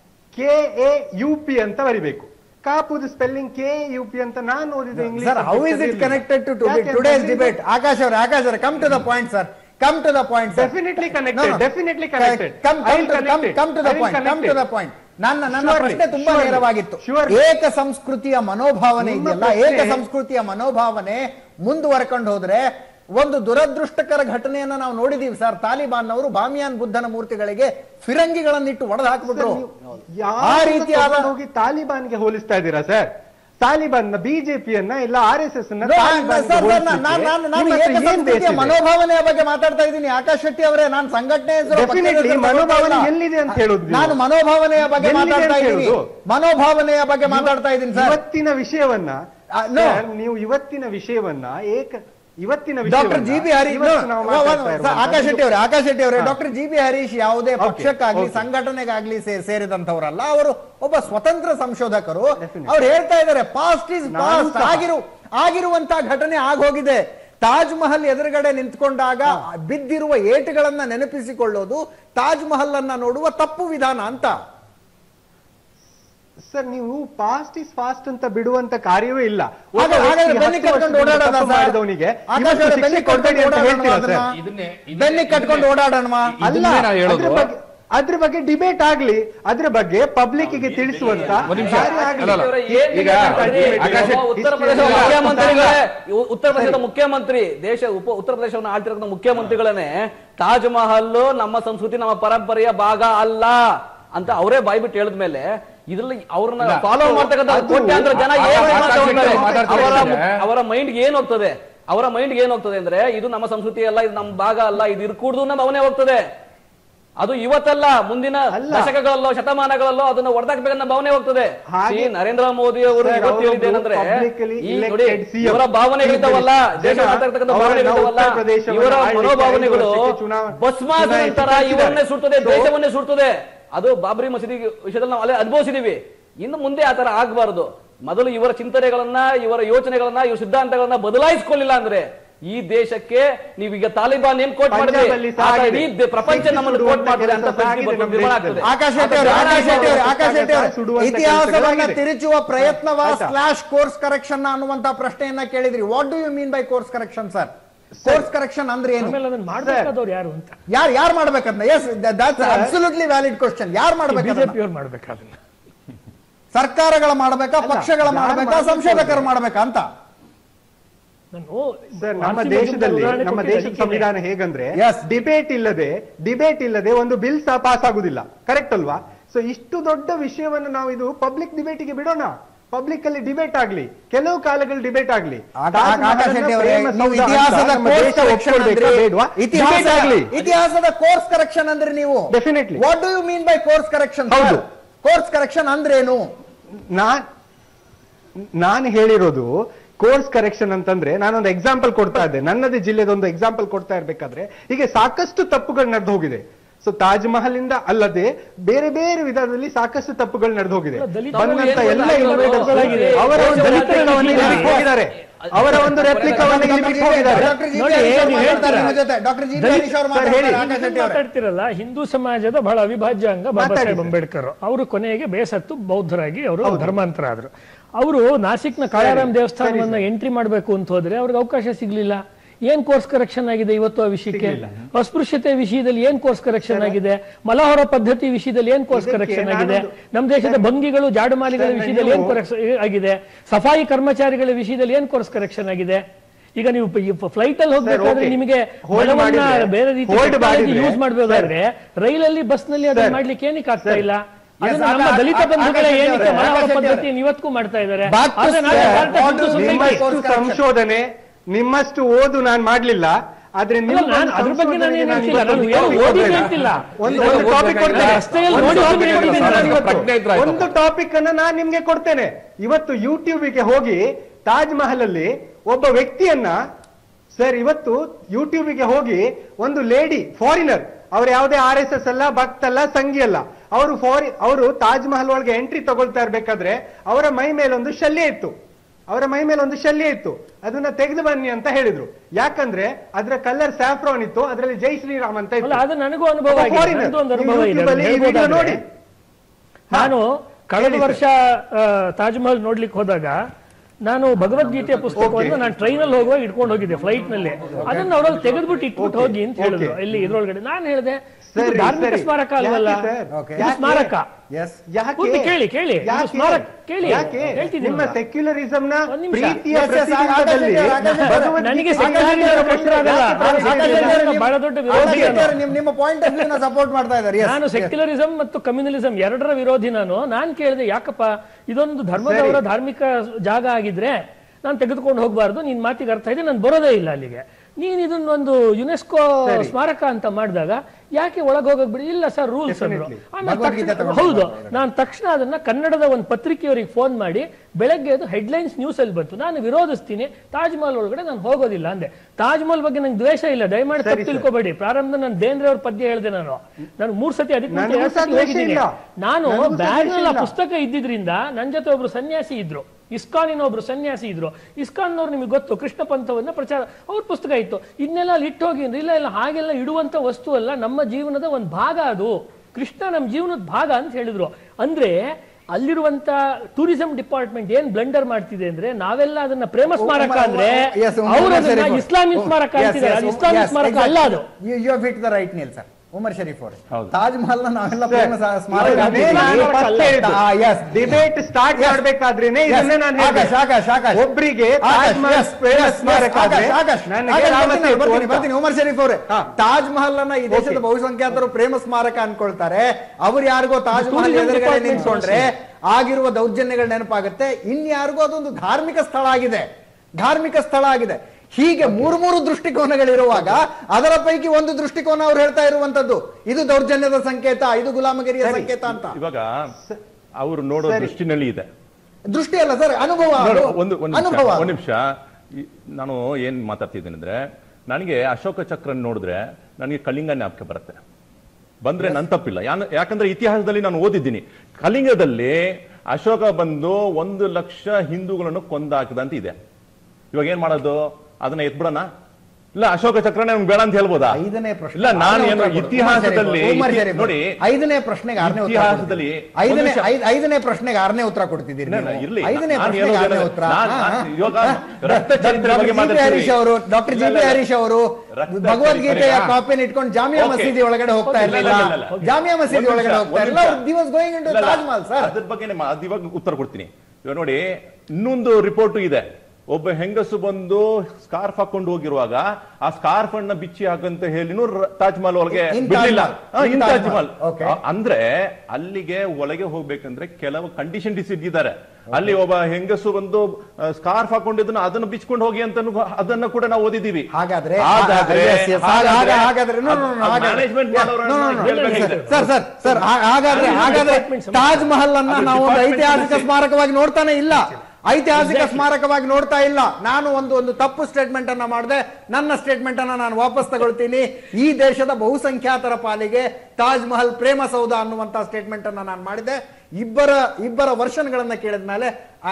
ಕೆ ಎ ಯು ಪಿ ಅಂತ ಬರಿಬೇಕು ಕಾಪುದು spelling K A U P ಅಂತ ನಾನು ಓದಿದ English sir how is it connected to today's debate Akash ಅವರೇ ಆಕಾಶ್ ಅವರೇ come to the point sir come to the point Definitely connected, definitely connected. Come I will connect it. Come to the I will point come to connect the it. Point ನನ್ನ ನನ್ನ Surely, ಪ್ರಶ್ನೆ ತುಂಬಾ surely, ನೇರವಾಗಿತ್ತು surely. ಏಕ ಸಂಸ್ಕೃತಿಯ ಮನೋಭಾವನೆ ನಿಮ್ಮ ಇದೆಯಲ್ಲ ಪ್ರಶ್ನೆ- ಏಕ ಸಂಸ್ಕೃತಿಯ ಮನೋಭಾವನೆ ಮುಂದುವರ್ಕೊಂಡು ಹೋದ್ರೆ ಒಂದು ದುರದೃಷ್ಟಕರ ಘಟನೆಯನ್ನ ನಾವು ನೋಡಿದೀವಿ ಸರ್ ತಾಲಿಬಾನ್ ಅವರು ಬಾಮಿಯಾನ್ ಬುದ್ಧನ ಮೂರ್ತಿಗಳಿಗೆ ಫಿರಂಗಿಗಳನ್ನಿಟ್ಟು ಒಡೆದು ಹಾಕ್ಬಿಟ್ರು ಆ ರೀತಿಯಾದ ಹೋಗಿ ತಾಲಿಬಾನ್ಗೆ ಹೋಲಿಸ್ತಾ ಇದ್ದೀರಾ ಸರ್ ತಾಲಿಬಾನ್ ಬಿಜೆಪಿಯನ್ನ ಇಲ್ಲ R S S No, sir, sir, ನಾನು- ನಾನು- ನಾನು- ನಾನು ಏಕ ಸಂಸ್ಕೃತಿಯ ಮನೋಭಾವನೆಯ ಬಗ್ಗೆ ಮಾತಾಡ್ತಾ ಇದ್ದೀನಿ ಆಕಾಶ್ ಶೆಟ್ಟಿ ಅವರೇ ನಾನು ಸಂಘಟನೆ ಹೆಸರು, ಪಕ್ಷದ Definitely, ಹೆಸರು ಮನೋಭಾವನೆ ತಗೊಳ್ತಾ ಇಲ್ಲ. ಎಲ್ಲಿದೆ ಅಂತ ಹೇಳೋದು ನೀವು? ನಾನು ಮನೋಭಾವನೆಯ ಬಗ್ಗೆ ಎಲ್ಲಿದೆ ಮಾತಾಡ್ತಾ ಅಂತ ಇದ್ದೀನಿ ಹೇಳೋದು? ಮನೋಭಾವನೆಯ ಬಗ್ಗೆ ಮಾತಾಡ್ತಾ ಇದ್ದೀನಿ ಸರ್ ಇವತ್ತಿನ ವಿಷಯವನ್ನ ಆ, no. ಸರ್, ನೀವು ಇವತ್ತಿನ ವಿಷಯವನ್ನ ಏಕ ಇವತ್ತಿನ ಡಾಕ್ಟರ್ ವಿಷಯವನ್ನ ಜಿ ಬಿ ಹರೀಶ್ ಇವತ್ತು ನಾವು ಮಾತಾಡ್ತಾ ಇರುವಂತದ್ದು- ಆಕಾಶ್ ಶೆಟ್ಟಿ ಅವರೇ ಆಕಾಶ್ ಶೆಟ್ಟಿ ಅವರೇ ಹಾ. ಡಾಕ್ಟರ್ ಜಿ ಬಿ ಹರೀಶ್ ಯಾವುದೇ Okay, ಪಕ್ಷಕ್ಕಾಗ್ಲಿ okay. ಸಂಘಟನೆಗಾಗ್ಲಿ ಸೇ- ಸೇರಿದಂತವರಲ್ಲ ಅವರು ಒಬ್ಬ ಸ್ವತಂತ್ರ ಸಂಶೋಧಕರು Definitely. ಅವ್ರು ಹೇಳ್ತಾ ಇದ್ದಾರೆ ಪಾಸ್ಟ್ ಇಸ್ ನಾನು ಪಾಸ್ಟ್ ಸಹ. ಆಗಿರು ಆಗಿರುವಂತಹ ಘಟನೆ ಆಗೋಗಿದೆ ತಾಜ್ ಮಹಲ್ ಎದುರುಗಡೆ ನಿಂತ್ಕೊಂಡಾಗ ಬಿದ್ದಿರುವ ಏಟುಗಳನ್ನ ನೆನಪಿಸಿಕೊಳ್ಳೋದು ತಾಜ್ ಮಹಲ್ ಅನ್ನ ನೋಡುವ ತಪ್ಪು ವಿಧಾನ ಅಂತ ಸರ್ ನೀವು ಪಾಸ್ಟ್ ಇಸ್ ಫಾಸ್ಟ್ ಅಂತ ಬಿಡುವಂತ ಕಾರ್ಯವೇ ಇಲ್ಲ ಒಬ್ಬ ಹಾಗಾದ್ರೆ- ಹಾಗಾದ್ರೆ ವ್ಯಕ್ತಿ ಬೆನ್ನಿ ಹತ್ತು ಕಟ್ಕೊಂಡು ವರ್ಷದಿಂದ ಓಡಾಡೋದಾ ತಪ್ಪು ಸರ್? ಮಾಡಿದವನಿಗೆ ಆಕಾಶ್ ಇವತ್ತು ಅವರೇ ಶಿಕ್ಷೆ ಬೆನ್ನಿ ಕೊಡ್ಬೇಡಿ ಅಂತ ಕಟ್ಕೊಂಡು ಹೇಳ್ತೀರಾ ಓಡಾಡೋಣ ಸರ್? ಇದನ್ನೇ ಇದನ್ನೇ- ಬೆನ್ನಿ ಕಟ್ಕೊಂಡು ಓಡಾಡೋಣವಾ ಅಲ್ಲ ಇದನ್ನೇ ನಾ ಹೇಳೋದು. ಅದ್ರ ಬಗ್ಗೆ ಅದ್ರ ಬಗ್ಗೆ ಡಿಬೇಟ್ ಆಗ್ಲಿ ಅದ್ರ ಬಗ್ಗೆ ಪಬ್ಲಿಕ್ ಗೆ ತಿಳಿಸುವಂತ ಒಂದ್ ನಿಮಿಷ. ಕಾರ್ಯ ಆಗ್ಲಿ. ಅಲ್ಲ, ಅಲ್ಲ. ಇವರ ಏನ್ ಈಗ ಬೇಕಾದ್ರೆ ಆಕಾಶ ಒಬ್ಬ ಉತ್ತರ ಇಷ್ಟು ಪ್ರದೇಶದ ಎಲ್ಲ ಮುಖ್ಯಮಂತ್ರಿಗಳೇ ಇವು ಉತ್ತರ ಪ್ರದೇಶದ ಮುಖ್ಯಮಂತ್ರಿ ದೇಶ ಉಪ ಉತ್ತರ ಪ್ರದೇಶವನ್ನು ಆಳ್ತಿರೋ ಮುಖ್ಯಮಂತ್ರಿಗಳನ್ನೇ ತಾಜ್ ಮಹಲ್ ನಮ್ಮ ಸಂಸ್ಕೃತಿ ನಮ್ಮ ಪರಂಪರೆಯ ಭಾಗ ಅಲ್ಲ ಅಂತ ಅವರೇ ಬಾಯ್ಬಿಟ್ಟು ಹೇಳಿದ್ಮೇಲೆ ಇದ್ರಲ್ಲಿ ಅವ್ರನ್ನ ಇಲ್ಲ. ಫಾಲೋ ಮಾಡ್ತಕ್ಕಂಥ ಅದು- ಕೋಟ್ಯಾಂತರ ಜನ ಆ- ಏನ್ ಆ- ಮಾಡ್ತಾ ಆಕಾಶ ಹೋಗ್ತಾರೆ? ಮಾತಾಡ್ತಾ ಅವರ ಇದ್ದಾರೆ. ಅವರ ಮೈಂಡ್ಗೆ ಏನ್ ಹೋಗ್ತದೆ ಅವರ ಮೈಂಡ್ಗೆ ಏನ್ ಹೋಗ್ತದೆ ಅಂದ್ರೆ ಇದು ನಮ್ಮ ಸಂಸ್ಕೃತಿ ಅಲ್ಲ ಇದು ನಮ್ಮ ಭಾಗ ಅಲ್ಲ ಇದು ಇರ್ಕೂಡ್ದು ಅನ್ನೋ ಭಾವನೆ ಹೋಗ್ತದೆ ಅದು ಇವತ್ತಲ್ಲ ಮುಂದಿನ ಅಲ್ಲ. ದಶಕಗಳಲ್ಲೋ ಶತಮಾನಗಳಲ್ಲೋ ಅದನ್ನ ಹೊಡೆದಾಕ್ಬೇಕನ್ನೋ ಭಾವನೆ ಹೋಗ್ತದೆ ಹಾಗೆ- ಶ್ರೀ ನರೇಂದ್ರ ಮೋದಿ ಅವರು ಸರ್, ಇವತ್ತು ಅವರೊಬ್ರು ಹೇಳಿದ್ದೇನೆಂದ್ರೆ publicly ಈ elected ನೋಡಿ CM. ಇವರ ಭಾವನೆಗಳಿದ್ದಾವಲ್ಲ ದೇಶ ಜನ ಮಾತಾಡ್ತಕ್ಕಂಥ ಅವರನ್ನ ಭಾವನೆಗಳಿದ್ದಾವಲ್ಲ ಉತ್ತರ ಪ್ರದೇಶವನ್ನ ಇವರ ಆಳ್ವಿಕೆ ಮನೋಭಾವನೆಗಳು ಐದು ವರ್ಷಕ್ಕೆ ಚುನಾವ- ಭಸ್ಮಾಸುರ ಚುನಾಯಿಸಿ ತರ ಕಳಿಸಿದ್ದಾರೆ. ಇವರನ್ನೇ ಸುಡ್ತದೆ So- ದೇಶವನ್ನೇ ಸುಡ್ತದೆ ಅದು ಬಾಬ್ರಿ ಮಸೀದಿ ವಿಷಯದಲ್ಲಿ ನಾವು ಅಲ್ಲೇ ಅನುಭವಿಸಿದೀವಿ ಇನ್ನು ಮುಂದೆ ಆ ತರ ಆಗ್ಬಾರ್ದು ಮೊದಲು ಇವರ ಚಿಂತನೆಗಳನ್ನ ಇವರ ಯೋಚನೆಗಳನ್ನ ಇವರ ಸಿದ್ಧಾಂತಗಳನ್ನ ಬದಲಾಯಿಸ್ಕೊಳ್ಳಿಲ್ಲ ಅಂದ್ರೆ ಈ ದೇಶಕ್ಕೆ ನೀವೀಗ ತಾಲಿಬಾನ್ ಏನ್ ಕೋಟ್ ಮಾಡಿದ್ರಿ ಪಂಜಾಬಲ್ಲಿ ಸಹ ಆ ತರ ಆಗಿದೆ. ಇಡೀ ಪ್ರಪಂಚ ಬೆಂಕಿ ನಮ್ಮನ್ನು ಕೋಟ್ ಸುಡುವಂತ ಮಾಡ್ತದೆ ಅಂತ ಕೆಲಸ ಸಹ ಆಗಿದೆ ಪರಿಸ್ಥಿತಿ ನಮ್ಮ ನಿರ್ಮಾಣ ಆಗ್ತದೆ ದೇಶದಲ್ಲಿ. ಆಕಾಶ್ ಶೆಟ್ಟಿ ಅವರು ಆಕಾಶ್ ಶೆಟ್ಟಿ ಅವರು ಆಕಾಶ್ ಶೆಟ್ಟಿ ಅವರು ಸುಡುವಂತ ಇತಿಹಾಸವನ್ನ ಕೆಲಸಗಳಾಗಿದೆ. ತಿರುಚುವ ಪ್ರಯತ್ನವ ಆಯ್ತಾ? ಸ್ಲಾಶ್ ಕೋರ್ಸ್ ಕರೆಕ್ಷನ್ ಅನ್ನುವಂತ ಪ್ರಶ್ನೆಯನ್ನ ಕೇಳಿದ್ರಿ what do you mean by course correction sir course correction ಅಂದ್ರೆ ಏನು ಆಮೇಲೆ ಅದನ್ನ ಮಾಡ್ಬೇಕಾದವ್ರು ಯಾರು ಅಂತ ಯಾರು ಯಾರು ಮಾಡ್ಬೇಕಂತ yes that's absolutely valid question ಯಾರು ಮಾಡ್ಬೇಕಂತ ಬಿಜೆಪಿ ಅವ್ರು ಮಾಡ್ಬೇಕಾದನ್ನ ಸರ್ಕಾರಗಳ ಮಾಡ್ಬೇಕಾ ಪಕ್ಷಗಳ ಯಾರು ಮಾಡ್ಬೇಕಾ ಮಾಡ್ಬೇಕು ಸಂಶೋಧಕರು ಮಾಡ್ಬೇಕಾ ಅಂತ ನಾನು ಸರ್ ನಮ್ಮ RCB ದೇಶದಲ್ಲಿ ಉದಾಹರಣೆ ನಮ್ಮ ಕೊಟ್ಟಿದ್ದೆ, ದೇಶದ ಅದಕ್ಕೇನೆ. ಸಂವಿಧಾನ ಹೇಗಂದ್ರೆ Yes. ಡಿಬೇಟ್ ಇಲ್ಲದೆ ಡಿಬೇಟ್ ಇಲ್ಲದೆ ಒಂದು ಬಿಲ್ ಸಹ ಪಾಸ್ ಆಗುದಿಲ್ಲ ಕರೆಕ್ಟ್ ಅಲ್ವಾ ಸೊ ಇಷ್ಟು ದೊಡ್ಡ ವಿಷಯವನ್ನು ನಾವು ಇದು ಪಬ್ಲಿಕ್ ಡಿಬೇಟಿಗೆ ಬಿಡೋಣ ಪಬ್ಲಿಕ್ ಅಲ್ಲಿ ಡಿಬೇಟ್ ಆಗ್ಲಿ ಕೆಲವು ಕಾಲಗಳು ಡಿಬೇಟ್ ಆಗ್ಲಿ ಆಕ- ತಾಜ್ ಆಕಾಶ್ ಮಹಲನ್ನ ಶೆಟ್ಟಿ ಅವರೇ, ಪ್ರೇಮ ನೀವು ಸೌಧ ಅಂತ ಇತಿಹಾಸದ ನಮ್ಮ ಕೋರ್ಸ್ ದೇಶ ಕರೆಕ್ಷನ್ ಒಪ್ಕೊಳ್ಬೇಕಾ ಅಂದ್ರೆ ಬೇಡ್ವಾ? ಇತಿಹಾಸದ Debate ಆಗ್ಲಿ ಇತಿಹಾಸದ ಕೋರ್ಸ್ ಕರೆಕ್ಷನ್ ಅಂದ್ರೆ ನೀವು Definitely. What do you mean by course correction ಹೌದು. ಕೋರ್ಸ್ ಕರೆಕ್ಷನ್ ಅಂದ್ರೇನು ನಾನ್ ನಾನು ಹೇಳಿರೋದು ಕೋರ್ಸ್ ಕರೆಕ್ಷನ್ ಅಂತಂದ್ರೆ ನಾನೊಂದು ಎಕ್ಸಾಂಪಲ್ ಕೊಡ್ತಾ ಇದ್ದೆ ನನ್ನದೇ ಜಿಲ್ಲೆದೊಂದು ಎಕ್ಸಾಂಪಲ್ ಕೊಡ್ತಾ ಇರ್ಬೇಕಾದ್ರೆ ಹೀಗೆ ಸಾಕಷ್ಟು ತಪ್ಪುಗಳು ನಡೆದು ಹೋಗಿದೆ ಸೊ ತಾಜ್ ಮಹಲ್ ಇಂದ ಅಲ್ಲದೆ ಬೇರೆ ಬೇರೆ ವಿಧದಲ್ಲಿ ಸಾಕಷ್ಟು ತಪ್ಪುಗಳು ನಡೆದು ಹೋಗಿದೆ ದಲಿತ ಬಂದಂತ ಏನು ಎಲ್ಲ ಇಲ್ಲ, innovators ದಲಿತರಾಗಿದೆ. ಅವರ ಒಂದು ದೇಶದ ರೆಪ್ಲಿಕವನ್ನು ಇಲ್ಲಿ ಇದೆ. ಬಿಟ್ಟು ಹೋಗಿದ್ದಾರೆ ಅವರ ಒಂದು ರೆಪ್ಲಿಕವನ್ನು ಇಲ್ಲಿ ಬಿಟ್ಟು ಹೋಗಿದ್ದಾರೆ ಡಾಕ್ಟರ್ ಜಿ ನೋಡಿ, ಹರೀಶ್ ಅವರು ನೀವು ಮಾತಾಡ್ತಾರೆ ಹೇಳ್ತೀರಾ? ನಿಮ್ಮ ಜೊತೆ ಡಾಕ್ಟರ್ ಜಿ ದಲಿತ- ಹರೀಶ್ ಅವರು ಸರ್, ಹೇಳಿ. ಮಾತಾಡ್ತಾರೆ ಆಕಾಶ್ ಶೆಟ್ಟಿ ಅವರೇ ಮಾತಾಡ್ತಿರಲ್ಲ ಹಿಂದೂ ಸಮಾಜದ ಬಹಳ ಅವಿಭಾಜ್ಯ ಅಂಗ ಬಾಬಾ ಮಾತಾಡಿ ಸಾಹೇಬ್ ಸರ್. ಅಂಬೇಡ್ಕರ್ ಅವರು ಕೊನೆಗೆ ಬೇಸತ್ತು ಬೌದ್ಧರಾಗಿ ಅವರು ಧರ್ಮಾಂತರ ಆದ್ರು ಅವರು ನಾಸಿಕ್ನ ಕಾಳಾರಾಮ್ ದೇವಸ್ಥಾನವನ್ನ ಎಂಟ್ರಿ ಮಾಡಬೇಕು ಅಂತ ಹೋದ್ರೆ ಅವ್ರಿಗೆ ಅವಕಾಶ ಸಿಗ್ಲಿಲ್ಲ ಏನ್ ಕೋರ್ಸ್ ಕರೆಕ್ಷನ್ ಆಗಿದೆ ಇವತ್ತು ಆ ವಿಷಯಕ್ಕೆ ಅಸ್ಪೃಶ್ಯತೆ ವಿಷಯದಲ್ಲಿ ಏನ್ ಕೋರ್ಸ್ ಕರೆಕ್ಷನ್ ಆಗಿದೆ ಮಲಹೋರ ಪದ್ಧತಿ ವಿಷಯದಲ್ಲಿ ಏನ್ ಕೋರ್ಸ್ ಇದಕ್ಕೆ ಕರೆಕ್ಷನ್ ಆಗಿದೆ ನಾನೊಂದು- ನಮ್ಮ ದೇಶದ ಭಂಗಿಗಳು ಜಾಡುಮಾಲಿಗಳ ಸರ್, ವಿಷಯದಲ್ಲಿ ಏನ್ ನೀವು- ಕೋರ್ಸ್ ಆಗಿದೆ ಸಫಾಯಿ ಕರ್ಮಚಾರಿಗಳ ವಿಷಯದಲ್ಲಿ ಏನ್ ಕೋರ್ಸ್ ಕರೆಕ್ಷನ್ ಆಗಿದೆ ಈಗ ನೀವು ಫ್ಲೈಟ್ ಅಲ್ಲಿ ಹೋಗ್ಬೇಕಾದ್ರೆ okay. ನಿಮಗೆ Hold ಬಲವನ್ನ ಮಾಡಿದ್ರೆ- ಬೇರೆ ರೀತಿ hold ಮಾಡಿದ್ರೆ- ಯೂಸ್ ಮಾಡಬೇಕಾದ್ರೆ ರೈಲಲ್ಲಿ ಬಸ್ ನಲ್ಲಿ ಅದನ್ನ ಸರ್. ಮಾಡ್ಲಿಕ್ಕೆ ಏನಕ್ಕೆ ಆಗ್ತಾ ಇಲ್ಲ Yes, ಅದನ್ನ ನಮ್ಮ ಆಗ- ದಲಿತ ಆಗ- ಬಂಧುಗಳ ಆಕಾಶ್ ಏನಕ್ಕೆ ಅವರೇ, ಮಲಯಾಳ ಆಕಾಶ್ ಅವರೇ. ಪದ್ಧತಿಯನ್ನು ಇವತ್ತಿಗೂ ಮಾಡ್ತಾ ಇದ್ದಾರೆ Back to ಆದ್ರೆ ನಾವು square. Bharat What Hindu do you mean society- by ನಿಮ್ಮಷ್ಟು course correction? ಸಂಶೋಧನೆ ನಿಮ್ಮಷ್ಟು ಓದು ನಾನು ಮಾಡ್ಲಿಲ್ಲ ಆದ್ರೆ ನಿಮ್ಮ ಅಲ್ಲ, ನಾನು ಅದ್ರ ಬಗ್ಗೆ ನಾನು ಏನು ಹೇಳ್ತಿಲ್ಲ. ನಾನು ಏನು topic ಓದಿದ್ದು ಕೊಡ್ತೇನೆ. ಹೇಳ್ತಿಲ್ಲ. ಒಂದು ಇದು ಒಂದು ಟಾಪಿಕ್ ಓದ್ಬೇಕಾಗಿಲ್ಲ. ಕೊಡ್ತೇನೆ ರಸ್ತೆಯಲ್ಲಿ ಒಂದು ನೋಡಿ topic ಹೋಗಿ ಕೊಡ್ತೇನೆ ಹೇಳ್ತೀನಿ ನಾನು ಇವತ್ತು. ಪ್ರಜ್ಞೆ ಇದ್ರೆ ಆಯ್ತು. ಒಂದು ಟಾಪಿಕ್ ಅನ್ನ ನಾನು ನಿಮ್ಗೆ ಕೊಡ್ತೇನೆ ಇವತ್ತು ಯೂಟ್ಯೂಬಿಗೆ ಹೋಗಿ ತಾಜ್ ಮಹಲ್ ಅಲ್ಲಿ ಒಬ್ಬ ವ್ಯಕ್ತಿಯನ್ನ ಸರ್ ಇವತ್ತು ಯೂಟ್ಯೂಬಿಗೆ ಹೋಗಿ ಒಂದು ಲೇಡಿ ಫಾರಿನರ್ ಅವ್ರು ಯಾವುದೇ ಆರ್ ಎಸ್ ಎಸ್ ಅಲ್ಲ ಭಕ್ತ ಅಲ್ಲ ಸಂಘಿ ಅಲ್ಲ ಅವರು ಫಾರಿ ಅವರು ತಾಜ್ ಮಹಲ್ ಒಳಗೆ ಎಂಟ್ರಿ ತಗೊಳ್ತಾ ಇರ್ಬೇಕಾದ್ರೆ ಅವರ ಮೈ ಮೇಲೆ ಒಂದು ಶಲ್ಯ ಇತ್ತು ಅವರ ಮೈ ಮೇಲೆ ಒಂದು ಶಲ್ಯ ಇತ್ತು ಅದನ್ನ ತೆಗೆದು ಬನ್ನಿ ಅಂತ ಹೇಳಿದ್ರು ಯಾಕಂದ್ರೆ ಅದರ ಕಲರ್ ಸ್ಯಾಫ್ರಾನ್ ಇತ್ತು ಅದರಲ್ಲಿ ಜೈ ಶ್ರೀರಾಮ್ ಅಂತ ಅಲ್ಲ ಇತ್ತು ಅದು ನನಗೂ ಅನುಭವ ಒಬ್ಬ ಆಗಿದೆ foreigner. ನಂದು ಒಂದು ನೀವು ಅನುಭವ ಇದೆ YouTube ಅಲ್ಲಿ ಅದನ್ನ ಈ video ಹೇಳ್ಬೋದಾದ್ರೆ. ನೋಡಿ ನಾನು ಕಳೆದ ಹೇಳಿ ಸರ್. ವರ್ಷ ತಾಜ್ ಮಹಲ್ ನೋಡ್ಲಿಕ್ಕೆ ಹೋದಾಗ ನಾನು ಭಗವದ್ಗೀತೆಯ ಪುಸ್ತಕವನ್ನು ನಾನು ಟ್ರೈನಲ್ಲಿ ಹೋಗುವಾಗ ಇಟ್ಕೊಂಡು ಹೋಗಿದ್ದೆ ಫ್ಲೈಟ್ ನಲ್ಲಿ ಅದನ್ನ ಅವರಲ್ಲಿ ತೆಗೆದ್ಬಿಟ್ಟು ಇಟ್ಬಿಟ್ಟು Okay. ಹೋಗಿ ಅಂತ ಹೇಳಿದ್ರು Okay. ಇಲ್ಲಿ ಇದ್ರೊಳಗಡೆ ನಾನು ಹೇಳಿದೆ ಇದು ಸರಿ, ಧಾರ್ಮಿಕ ಸರಿ. ಸ್ಮಾರಕ ಅಲ್ವಲ್ಲ ಯಾಕೆ ಸರ್? Okay. ಇದು ಸ್ಮಾರಕ ಎಸ್ ಯಾಕೆ ಪೂರ್ತಿ ಕೇಳಿ, ಕೇಳಿ. ಇದು ಯಾಕೆ? ಸ್ಮಾರಕ ಕೇಳಿ. ಯಾಕೆ ಹೇಳ್ತಿದ್ದೀನಲ್ಲ. ನಿಮ್ಮ ಸೆಕ್ಯುಲರಿಸಂ ನ ಒಂದ್ ನಿಮಿಷ. ಪ್ರೀತಿಯ Yes, yes, ಪ್ರತಿಬಿಂಬದಲ್ಲಿ ಆಕಾಶ್ ಅವರೇ, ಆಕಾಶ್ ಅವರೇ, ಭಗವದ್ಗೀತೆ ನನಗೆ ಯಾಕೆ ಸೆಕ್ಯುಲರಿಸಂ ಕಷ್ಟ ಆಗಲ್ಲ. ಯಾಕೆ ನಾನು ಪ್ರತಿಬಿಂಬ? ಸೆಕ್ಯುಲರಿಸಂ ಬಹಳ ದೊಡ್ಡ ವಿರೋಧಿ ನಾನು. ನಿಮ್ ನಿಮ್ಮ ಪಾಯಿಂಟ್ ಆಫ್ ವ್ಯೂ ಸಪೋರ್ಟ್ ಮಾಡ್ತಾ ಇದ್ದಾರೆ Yes, ನಾನು yes. ಸೆಕ್ಯುಲರಿಸಂ ಮತ್ತು ಕಮ್ಯುನಲಿಸಂ ಎರಡರ ವಿರೋಧಿ ನಾನು ನಾನ್ ಕೇಳಿದೆ ಯಾಕಪ್ಪ ಇದೊಂದು ಧರ್ಮದವರ ಸರಿ. ಧಾರ್ಮಿಕ ಜಾಗ ಆಗಿದ್ರೆ ನಾನು ತೆಗೆದುಕೊಂಡು ಹೋಗಬಾರ್ದು ನಿನ್ ಮಾತಿಗೆ ಅರ್ಥ ಇದೆ ನಾನು ಬರೋದೇ ಇಲ್ಲ ಅಲ್ಲಿಗೆ ನೀನ್ ಇದನ್ನೊಂದು ಯುನೆಸ್ಕೋ ಸರಿ. ಸ್ಮಾರಕ ಅಂತ ಮಾಡಿದಾಗ ಯಾಕೆ ಒಳಗೆ ಹೋಗಕ್ ಬಿಡಿ ಇಲ್ಲ ಸರ್ ರೂಲ್ಸ್ ಅಂದ್ರು Definitely. ಆಮೇಲೆ ಭಗವದ್ಗೀತೆ ತಕ್ಷಣ- ತಗೊಂಡು ಹೌದು ಹೋಗ್ತಾರೆ. ನಾನು ತಕ್ಷಣ ಅದನ್ನ ಕನ್ನಡದ ಒಂದು ಪತ್ರಿಕೆಯವರಿಗೆ ಫೋನ್ ಮಾಡಿ ಬೆಳಗ್ಗೆ ಅದು ಹೆಡ್ಲೈನ್ಸ್ ನ್ಯೂಸ್ ಅಲ್ಲಿ ಬಂತು ನಾನು ವಿರೋಧಿಸ್ತೀನಿ ತಾಜ್ ಮಹಲ್ ಒಳಗಡೆ ನಾನು ಹೋಗೋದಿಲ್ಲ ಅಂದೆ ತಾಜ್ ಮಹಲ್ ಬಗ್ಗೆ ನಂಗೆ ದ್ವೇಷ ಇಲ್ಲ ದಯಮಾಡಿ ಸರಿ, ತಪ್ಪು ಸರ್. ತಿಳ್ಕೊಬೇಡಿ ಪ್ರಾರಂಭ ನಾನು ದೇಂದ್ರ ಅವ್ರ ಪದ್ಯ ಹೇಳಿದೆ ನಾನು ನಾನು ಮೂರ್ ಸತಿ ಅದಕ್ಕೆ ಮುಂಚೆ ನನಗೂ ಎರಡ್ ಸಹ ಸತಿ ದ್ವೇಷ ಹೋಗಿದ್ದೀನಿ ಇಲ್ಲ. ನಾನು ನನಗೂ ಸಹ ಬ್ಯಾಗ್ ದ್ವೇಷ ನಲ್ಲಿ ಆ ಇಲ್ಲ. ಪುಸ್ತಕ ಇದ್ದಿದ್ರಿಂದ ನನ್ನ ಜೊತೆ ಒಬ್ರು ಸನ್ಯಾಸಿ ಇದ್ರು ಇಸ್ಕಾನಿನ ಒಬ್ರು ಸನ್ಯಾಸಿ ಇದ್ರು ಇಸ್ಕಾನ್ನವ್ರು ನಿಮಗೆ ಗೊತ್ತು ಕೃಷ್ಣ ಪಂಥವನ್ನ ಪ್ರಚಾರ ಅವ್ರ ಪುಸ್ತಕ ಇತ್ತು ಇದನ್ನೆಲ್ಲ ಅಲ್ಲಿ ಇಟ್ಟು ಹೋಗಿ ಅಂದ್ರೆ, ಇಲ್ಲ ಇಲ್ಲ ಹಾಗೆಲ್ಲ ಇಡುವಂತ ವಸ್ತು ಅಲ್ಲ ನಮ್ಮ ಜೀವನದ ಒಂದು ಭಾಗ ಅದು ಕೃಷ್ಣ ನಮ್ಮ ಜೀವನದ ಭಾಗ ಅಂತ ಹೇಳಿದ್ರು ಅಂದ್ರೆ ಅಲ್ಲಿರುವಂತ ಟೂರಿಸಂ ಡಿಪಾರ್ಟ್ಮೆಂಟ್ ಏನ್ ಬ್ಲಂಡರ್ ಮಾಡ್ತಿದೆ ಅಂದ್ರೆ ನಾವೆಲ್ಲ ಅದನ್ನ ಪ್ರೇಮ ಸ್ಮಾರಕ ಅಂದ್ರೆ Yes, ಉಮರ್ ಅವರು ಶರೀಫ್ ಅದನ್ನ ಅವರು. ಇಸ್ಲಾಮಿಕ್ ಸ್ಮಾರಕ Yes, ಅಂತಿದ್ದಾರೆ yes, ಅದು ಇಸ್ಲಾಮಿಕ್ yes, ಸ್ಮಾರಕ exactly. ಅಲ್ಲ ಅದು You- you have hit the right nail, sir. Umar Sharif ಅವರು ಹೌದು. ತಾಜ್ ಮಹಲ್ ನಾವೆಲ್ಲ ಸರ್, ಪ್ರೇಮ ಸ- ಸ್ಮಾರಕ ಇದನ್ನೇ ಅಂತೀವಿ. ನಾನು first ಅಲ್ಲ. ಹೇಳಿದ್ದು. ಆ, yes. Debate start Yes. ಮಾಡ್ಬೇಕಾದ್ರೇನೆ Yes. ಇದನ್ನೇ ನಾನು ಹೇಳಿದೆ. ಆಕಾಶ್, ಆಕಾಶ್, ಆಕಾಶ್. ಒಬ್ರಿಗೆ ಆಕಾಶ್, ತಾಜ್ ಮಹಲ್ yes, ಪ್ರೇಮ yes, yes, ಸ್ಮಾರಕ ಆದ್ರೆ ಆಕಾಶ್, ಆಕಾಶ್. ನನಗೆ ಆಕಾಶ್, ರಾಮ ಬರ್ತೀನಿ, ಸೇತು ಬರ್ತೀನಿ, ಅಂತ. ಬರ್ತೀನಿ. ಉಮರ್ ಶರೀಫ್ ಅವರೇ ಹಾ. ತಾಜ್ ಮಹಲ್ ಅನ್ನ ಈ ದೇಶದ Okay. ಬಹುಸಂಖ್ಯಾತರು ಪ್ರೇಮ ಸ್ಮಾರಕ ಅನ್ಕೊಳ್ತಾರೆ ಅವ್ರು ಯಾರಿಗೋ ತಾಜ್ ಮಹಲ್ Tourism ಎದುರುಗಡೆ department ನಿಂತ್ಕೊಂಡ್ರೆ ಆಗಿರುವ ದೌರ್ಜನ್ಯಗಳು ನೆನಪಾಗುತ್ತೆ ಇನ್ಯಾರಿಗೂ ಅದೊಂದು ಧಾರ್ಮಿಕ ಸ್ಥಳ ಆಗಿದೆ ಧಾರ್ಮಿಕ ಸ್ಥಳ ಆಗಿದೆ ಹೀಗೆ ಮೂರು ಮೂರು ದೃಷ್ಟಿಕೋನಗಳಿರುವಾಗ ಅದರ ಪೈಕಿ ಒಂದು ದೃಷ್ಟಿಕೋನ ಅವ್ರು ಹೇಳ್ತಾ ಇರುವಂತದ್ದು ಇದು ದೌರ್ಜನ್ಯದ ಸಂಕೇತ ಇದು ಗುಲಾಮಗಿರಿಯ ಸರಿ. ಸಂಕೇತ ಅಂತ ಇವಾಗ ಅವರು ನೋಡೋ ಸರಿ. ದೃಷ್ಟಿನಲ್ಲಿ ಇದೆ ದೃಷ್ಟಿ ಅಲ್ಲ ಸರ್ ಅನುಭವ ನೋಡು, ಅದು. ಒಂದು ಒಂದು ನಿಮಿಷ ಅನುಭವ ಒಂದು ನಿಮಿಷ ಈ- ನಾನು ಏನ್ ಮಾತಾಡ್ತಿದ್ದೀನಿ ಅಂದ್ರೆ ನನಗೆ ಅಶೋಕ ಚಕ್ರ ನೋಡಿದ್ರೆ ನನಗೆ ಕಳಿಂಗ ಜ್ಞಾಪಕ ಬರುತ್ತೆ ಬಂದ್ರೆ ನನ್ ತಪ್ಪಿಲ್ಲ ಯಾನ್- ಯಾಕಂದ್ರೆ ಇತಿಹಾಸದಲ್ಲಿ ನಾನು ಓದಿದ್ದೀನಿ ಕಳಿಂಗದಲ್ಲಿ ಅಶೋಕ ಬಂದು ಒಂದು ಲಕ್ಷ ಹಿಂದೂಗಳನ್ನು ಕೊಂದಾಕಿದ ಅಂತ ಇದೆ ಇವಾಗ ಏನ್ ಮಾಡೋದು ಅದನ್ನ ಎತ್ಬಿಡೋಣ ಇಲ್ಲ ಅಶೋಕ ಚಕ್ರನೇ ಅವ್ನು ಬೇಡ ಅಂತ ಹೇಳ್ಬೋದಾ ಐದನೇ ಪ್ರಶ್ನೆ ಇಲ್ಲ ನಾನು ಆರನೇ ಏನು ಉತ್ತರ ಕೊಡು. ಇತಿಹಾಸದಲ್ಲಿ ಉಮರ್ ಶರೀಫ್, ಉಮರ್ ಇತಿ- ಶರೀಫ್, ನೋಡಿ ಐದನೇ ಪ್ರಶ್ನೆಗೆ ಆರನೇ ಉತ್ತರ ಇತಿಹಾಸದಲ್ಲಿ ಕೊಡ್ತೀರಿ. ಐದನೇ ಒಂದು ನಿಮಿಷ. ಐದ್- ಐದನೇ ಪ್ರಶ್ನೆಗೆ ಆರನೇ ಉತ್ತರ ಕೊಡ್ತಿದ್ದೀರಿ ಇಲ್ಲ, ನೀವು. ಇಲ್ಲ, ಇರ್ಲಿ. ಐದನೇ ನಾನು ಪ್ರಶ್ನೆಗೆ ಹೇಳೋದು ಆರನೇ ಏನಂದ್ರೆ, ಉತ್ತರ ನಾನು- ಹಾ, ನಾನು ಹಾ. ಇವಾಗ ಹಾ, ರಕ್ತ ಡಾಕ್ಟರ್ ಚರಿತ್ರೆ ಬಗ್ಗೆ ಜಿ ಪಿ ಮಾತಾಡ್ತೀವಿ. ಹರೀಶ್ ಅವರು ಡಾಕ್ಟರ್ ಜಿ ಇಲ್ಲ, ಪಿ ಇಲ್ಲ. ಹರೀಶ್ ಅವರು ರಕ್ತ ಭಗವದ್ಗೀತೆಯ ಚರಿತ್ರೆ. ಕಾಪಿನ ಇಟ್ಕೊಂಡು ಜಾಮಿಯಾ Okay. ಮಸೀದಿ ಒಳಗಡೆ ಹೋಗ್ತಾ ಇಲ್ಲ, ಇಲ್ಲ, ಇರಲಿಲ್ಲ ಇಲ್ಲ, ಇಲ್ಲ. ಜಾಮಿಯಾ ಮಸೀದಿ ಒಂದು ಒಳಗಡೆ ನಿಮಿಷ, ಹೋಗ್ತಾ ಒಂದು ಇರಲಿಲ್ಲ ನಿಮಿಷ. The was going in to ಇಲ್ಲ, ಇಲ್ಲ. ತಾಜ್ ಮಹಲ್ ಸರ್ ಅದ್ರ ಬಗ್ಗೆ ಮಾ- ಅದು ಇವಾಗ ಉತ್ತರ ಕೊಡ್ತೀನಿ ಇವಾಗ ನೋಡಿ ಇನ್ನೊಂದು ರಿಪೋರ್ಟ್ ಇದೆ ಒಬ್ಬ ಹೆಂಗಸು ಬಂದು ಸ್ಕಾರ್ಫ್ ಹಾಕೊಂಡು ಹೋಗಿರುವಾಗ ಆ ಸ್ಕಾರ್ಫ್ ಅನ್ನ ಬಿಚ್ಚಿ ಹಾಕಂತ ಹೇಳಿನೂ ರ- ತಾಜ್ ಮಹಲ್ ಒಳಗೆ ಇನ್ ಬಿಡ್ಲಿಲ್ಲ ತಾಜ್ ಮಹಲ್. ಹಾ, ಇನ್ ಇನ್ ತಾಜ್ ತಾಜ್ ಮಹಲ್ Okay. ಆ, ಅಂದ್ರೆ ಅಲ್ಲಿಗೆ ಒಳಗೆ ಹೋಗ್ಬೇಕಂದ್ರೆ ಕೆಲವು ಕಂಡೀಷನ್ ಇದ್ದಾರೆ ಅಲ್ಲಿ ಒಬ್ಬ ಹೆಂಗಸು ಬಂದು ಸ್ಕಾರ್ಫ್ ಹಾಕೊಂಡಿದ್ದನ್ನ ಅದನ್ನ ಬಿಚ್ಕೊಂಡು ಹೋಗಿ ಅಂತ ಅದನ್ನ ಕೂಡ ನಾವು ಓದಿದೀವಿ ಹಾಗಾದ್ರೆ ಹಾಗಾದ್ರೆ yes, yes. ಹಾಗ- ಹಾಗ- ಹಾಗಾದ್ರೆ no, no, no, ಹಾಗಾದ್ರೆ- management Yeah, no, no, no. Sir sir sir ಹಾ- ಹಾಗಾದ್ರೆ ಅದು ಹಾಗಾದ್ರೆ department ಸಂಬಂಧ. ತಾಜ್ ಮಹಲ್ ಅನ್ನ ಅದು ನಾವು ಒಂದು department ಐತಿಹಾಸಿಕ ಸಮಸ್ಯೆ. ಸ್ಮಾರಕವಾಗಿ ನೋಡ್ತಾನೆ ಇಲ್ಲ ಐತಿಹಾಸಿಕ Exactly. ಸ್ಮಾರಕವಾಗಿ ನೋಡ್ತಾ ಇಲ್ಲ ನಾನು ಒಂದು ಒಂದು ತಪ್ಪು ಸ್ಟೇಟ್ಮೆಂಟ್ ಅನ್ನ ಮಾಡಿದೆ ನನ್ನ ಸ್ಟೇಟ್ಮೆಂಟ್ ಅನ್ನ ನಾನು ವಾಪಸ್ ತಗೊಳ್ತೀನಿ ಈ ದೇಶದ ಬಹುಸಂಖ್ಯಾತರ ಪಾಲಿಗೆ ತಾಜ್ ಮಹಲ್ ಪ್ರೇಮ ಸೌಧ ಅನ್ನುವಂತ ಸ್ಟೇಟ್ಮೆಂಟ್ ಅನ್ನ ನಾನು ಮಾಡಿದೆ ಇಬ್ಬರ ಇಬ್ಬರ ವರ್ಷನ್ ಗಳನ್ನ ಕೇಳಿದ ಮೇಲೆ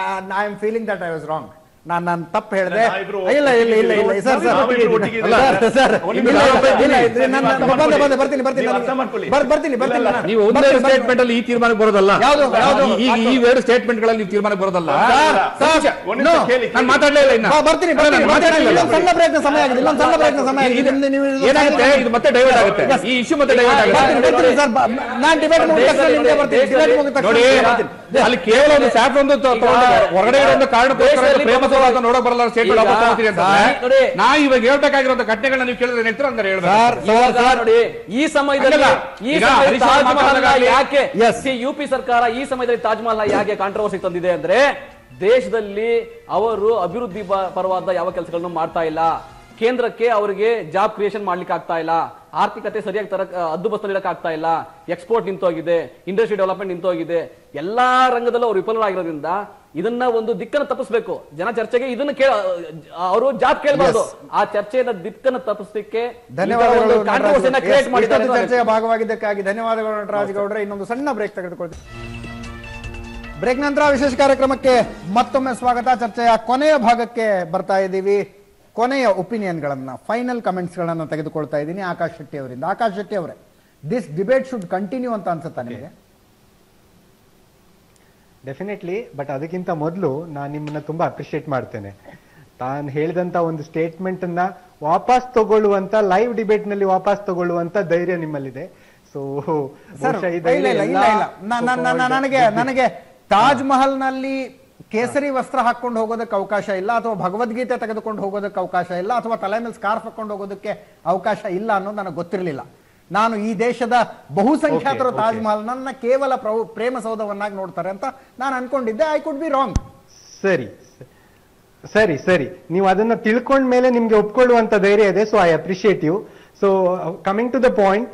I am feeling that I was wrong ನಾನು ನಾನು ತಪ್ಪು ಹೇಳಿದೆ ನಾವಿಬ್ರು ಇಲ್ಲ ಇಲ್ಲ ಇಲ್ಲ ಇಲ್ಲ ಸರ್ ಸರ್ ನಾವಿಬ್ರು ಒಟ್ಟಿಗೆ ಇಲ್ಲ, ಇದ್ದೀವಿ. ಸರ್ ಒಂದು ಇಲ್ಲ, ನಿಮಿಷ ಇಲ್ಲ, ಇಲ್ಲ, ನೀವು ಇದು ನನ್ನ- ಅರ್ಥ ಬಂದೆ, ಬಂದೆ, ಮಾಡ್ಕೊಳ್ಳಿ. ಬರ್ತೀನಿ ಬರ್ತೀನಿ ನೀವು ನನಗೆ- ಅರ್ಥ ಮಾಡ್ಕೊಳ್ಳಿ. ಬರ್- ಬರ್ತೀನಿ ಬರ್ತೀನಿ ಇಲ್ಲ, ಇಲ್ಲ. ನಾನು. ನೀವು ಒಂದೇ ಬರ್ತೀನಿ, ಬರ್ತೀನಿ. ಸ್ಟೇಟ್ಮೆಂಟ್ ಅಲ್ಲಿ ಈ ತೀರ್ಮಾನಕ್ಕೆ ಬರೋದಲ್ಲ ಯಾವ್ದು? ಯಾವ್ದು? ಈ ಈ ಎರಡು ಸ್ಟೇಟ್ಮೆಂಟ್ ಗಳಲ್ಲಿ ನೀವು ತೀರ್ಮಾನಕ್ಕೆ ಬರೋದಲ್ಲ ಸರ್, ಸರ್, ಒಂದು ನಿಮಿಷ no. ಕೇಳಿ, ನಾನು ಮಾತಾಡ್ಲೇ ಇಲ್ಲ ಇನ್ನ ಬಾ, ಬರ್ತೀನಿ ಅಲ್ಲ, ಬರ್ತೀನಿ ನಾನು ಮಾತಾಡ್ಲಿಲ್ಲ. ಇಲ್ಲೊಂದು ಸಣ್ಣ ಪ್ರಯತ್ನ ಸಮಯ ಆಗಿದೆ ಇಲ್ಲೊಂದು ಸಣ್ಣ ಪ್ರಯತ್ನ ಸಮಯ ಆಗಿದೆ ಇದು- ನಿಮ್ದು- ನೀವು ಇದು- ಏನಾಗುತ್ತೆ ಇದು ಮತ್ತೆ ಡೈವರ್ಟ್ ಆಗುತ್ತೆ Yes. ಈ ಇಶ್ಯೂ ಮತ್ತೆ ಡೈವರ್ಟ್ ಬರ್ತೀನಿ, ಆಗುತ್ತೆ ಬರ್ತೀನಿ ಸರ್ ಬ- ನಾನು ಡಿಬೇಟ್ ಮುಗಿದ ತಕ್ಷಣ ನಿಮ್ಗೆ ಬರ್ತೀನಿ ಡಿಬೇಟ್ ಮುಗಿದ ತಕ್ಷಣ ನೋಡಿ ನಿಮ್ಗೆ ಬರ್ತೀನಿ. ಅಲ್ಲಿ ಕೇವಲ ಒಂದು ಸ್ಯಾಫ್ ಒಂದು ತ- ತಗೊಂಡು ಹೊರಗಡೆ ಇರೋ ಒಂದು ಕಾರಣಕ್ಕೋಸ್ಕರ ದೇಶದಲ್ಲಿ ಪ್ರೇಮ ಸೌಧ ಅಂತ ನೋಡಕ್ ಬರಲ್ಲ ಸ್ಟೇಟ್ಮೆಂಟ್ ಈಗ- ವಾಪಸ್ ತಗೋತೀರಿ ಅಂತ ನೋಡಿ. ನಾ ಇವಾಗ ಹೇಳ್ಬೇಕಾಗಿರೋ ಘಟನೆಗಳನ್ನ ನೀವು ಕೇಳಿದ್ರೆ ಹೇಳ್ತೀರ ಹಂಗಾರೆ ಸರ್ ಹೇಳ್ಬೇಕು ಸರ್ ಇವಾಗ ಸರ್ ನೋಡಿ ಈ ಸಮಯದಲ್ಲಿ ಹಂಗಲ್ಲ. ಈ ಈಗ ಸಮಯದಲ್ಲಿ ಹರೀಶ್ ಅವ್ರು ತಾಜ್ ಮಹಲ್ ಮಾತಾಡ್ದಾಗಲಿ- ಯಾಕೆ Yes. ಯು ಪಿ ಸರ್ಕಾರ ಈ ಸಮಯದಲ್ಲಿ ತಾಜ್ ಮಹಲ್ ಯಾಕೆ ಕಾಂಟ್ರವರ್ಸಿ ತಂದಿದೆ ಅಂದ್ರೆ ದೇಶದಲ್ಲಿ ಅವರು ಅಭಿವೃದ್ಧಿ ಬ- ಪರವಾದ ಯಾವ ಕೆಲಸಗಳನ್ನು ಮಾಡ್ತಾ ಇಲ್ಲ ಕೇಂದ್ರಕ್ಕೆ ಅವರಿಗೆ ಜಾಬ್ ಕ್ರಿಯೇಷನ್ ಮಾಡ್ಲಿಕ್ಕೆ ಆಗ್ತಾ ಇಲ್ಲ ಆರ್ಥಿಕತೆ ಸರಿಯಾಗಿ ತರ ಹದ್ದುಬಸ್ತು ಆಗ್ತಾ ಇಲ್ಲ ಎಕ್ಸ್ಪೋರ್ಟ್ ನಿಂತೋಗಿದೆ ಇಂಡಸ್ಟ್ರಿ ಡೆವಲಪ್ಮೆಂಟ್ ನಿಂತೋಗಿದೆ ಎಲ್ಲಾ ರಂಗದಲ್ಲೂ ಅವರು ವಿಫಲರಾಗಿರೋದ್ರಿಂದ ಇದನ್ನ ಒಂದು ದಿಕ್ಕನ್ನು ತಪ್ಪಿಸ್ಬೇಕು ಜನ ಚರ್ಚೆಗೆ ಇದನ್ನ ಕೇಳ ಅವರು ಜಾಬ್ ಕೇಳಬಾರ್ದು ಆ ಚರ್ಚೆಯ ದಿಕ್ಕನ್ನು ತಪ್ಪಿಸಲಿಕ್ಕೆ ಧನ್ಯವಾದಗಳು ಕಾಂಟ್ರವರ್ಸಿಯನ್ನ ಕ್ರಿಯೇಟ್ ಇಷ್ಟೊಂದು ಮಾಡಿದ್ದಾರೆ ಚರ್ಚೆಯ ಭಾಗವಾಗಿದ್ದಕ್ಕಾಗಿ ಧನ್ಯವಾದಗಳು ನಟರಾಜ್ ಗೌಡ್ರೆ ಇನ್ನೊಂದು ಸಣ್ಣ ಬ್ರೇಕ್ ತೆಗೆದುಕೊಳ್ತೀವಿ ಬ್ರೇಕ್ ನಂತರ ವಿಶೇಷ ಕಾರ್ಯಕ್ರಮಕ್ಕೆ ಮತ್ತೊಮ್ಮೆ ಸ್ವಾಗತ ಚರ್ಚೆಯ ಕೊನೆಯ ಭಾಗಕ್ಕೆ ಬರ್ತಾ ಇದ್ದೀವಿ ಕೊನೆಯ ಒಪಿನಿಯನ್ಗಳನ್ನ ಫೈನಲ್ ಕಮೆಂಟ್ಸ್ಗಳನ್ನ ತೆಗೆದುಕೊಳ್ತಾ ಇದ್ದೀನಿ ಆಕಾಶ್ ಶೆಟ್ಟಿ ಅವರಿಂದ ಆಕಾಶ್ ಶೆಟ್ಟಿ ಅವರೇ ದಿಸ್ ಡಿಬೇಟ್ ಶುಡ್ ಕಂಟಿನ್ಯೂ ಅಂತ ಅನ್ಸುತ್ತಾ ನಿಮಗೆ ಡೆಫಿನೆಟ್ಲಿ ಬಟ್ ಅದಕ್ಕಿಂತ ಮೊದಲು ನಾನು ನಿಮ್ಮನ್ನ ತುಂಬಾ ಅಪ್ರಿಶಿಯೇಟ್ ಮಾಡ್ತೇನೆ ತಾನು ಹೇಳಿದಂತ ಒಂದು ಸ್ಟೇಟ್ಮೆಂಟ್ ಅನ್ನ ವಾಪಸ್ ತಗೊಳ್ಳುವಂತ ಲೈವ್ ಡಿಬೇಟ್ ನಲ್ಲಿ ವಾಪಸ್ ತಗೊಳ್ಳುವಂತ ಧೈರ್ಯ ನಿಮ್ಮಲ್ಲಿದೆ ಸೊ ಸರ್ ಇಲ್ಲ ಇಲ್ಲ ಇಲ್ಲ ಇಲ್ಲ ನ- ನ- ನ- ನ- ನನಗೆ ನನಗೆ ತಾಜ್ ಮಹಲ್ ನಲ್ಲಿ ಕೇಸರಿ ವಸ್ತ್ರ ಹಾಕೊಂಡು ಹೋಗೋದಕ್ಕೆ ಅವಕಾಶ ಇಲ್ಲ ಅಥವಾ ಭಗವದ್ಗೀತೆ ತೆಗೆದುಕೊಂಡು ಹೋಗೋದಕ್ಕೆ ಅವಕಾಶ ಇಲ್ಲ ಅಥವಾ ತಲೆ ಮೇಲೆ ಸ್ಕಾರ್ಫ್ ಹಾಕೊಂಡು ಹೋಗೋದಕ್ಕೆ ಅವಕಾಶ ಇಲ್ಲ ಅನ್ನೋದು ನನಗೆ ಗೊತ್ತಿರಲಿಲ್ಲ ನಾನು ಈ ದೇಶದ ಬಹುಸಂಖ್ಯಾತರು Okay, ತಾಜ್ okay. ಮಹಲ್ ನನ್ನ ಕೇವಲ ಪ್ರಭು- ಪ್ರೇಮ ಸೌಧವನ್ನಾಗಿ ನೋಡ್ತಾರೆ ಅಂತ ನಾನು ಅನ್ಕೊಂಡಿದ್ದೆ ಐ ಕುಡ್ ಬಿ ರಾಂಗ್ ಸರಿ ಸರಿ ಸರಿ ನೀವು ಅದನ್ನ ತಿಳ್ಕೊಂಡ ಮೇಲೆ ನಿಮ್ಗೆ ಒಪ್ಕೊಳ್ಳುವಂತ ಧೈರ್ಯ ಇದೆ so I appreciate you so coming to the point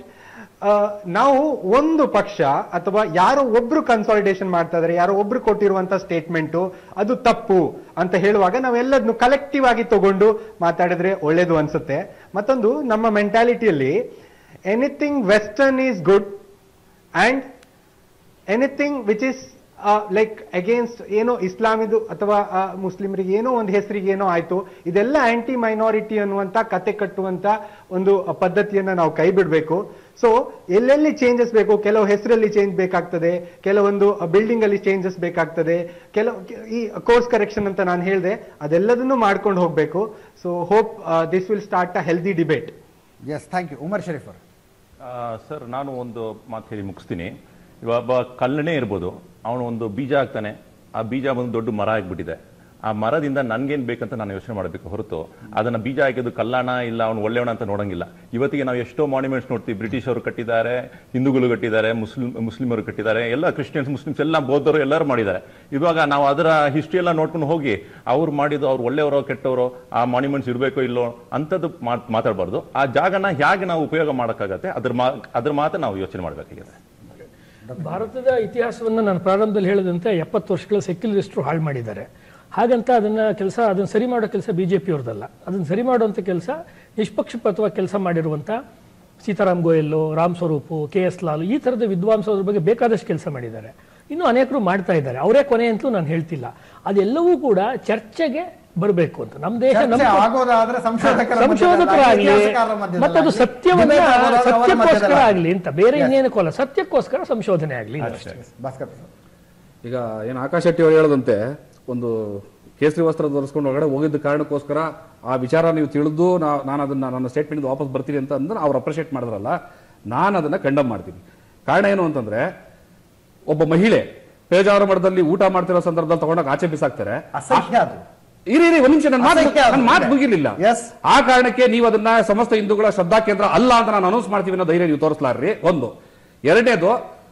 ನಾವು ಒಂದು ಪಕ್ಷ ಅಥವಾ ಯಾರೋ ಒಬ್ರು ಕನ್ಸಾಲಿಡೇಷನ್ ಮಾಡ್ತಾ ಇದಾರೆ ಯಾರೋ ಒಬ್ರು ಕೊಟ್ಟಿರುವಂತ ಸ್ಟೇಟ್ಮೆಂಟು ಅದು ತಪ್ಪು ಅಂತ ಹೇಳುವಾಗ ನಾವೆಲ್ಲದನ್ನು ಕಲೆಕ್ಟಿವ್ ಆಗಿ ತಗೊಂಡು ಮಾತಾಡಿದ್ರೆ ಒಳ್ಳೇದು ಅನ್ಸುತ್ತೆ ಮತ್ತೊಂದು ನಮ್ಮ ಮೆಂಟಾಲಿಟಿಯಲ್ಲಿ anything western is good and anything which is like against ಏನೋ ಇಸ್ಲಾಮಿದು ಅಥವಾ ಆ, ಮುಸ್ಲಿಮರಿಗೆ ಏನೋ ಒಂದು ಹೆಸರಿಗೆ ಏನೋ ಆಯ್ತು ಇದೆಲ್ಲ ಆಂಟಿ ಮೈನಾರಿಟಿ ಅನ್ನುವಂತ ಕತೆ ಕಟ್ಟುವಂತ ಒಂದು ಪದ್ಧತಿಯನ್ನ ನಾವು ಕೈ ಬಿಡಬೇಕು ಸೊ ಎಲ್ಲೆಲ್ಲಿ ಚೇಂಜಸ್ ಬೇಕು ಕೆಲವು ಹೆಸರಲ್ಲಿ ಚೇಂಜ್ ಬೇಕಾಗ್ತದೆ ಕೆಲವೊಂದು ಬಿಲ್ಡಿಂಗ್ ಅಲ್ಲಿ ಚೇಂಜಸ್ ಬೇಕಾಗ್ತದೆ ಕೆಲವು ಈ ಕೋರ್ಸ್ ಕರೆಕ್ಷನ್ ಅಂತ ನಾನು ಹೇಳಿದೆ ಅದೆಲ್ಲದನ್ನು ಮಾಡ್ಕೊಂಡು ಹೋಗ್ಬೇಕು so hope this will start a healthy debate yes thank you Umar Sharif ಅವರು ಆ, ಸರ್ ನಾನು ಒಂದು ಮಾತು ಹೇಳಿ ಮುಗಿಸ್ತೀನಿ ಇವಾಗ ಒಬ್ಬ ಕಲ್ಲಣೆ ಇರ್ಬೋದು ಅವನು ಒಂದು ಬೀಜ ಹಾಕ್ತಾನೆ ಆ ಬೀಜ ಬಂದು ದೊಡ್ಡ ಮರ ಆಗ್ಬಿಟ್ಟಿದೆ ಆ ಮರದಿಂದ ನನ್ಗೇನ್ ಬೇಕಂತ ನಾನು ಯೋಚನೆ ಮಾಡಬೇಕು ಹೊರತು ಅದನ್ನ ಬೀಜ ಹಾಕಿದ್ದು ಕಲ್ಲಾಣ ಇಲ್ಲ ಅವನು ಒಳ್ಳೆಯವನ ಅಂತ ನೋಡಂಗಿಲ್ಲ ಇವತ್ತಿಗೆ ನಾವು ಎಷ್ಟೋ ಮಾನ್ಯುಮೆಂಟ್ಸ್ ನೋಡ್ತೀವಿ ಬ್ರಿಟಿಷ್ ಅವರು ಕಟ್ಟಿದ್ದಾರೆ ಹಿಂದೂಗಳು ಕಟ್ಟಿದ್ದಾರೆ ಮುಸ್ಲಿಂ ಮುಸ್ಲಿಮರು ಕಟ್ಟಿದ್ದಾರೆ ಎಲ್ಲ ಕ್ರಿಶ್ಚಿಯನ್ಸ್ ಮುಸ್ಲಿಮ್ಸ್ ಎಲ್ಲ ಬೌದ್ಧರು ಎಲ್ಲರೂ ಮಾಡಿದ್ದಾರೆ ಇವಾಗ ನಾವು ಅದರ ಹಿಸ್ಟ್ರಿ ಎಲ್ಲ ನೋಡ್ಕೊಂಡು ಹೋಗಿ ಅವ್ರು ಮಾಡಿದ್ದು ಅವ್ರು ಒಳ್ಳೆಯವರೋ ಕೆಟ್ಟವರೋ ಆ ಮಾನ್ಯುಮೆಂಟ್ಸ್ ಇರಬೇಕೋ ಇಲ್ಲೋ ಅಂಥದ್ದು ಮಾತ್- ಮಾತಾಡಬಾರ್ದು ಆ ಜಾಗನ ಹೇಗೆ ನಾವು ಉಪಯೋಗ ಮಾಡೋಕ್ಕಾಗತ್ತೆ ಅದ್ರ ಮಾ ಅದ್ರ ಮಾತ್ರ ನಾವು ಯೋಚನೆ ಮಾಡಬೇಕಾಗಿದೆ ಭಾರತದ ಇತಿಹಾಸವನ್ನು ನಾನು ಪ್ರಾರಂಭದಲ್ಲಿ ಹೇಳಿದಂತೆ ಎಪ್ಪತ್ತು ವರ್ಷಗಳ ಸೆಕ್ಯುಲರಿಸ್ಟರು ಹಾಳು ಮಾಡಿದ್ದಾರೆ ಹಾಗಂತ ಅದನ್ನ ಕೆಲಸ ಅದನ್ನ ಸರಿ ಮಾಡೋ ಕೆಲಸ ಬಿಜೆಪಿ ಅವ್ರದ್ದಲ್ಲ ಅದನ್ನ ಸರಿ ಮಾಡುವಂಥ ಕೆಲಸ ನಿಷ್ಪಕ್ಷಪಾತವಾಗಿ ಕೆಲಸ ಮಾಡಿರುವಂಥ ಸೀತಾರಾಮ್ ಗೋಯಲ್ಲು ರಾಮ್ ಸ್ವರೂಪು ಕೆ ಎಸ್ ಲಾಲ್ ಈ ಥರದ ವಿದ್ವಾಂಸರ ಬಗ್ಗೆ ಬೇಕಾದಷ್ಟು ಕೆಲಸ ಮಾಡಿದ್ದಾರೆ ಇನ್ನು ಅನೇಕರು ಮಾಡ್ತಾ ಇದ್ದಾರೆ ಅವರೇ ಕೊನೆ ಅಂತಲೂ ನಾನು ಹೇಳ್ತಿಲ್ಲ ಅದೆಲ್ಲವೂ ಕೂಡ ಚರ್ಚೆಗೆ ಬರಬೇಕು ಅಂತ ನಮ್ಮ ದೇಶ ಚರ್ಚೆ ನಮ್ಮ ಆಗೋದಾದ್ರೆ ಸಂಶೋಧಕರ ಸಂಶೋಧಕರಾಗ್ಲಿ ಮಧ್ಯದಲ್ಲಿ, ಇತಿಹಾಸಕಾರರ ಮಧ್ಯದಲ್ಲಿ ಮತ್ತೆ ಅದು ಆಗ್ಲಿ, ಸತ್ಯವನ್ನ debate ಆಗೋದಾದ್ರೆ ಅವರ ಸತ್ಯಕ್ಕೋಸ್ಕರ ಮಧ್ಯದಲ್ಲಿ ಆಗ್ಲಿ ಅಂತ ಬೇರೆ ಇನ್ನೇನಕ್ಕೂ ಅಲ್ಲ ಸತ್ಯಕ್ಕೋಸ್ಕರ ಸಂಶೋಧನೆ ಆಗ್ಲಿ ಅಷ್ಟೇ. ಭಾಸ್ಕರ್ ಪ್ರಸಾದ್. ಈಗ ಏನು ಆಕಾಶ್ ಶೆಟ್ಟಿ ಅವರು ಹೇಳದಂತೆ ಒಂದು ಕೇಸರಿ ವಸ್ತ್ರ ಧರಿಸ್ಕೊಂಡು ಒಳಗಡೆ ಹೋಗಿದ್ದ ಕಾರಣಕ್ಕೋಸ್ಕರ ಆ ವಿಚಾರ ನೀವು ತಿಳಿದು ನಾ- ನಾನು ಅದನ್ನ ನನ್ನ ಸ್ಟೇಟ್ಮೆಂಟ್ ವಾಪಸ್ ಬರ್ತೀನಿ ಅಂತ ಅಂದ್ರೆ ಅವ್ರು ಅಪ್ರಿಷಿಯೇಟ್ ಮಾಡಿದ್ರಲ್ಲ ನಾನು ಅದನ್ನ ಕಂಡಮ್ ಮಾಡ್ತೀನಿ ಕಾರಣ ಏನು ಅಂತಂದ್ರೆ ಒಬ್ಬ ಮಹಿಳೆ ಪೇಜಾವರ ಮಠದಲ್ಲಿ ಊಟ ಮಾಡ್ತಿರೋ ಸಂದರ್ಭದಲ್ಲಿ ತಗೊಂಡಾಗ ಆಚೆ ಬಿಸಾಕ್ತಾರೆ ಅಸಹ್ಯ ಅದು ಇರಿ ಇರಿ ಒಂದ್ ನಿಮಿಷ ನನ್ನ ಮಾತು ಅಸಹ್ಯ ಅದು. ನನ್ನ ಮಾತು ಮುಗಿಲಿಲ್ಲ Yes. ಆ ಕಾರಣಕ್ಕೆ ನೀವು ಅದನ್ನ ಸಮಸ್ತ ಹಿಂದೂಗಳ ಶ್ರದ್ಧಾ ಕೇಂದ್ರ ಅಲ್ಲ ಅಂತ ನಾನು ಅನೌನ್ಸ್ ಮಾಡ್ತೀವಿ ಅನ್ನೋ ಧೈರ್ಯ ನೀವು ತೋರಿಸ್ಲಾರ್ರಿ ಒಂದು ಎರಡನೇದು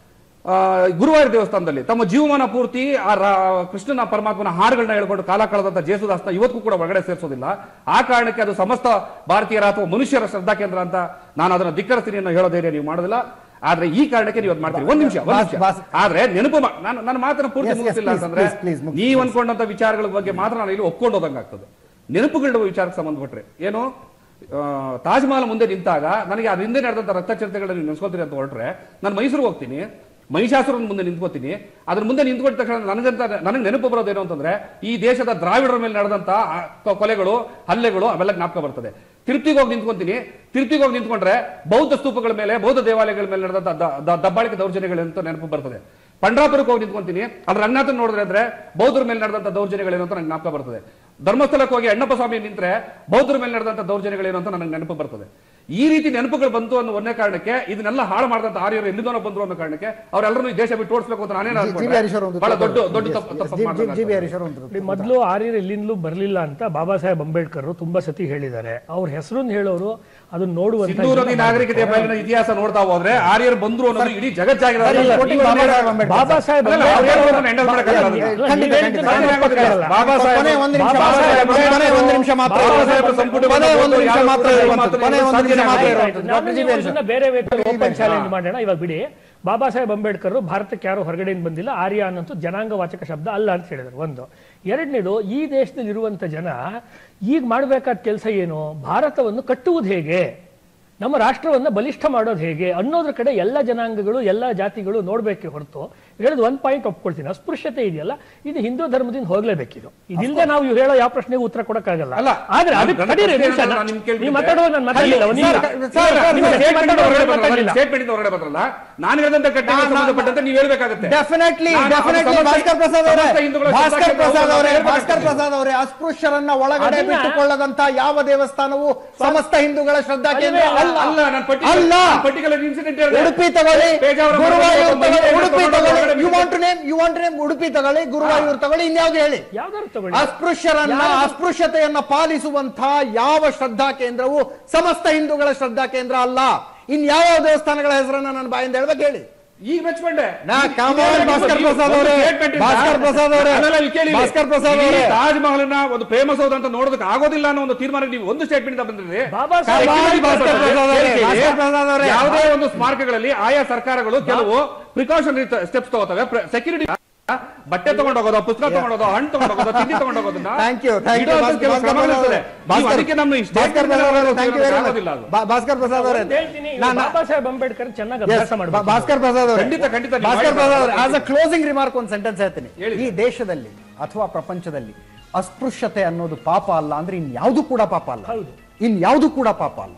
ಆ, ಗುರುವಾರ ದೇವಸ್ಥಾನದಲ್ಲಿ ತಮ್ಮ ಜೀವಮಾನ ಪೂರ್ತಿ ಆ ರಾ- ಕೃಷ್ಣನ ಪರಮಾತ್ಮನ ಹಾಡುಗಳನ್ನ ಹೇಳ್ಕೊಂಡು ಕಾಲ ಕಳೆದಂತ ಜೇಸುದಾಸ್ನ ಇವತ್ತಿಗೂ ಕೂಡ ಒಳಗಡೆ ಸೇರಿಸೋದಿಲ್ಲ ಆ ಕಾರಣಕ್ಕೆ ಅದು ಸಮಸ್ತ ಭಾರತೀಯರ ಅಥವಾ ಮನುಷ್ಯರ ಶ್ರದ್ಧಾ ಕೇಂದ್ರ ಅಂತ ನಾನು ಅದನ್ನ ಧಿಕ್ಕರಿಸ್ತೀನಿ ಅನ್ನೋ ಹೇಳೋ ಧೈರ್ಯ ನೀವು ಮಾಡೋದಿಲ್ಲ ಆದ್ರೆ ಈ ಕಾರಣಕ್ಕೆ ನೀವು ಅದ್ ಮಾಡ್ತೀರಿ ಒಂದ್ ನಿಮಿಷ ಒಂದ್ ಬಾಸ್- ನಿಮಿಷ ಬಾಸ್- ಆದ್ರೆ ನೆನಪು ಮಾ- ನಾನು ನನ್ನ ಮಾತನ್ನ ಪೂರ್ತಿ Yes, yes, ಮುಗಿಸಿಲ್ಲ please, ಅಂತಂದ್ರೆ please, please, ಮುಗಿಸಿ, ನೀವು ಅನ್ಕೊಂಡಂತ ವಿಚಾರಗಳ ಬಗ್ಗೆ ಮಾತ್ರ ನಾನು ಇಲ್ಲಿ ಒಪ್ಕೊಂಡು ಹೋದಂಗೆ ಆಗ್ತದೆ ನೆನಪುಗಳ ವಿಚಾರಕ್ಕೆ ಸಂಬಂಧಪಟ್ರೆ ಏನು ಆ, ತಾಜ್ ಮಹಲ್ ಮುಂದೆ ನಿಂತಾಗ ನನಗೆ ಅದ್ರ ಹಿಂದೆ ನಡೆದಂತ ರಕ್ತಚರಿತೆಗಳನ್ನ ನೀವು ನೆನೆಸ್ಕೊಳ್ತೀರಿ ಅಂತ ಹೊರಟ್ರೆ ನಾನು ಮೈಸೂರಿಗೆ ಹೋಗ್ತೀನಿ ಮಹಿಷಾಸುರನ ಮುಂದೆ ನಿಂತ್ಕೋತೀನಿ ಅದ್ರ ಮುಂದೆ ನಿಂತ್ಕೊಂಡ ತಕ್ಷಣ ನನಗಂತ ನನಗೆ ನೆನಪು ಬರೋದೇನು ಅಂತಂದ್ರೆ ಈ ದೇಶದ ದ್ರಾವಿಡರ ಮೇಲೆ ನಡೆದಂತ ಆ ಕೊ- ಕೊಲೆಗಳು ಹಲ್ಲೆಗಳು ಅವೆಲ್ಲ ಜ್ಞಾಪಕ ಬರ್ತದೆ ತಿರುಪ್ತಿಗೆ ಹೋಗಿ ನಿಂತ್ಕೊಂತೀನಿ ತಿರುಪ್ತಿಗೆ ಹೋಗಿ ನಿಂತ್ಕೊಂಡ್ರೆ ಬೌದ್ಧ ಸ್ತೂಪಗಳ ಮೇಲೆ ಬೌದ್ಧ ದೇವಾಲಯಗಳ ಮೇಲೆ ನಡೆದಂತ ದ- ದ- ದಬ್ಬಾಳಿಕೆ ದೌರ್ಜನ್ಯಗಳು ಅಂತ ನೆನಪು ಬರ್ತದೆ ಪಂಡ್ರಾಪುರಕ್ಕೆ ಹೋಗಿ ನಿಂತ್ಕೊಂತೀನಿ ಅದ್ರ ರಂಗನಾಥನ್ ನೋಡಿದ್ರೆ ಅಂದ್ರೆ ಬೌದ್ಧರ ಮೇಲೆ ನಡೆದಂತ ದೌರ್ಜನ್ಯಗಳೇನು ಅಂತ ನನಗೆ ಜ್ಞಾಪಕ ಬರ್ತದೆ ಧರ್ಮಸ್ಥಳಕ್ಕೆ ಹೋಗಿ ಅಣ್ಣಪ್ಪ ಸ್ವಾಮಿ ನಿಂತ್ರೆ ಬೌದ್ಧರ ಮೇಲೆ ನಡೆದಂತ ದೌರ್ಜನ್ಯಗಳೇನು ಅಂತ ನನಗೆ ನೆನಪು ಬರ್ತದೆ ಈ ರೀತಿ ನೆನಪುಗಳು ಬಂತು ಅನ್ನೋ ಒಂದೇ ಕಾರಣಕ್ಕೆ ಇದನ್ನೆಲ್ಲ ಹಾಳು ಮಾಡಿದಂತ ಆರ್ಯರು ಎಲ್ಲಿಂದನೋ ಬಂದ್ರು ಅನ್ನೋ ಕಾರಣಕ್ಕೆ ಅವರೆಲ್ಲರೂ ಈ ದೇಶ ಬಿಟ್ಟು ಓಡಿಸ್ಬೇಕು ಅಂತ ನಾನೇನು ಜಿ ಬಿ ಹರೀಶ್ ಅವರು ಒಂದು ಬಹಳ ದೊಡ್ಡ ದೊಡ್ಡ Yes, ತಪ್ಪು yes, ತಪ್ಪು ಜಿ- ಜಿ- ಮಾಡ್ದಂಗೆ ಜಿ ಬಿ ಆಗ್ತದೆ. ಹರೀಶ್ ಅವರು ಒಂದು ನೋಡಿ, ಮೊದಲು ಆರ್ಯರು ಎಲ್ಲಿಂದಲೂ ಬರಲಿಲ್ಲ ಅಂತ ಬಾಬಾ ಸಾಹೇಬ್ ಅಂಬೇಡ್ಕರ್ ತುಂಬಾ ಸತಿ ಹೇಳಿದ್ದಾರೆ ಅವ್ರ ಹೆಸರನ್ನ ಹೇಳೋರು ಅದನ್ನ ನೋಡುವಂತ ಸಿಂಧೂ ನದಿ ನಾಗರಿಕತೆಯ ಮೇಲಿನ ಇತಿಹಾಸ ನೋಡ್ತಾ ಹೋದ್ರೆ ಆರ್ಯರು ಬಂದ್ರು ಅನ್ನೋದು ಇಡೀ ಜಗಜ್ಜಾಗಿರೋ ಸರ್, ಇಲ್ಲಿ ಕೊಟ್ಟಿದ್ದು ಬಾಬಾ ಸಾಹೇಬ್ ಅಂಬೇಡ್ಕರ್. ಬಾಬಾ ಸಾಹೇಬ್ ಅಲ್ಲ, ಅವ್ರು ಹೇಳೋದನ್ನ endorse ಮಾಡಕ್ಕಾಗಲ್ಲ ಅದನ್ನ. ಅಲ್ಲ, ಖಂಡಿತ, ನೀವು ಖಂಡಿತ. ಹೇಳಿದ್ದು ನಾನು ಒಪ್ಪಕ್ಕಾಗಲ್ಲ. ಬಾಬಾ ಸಾಹೇಬ್ ಕೊನೆ ಒಂದು ನಿಮಿಷ ಬಾಬಾ ಮಾತ್ರ ಸಾಹೇಬ್ ಇರುವಂತದ್ದು. ಕೊನೆ ಒಂದು ನಿಮಿಷ ಮಾತ್ರ ಬಾಬಾ ಇರುವಂತದ್ದು. ಸಾಹೇಬ್ ಸಂಪುಟವನ್ನು ಕೊನೆ ಒಂದು ನಿಮಿಷ ಯಾರು ಮಾತ್ರ ಕೂಡ ಇರುವಂತದ್ದು. ಕೊನೆ ಒಂದು ನಿಮಿಷ ಮಾತ್ರ ಸಾಧ್ಯ ಇರುವಂತದ್ದು. ನಾನು ಡಾಕ್ಟರ್ ಜಿ ಬಿ ಹರೀಶ್ ಇದನ್ನ ಬೇರೆ ವೇಳೆ ಓಪನ್ ಹರೀಶ್. ಚಾಲೆಂಜ್ ಮಾಡೋಣ ಇವಾಗ ಬಿಡಿ ಬಾಬಾ ಸಾಹೇಬ್ ಅಂಬೇಡ್ಕರ್ ಭಾರತಕ್ಕೆ ಯಾರು ಹೊರಗಡೆಯಿಂದ ಬಂದಿಲ್ಲ ಆರ್ಯ ಅನ್ನೋದು ಜನಾಂಗವಾಚಕ ಶಬ್ದ ಅಲ್ಲ ಅಂತ ಹೇಳಿದ್ರು ಒಂದು ಎರಡನೇದು ಈ ದೇಶದಲ್ಲಿ ಇರುವಂತ ಜನ ಈಗ ಮಾಡಬೇಕಾದ ಕೆಲಸ ಏನು ಭಾರತವನ್ನು ಕಟ್ಟುವುದು ಹೇಗೆ ನಮ್ಮ ರಾಷ್ಟ್ರವನ್ನ ಬಲಿಷ್ಠ ಮಾಡೋದು ಹೇಗೆ ಅನ್ನೋದ್ರ ಕಡೆ ಎಲ್ಲ ಜನಾಂಗಗಳು ಎಲ್ಲ ಜಾತಿಗಳು ನೋಡ್ಬೇಕೆ ಹೊರತು ಹೇಳಿದ್ ಒಂದ್ ಪಾಯಿಂಟ್ ಒಪ್ಕೊಳ್ತೀನಿ ಅಸ್ಪೃಶ್ಯತೆ ಇದೆಯಲ್ಲ ಇದು ಹಿಂದೂ ಧರ್ಮದಿಂದ ಹೋಗ್ಲೇಬೇಕಿದು ಇದಿಲ್ಲದೆ ನಾವು ಇವ್ರು ಹೇಳೋ ಯಾವ ಪ್ರಶ್ನೆಗೂ ಉತ್ತರ ಕೊಡಕ್ಕಾಗಲ್ಲ ಅಲ್ಲ, ಆದ್ರೆ ಅದಕ್ಕೆ ನನ್ನ ತಡೀರಿ ಪ್ರಶ್ನೆ ನಿಮಿಷ, ನಾನು ನಾ- ನಿಮ್ಗೆ ಕೇಳ್ಬಿಟ್ಟೆ. ನೀವು ಮಾತಾಡುವಾಗ ನಾನು ಮಾತಾಡಲಿಲ್ಲ ಒಂದು ನಿಮಿಷ. ಸರ್, ಸರ್, ಸರ್, ನೀವು ಸರ್, ಸ್ಟೇಟ್ಮೆಂಟ್ ಸ್ಟೇಟ್ಮೆಂಟ್ ಹೊರಗಡೆ ಬಂದ್ರಲ್ಲ, ಮಾತಾಡಲಿಲ್ಲ. ಸ್ಟೇಟ್ಮೆಂಟ್ ಹೊರಗಡೆ ಬಂದ್ರಲ್ಲ ನಾನು ಹೇಳಿದಂತ ಕಟ್ಟೆಗೆ ನಾನು- ಸಂಬಂಧಪಟ್ಟಂತೆ ನೀವು ಹೇಳ್ಬೇಕಾಗುತ್ತೆ ಡೆಫಿನೆಟ್ಲಿ ನಾನು ಡೆಫಿನೆಟ್ಲಿ ಸಮಸ್ತ- ಭಾಸ್ಕರ್ ಪ್ರಸಾದ್ ಅವರೇ ಸಮಸ್ತ ಹಿಂದೂಗಳ ಭಾಸ್ಕರ್ ಶ್ರದ್ಧಾ ಪ್ರಸಾದ್ ಅವರೇ ಕೇಂದ್ರ ಭಾಸ್ಕರ್ ಹೇಳ್ಬೇಕಾಗುತ್ತೆ. ಪ್ರಸಾದ್ ಅವರೇ ಅಸ್ಪೃಶ್ಯರನ್ನ ಒಳಗಡೆ ಅದನ್ನ- ಬಿಟ್ಟುಕೊಳ್ಳದಂತ ಯಾವ ದೇವಸ್ಥಾನವು ಸಮಸ್ತ ಹಿಂದೂಗಳ ಶ್ರದ್ಧಾ ಕೇಂದ್ರ ಅಲ್ವೇ ಅಲ್ಲ ಅಲ್ಲ ನಾನು ಅಲ್ಲ ಪರ್ಟಿಕ್ಯುಲರ್ ಇನ್ಸಿಡೆಂಟ್ ಉಡುಪಿ ತಗೊಳ್ಳಿ ಪೇಜಾವರ ಗುರುವಾಯೂರ್ ಮಠದಲ್ಲಿ ತಗೊಳ್ಳಿ ಒಬ್ಬ ಉಡುಪಿ ಮಹಿಳೆಯನ್ನು ತಗೊಳ್ಳಿ ಹೊರಗಡೆ you want name you want name Udupi ತಗೊಳ್ಳಿ ಗುರುವಾಯೂರ್ ತಗೊಳ್ಳಿ ಇನ್ಯಾವ್ದು ಹೇಳಿ ಯಾವ್ದಾದ್ರು ತಗೊಳ್ಳಿ ಅಸ್ಪೃಶ್ಯರನ್ನ ಅಸ್ಪೃಶ್ಯತೆಯನ್ನ ಪಾಲಿಸುವಂತಹ ಯಾವ ಶ್ರದ್ಧಾ ಕೇಂದ್ರವು ಸಮಸ್ತ ಹಿಂದೂಗಳ ಶ್ರದ್ಧಾ ಕೇಂದ್ರ ಅಲ್ಲ ಇನ್ ಯಾವ ದೇವಸ್ಥಾನಗಳ ಹೆಸರನ್ನ ನನ್ನ ಬಾಯಿಂದ ಹೇಳ್ಬೇಕು ಹೇಳಿ ಈಗ ಮೆಚ್ಕೊಂಡೆ ನಾ, come on, ಭಾಸ್ಕರ್ ಪ್ರಸಾದ್ ಅವರೇ. ಭಾಸ್ಕರ್ ಪ್ರಸಾದ್ ಅವರೇ. ಭಾಸ್ಕರ್ ಪ್ರಸಾದ್ ಅವರೇ. ತಾಜ್ ಮಹಲ್ನ ಒಂದು ಫೇಮಸ್ ಹೌದು ಅಂತ ನೋಡೋದಕ್ಕೆ ಆಗೋದಿಲ್ಲ ಅನ್ನೋ ಒಂದು ತೀರ್ಮಾನ ನೀವು ಒಂದು ಸ್ಟೇಟ್ಮೆಂಟ್ ಬಂದಿದೆ ಬಾಬಾ Come on, ಭಾಸ್ಕರ್ ಪ್ರಸಾದ್ ಅವರೇ. ಭಾಸ್ಕರ್ ಪ್ರಸಾದ್ ಅವರೇ. ಯಾವುದೇ ಒಂದು ಸ್ಮಾರಕಗಳಲ್ಲಿ ಆಯಾ ಸರ್ಕಾರಗಳು ಕೆಲವು ಪ್ರಿಕಾಷನರಿ ಸ್ಟೆಪ್ಸ್ ತಗೋತವೆ ಸೆಕ್ಯೂರಿಟಿ ಬಟ್ಟೆ ತಗೊಂಡೋಗೋದು ಪುಸ್ತಕ ತಗೊಂಡೋಗೋದು ಹಣ್ಣು ತಗೊಂಡೋಗೋದು ತಿಂಡಿ ತಗೊಂಡೋಗೋದನ್ನ ಥ್ಯಾಂಕ್ ಯು ಥ್ಯಾಂಕ್ ಯು ಇಡೋದಕ್ಕೆ ಕೆಲವು ಕ್ರಮಗಳಿರ್ತದೆ. ನೀವು ಅದಕ್ಕೆ ನಮ್ಮ ಈ ಭಾಸ್ಕರ್ ಪ್ರಸಾದ್ ಅವರೇ ಥ್ಯಾಂಕ್ ಯು ಆಗೋದಿಲ್ಲ ಅದು. ಭಾಸ್ಕರ್ ಪ್ರಸಾದ್ ಅವರೇ ಒಂದ್ ಹೇಳ್ತೀನಿ ಈಗ ನಾನು- ಬಾಬಾ ಸಾಹೇಬ್ ಅಂಬೇಡ್ಕರ್ ಚೆನ್ನಾಗಿ Yes, ಅಭ್ಯಾಸ ಬಾ- ಮಾಡಬೇಕು ಭಾಸ್ಕರ್ ಪ್ರಸಾದ್ ಅವರೇ ಖಂಡಿತ, ಖಂಡಿತ ನೀವು ಭಾಸ್ಕರ್ ಮಾಡಿ. ಪ್ರಸಾದ್ ಅವರೇ ಆಸ್ ಅ ಕ್ಲೋಸಿಂಗ್ ರಿಮಾರ್ಕ್ ಒಂದು ಸೆಂಟೆನ್ಸ್ ಹೇಳ್ತೀನಿ ಹೇಳಿ. ಈ ದೇಶದಲ್ಲಿ ಅಥವಾ ಪ್ರಪಂಚದಲ್ಲಿ ಅಸ್ಪೃಶ್ಯತೆ ಅನ್ನೋದು ಪಾಪ ಅಲ್ಲ ಅಂದ್ರೆ ಇನ್ಯಾವುದು ಕೂಡ ಪಾಪ ಅಲ್ಲ ಹೌದು. ಇನ್ಯಾವುದು ಕೂಡ ಪಾಪ ಅಲ್ಲ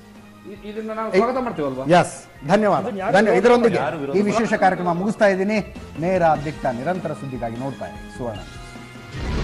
ಇ- ಇದನ್ನ ನಾವು ಸ್ವಾಗತ ಮಾಡ್ತೀವಲ್ವಾ ಎಸ್ ಧನ್ಯವಾದ ಅದನ್ನ ಯಾರು ಧನ್ಯ ಇದರೊಂದಿಗೆ ಯಾರು ವಿರೋಧ ಈ ವಿಶೇಷ ಕಾರ್ಯಕ್ರಮ ಮುಗಿಸ್ತಾ ಇದ್ದೀನಿ ನೇರ ದಿಟ್ಟ ನಿರಂತರ ಸುದ್ದಿಗಾಗಿ ನೋಡ್ತಾ ಇರಿ ಸುವರ್ಣ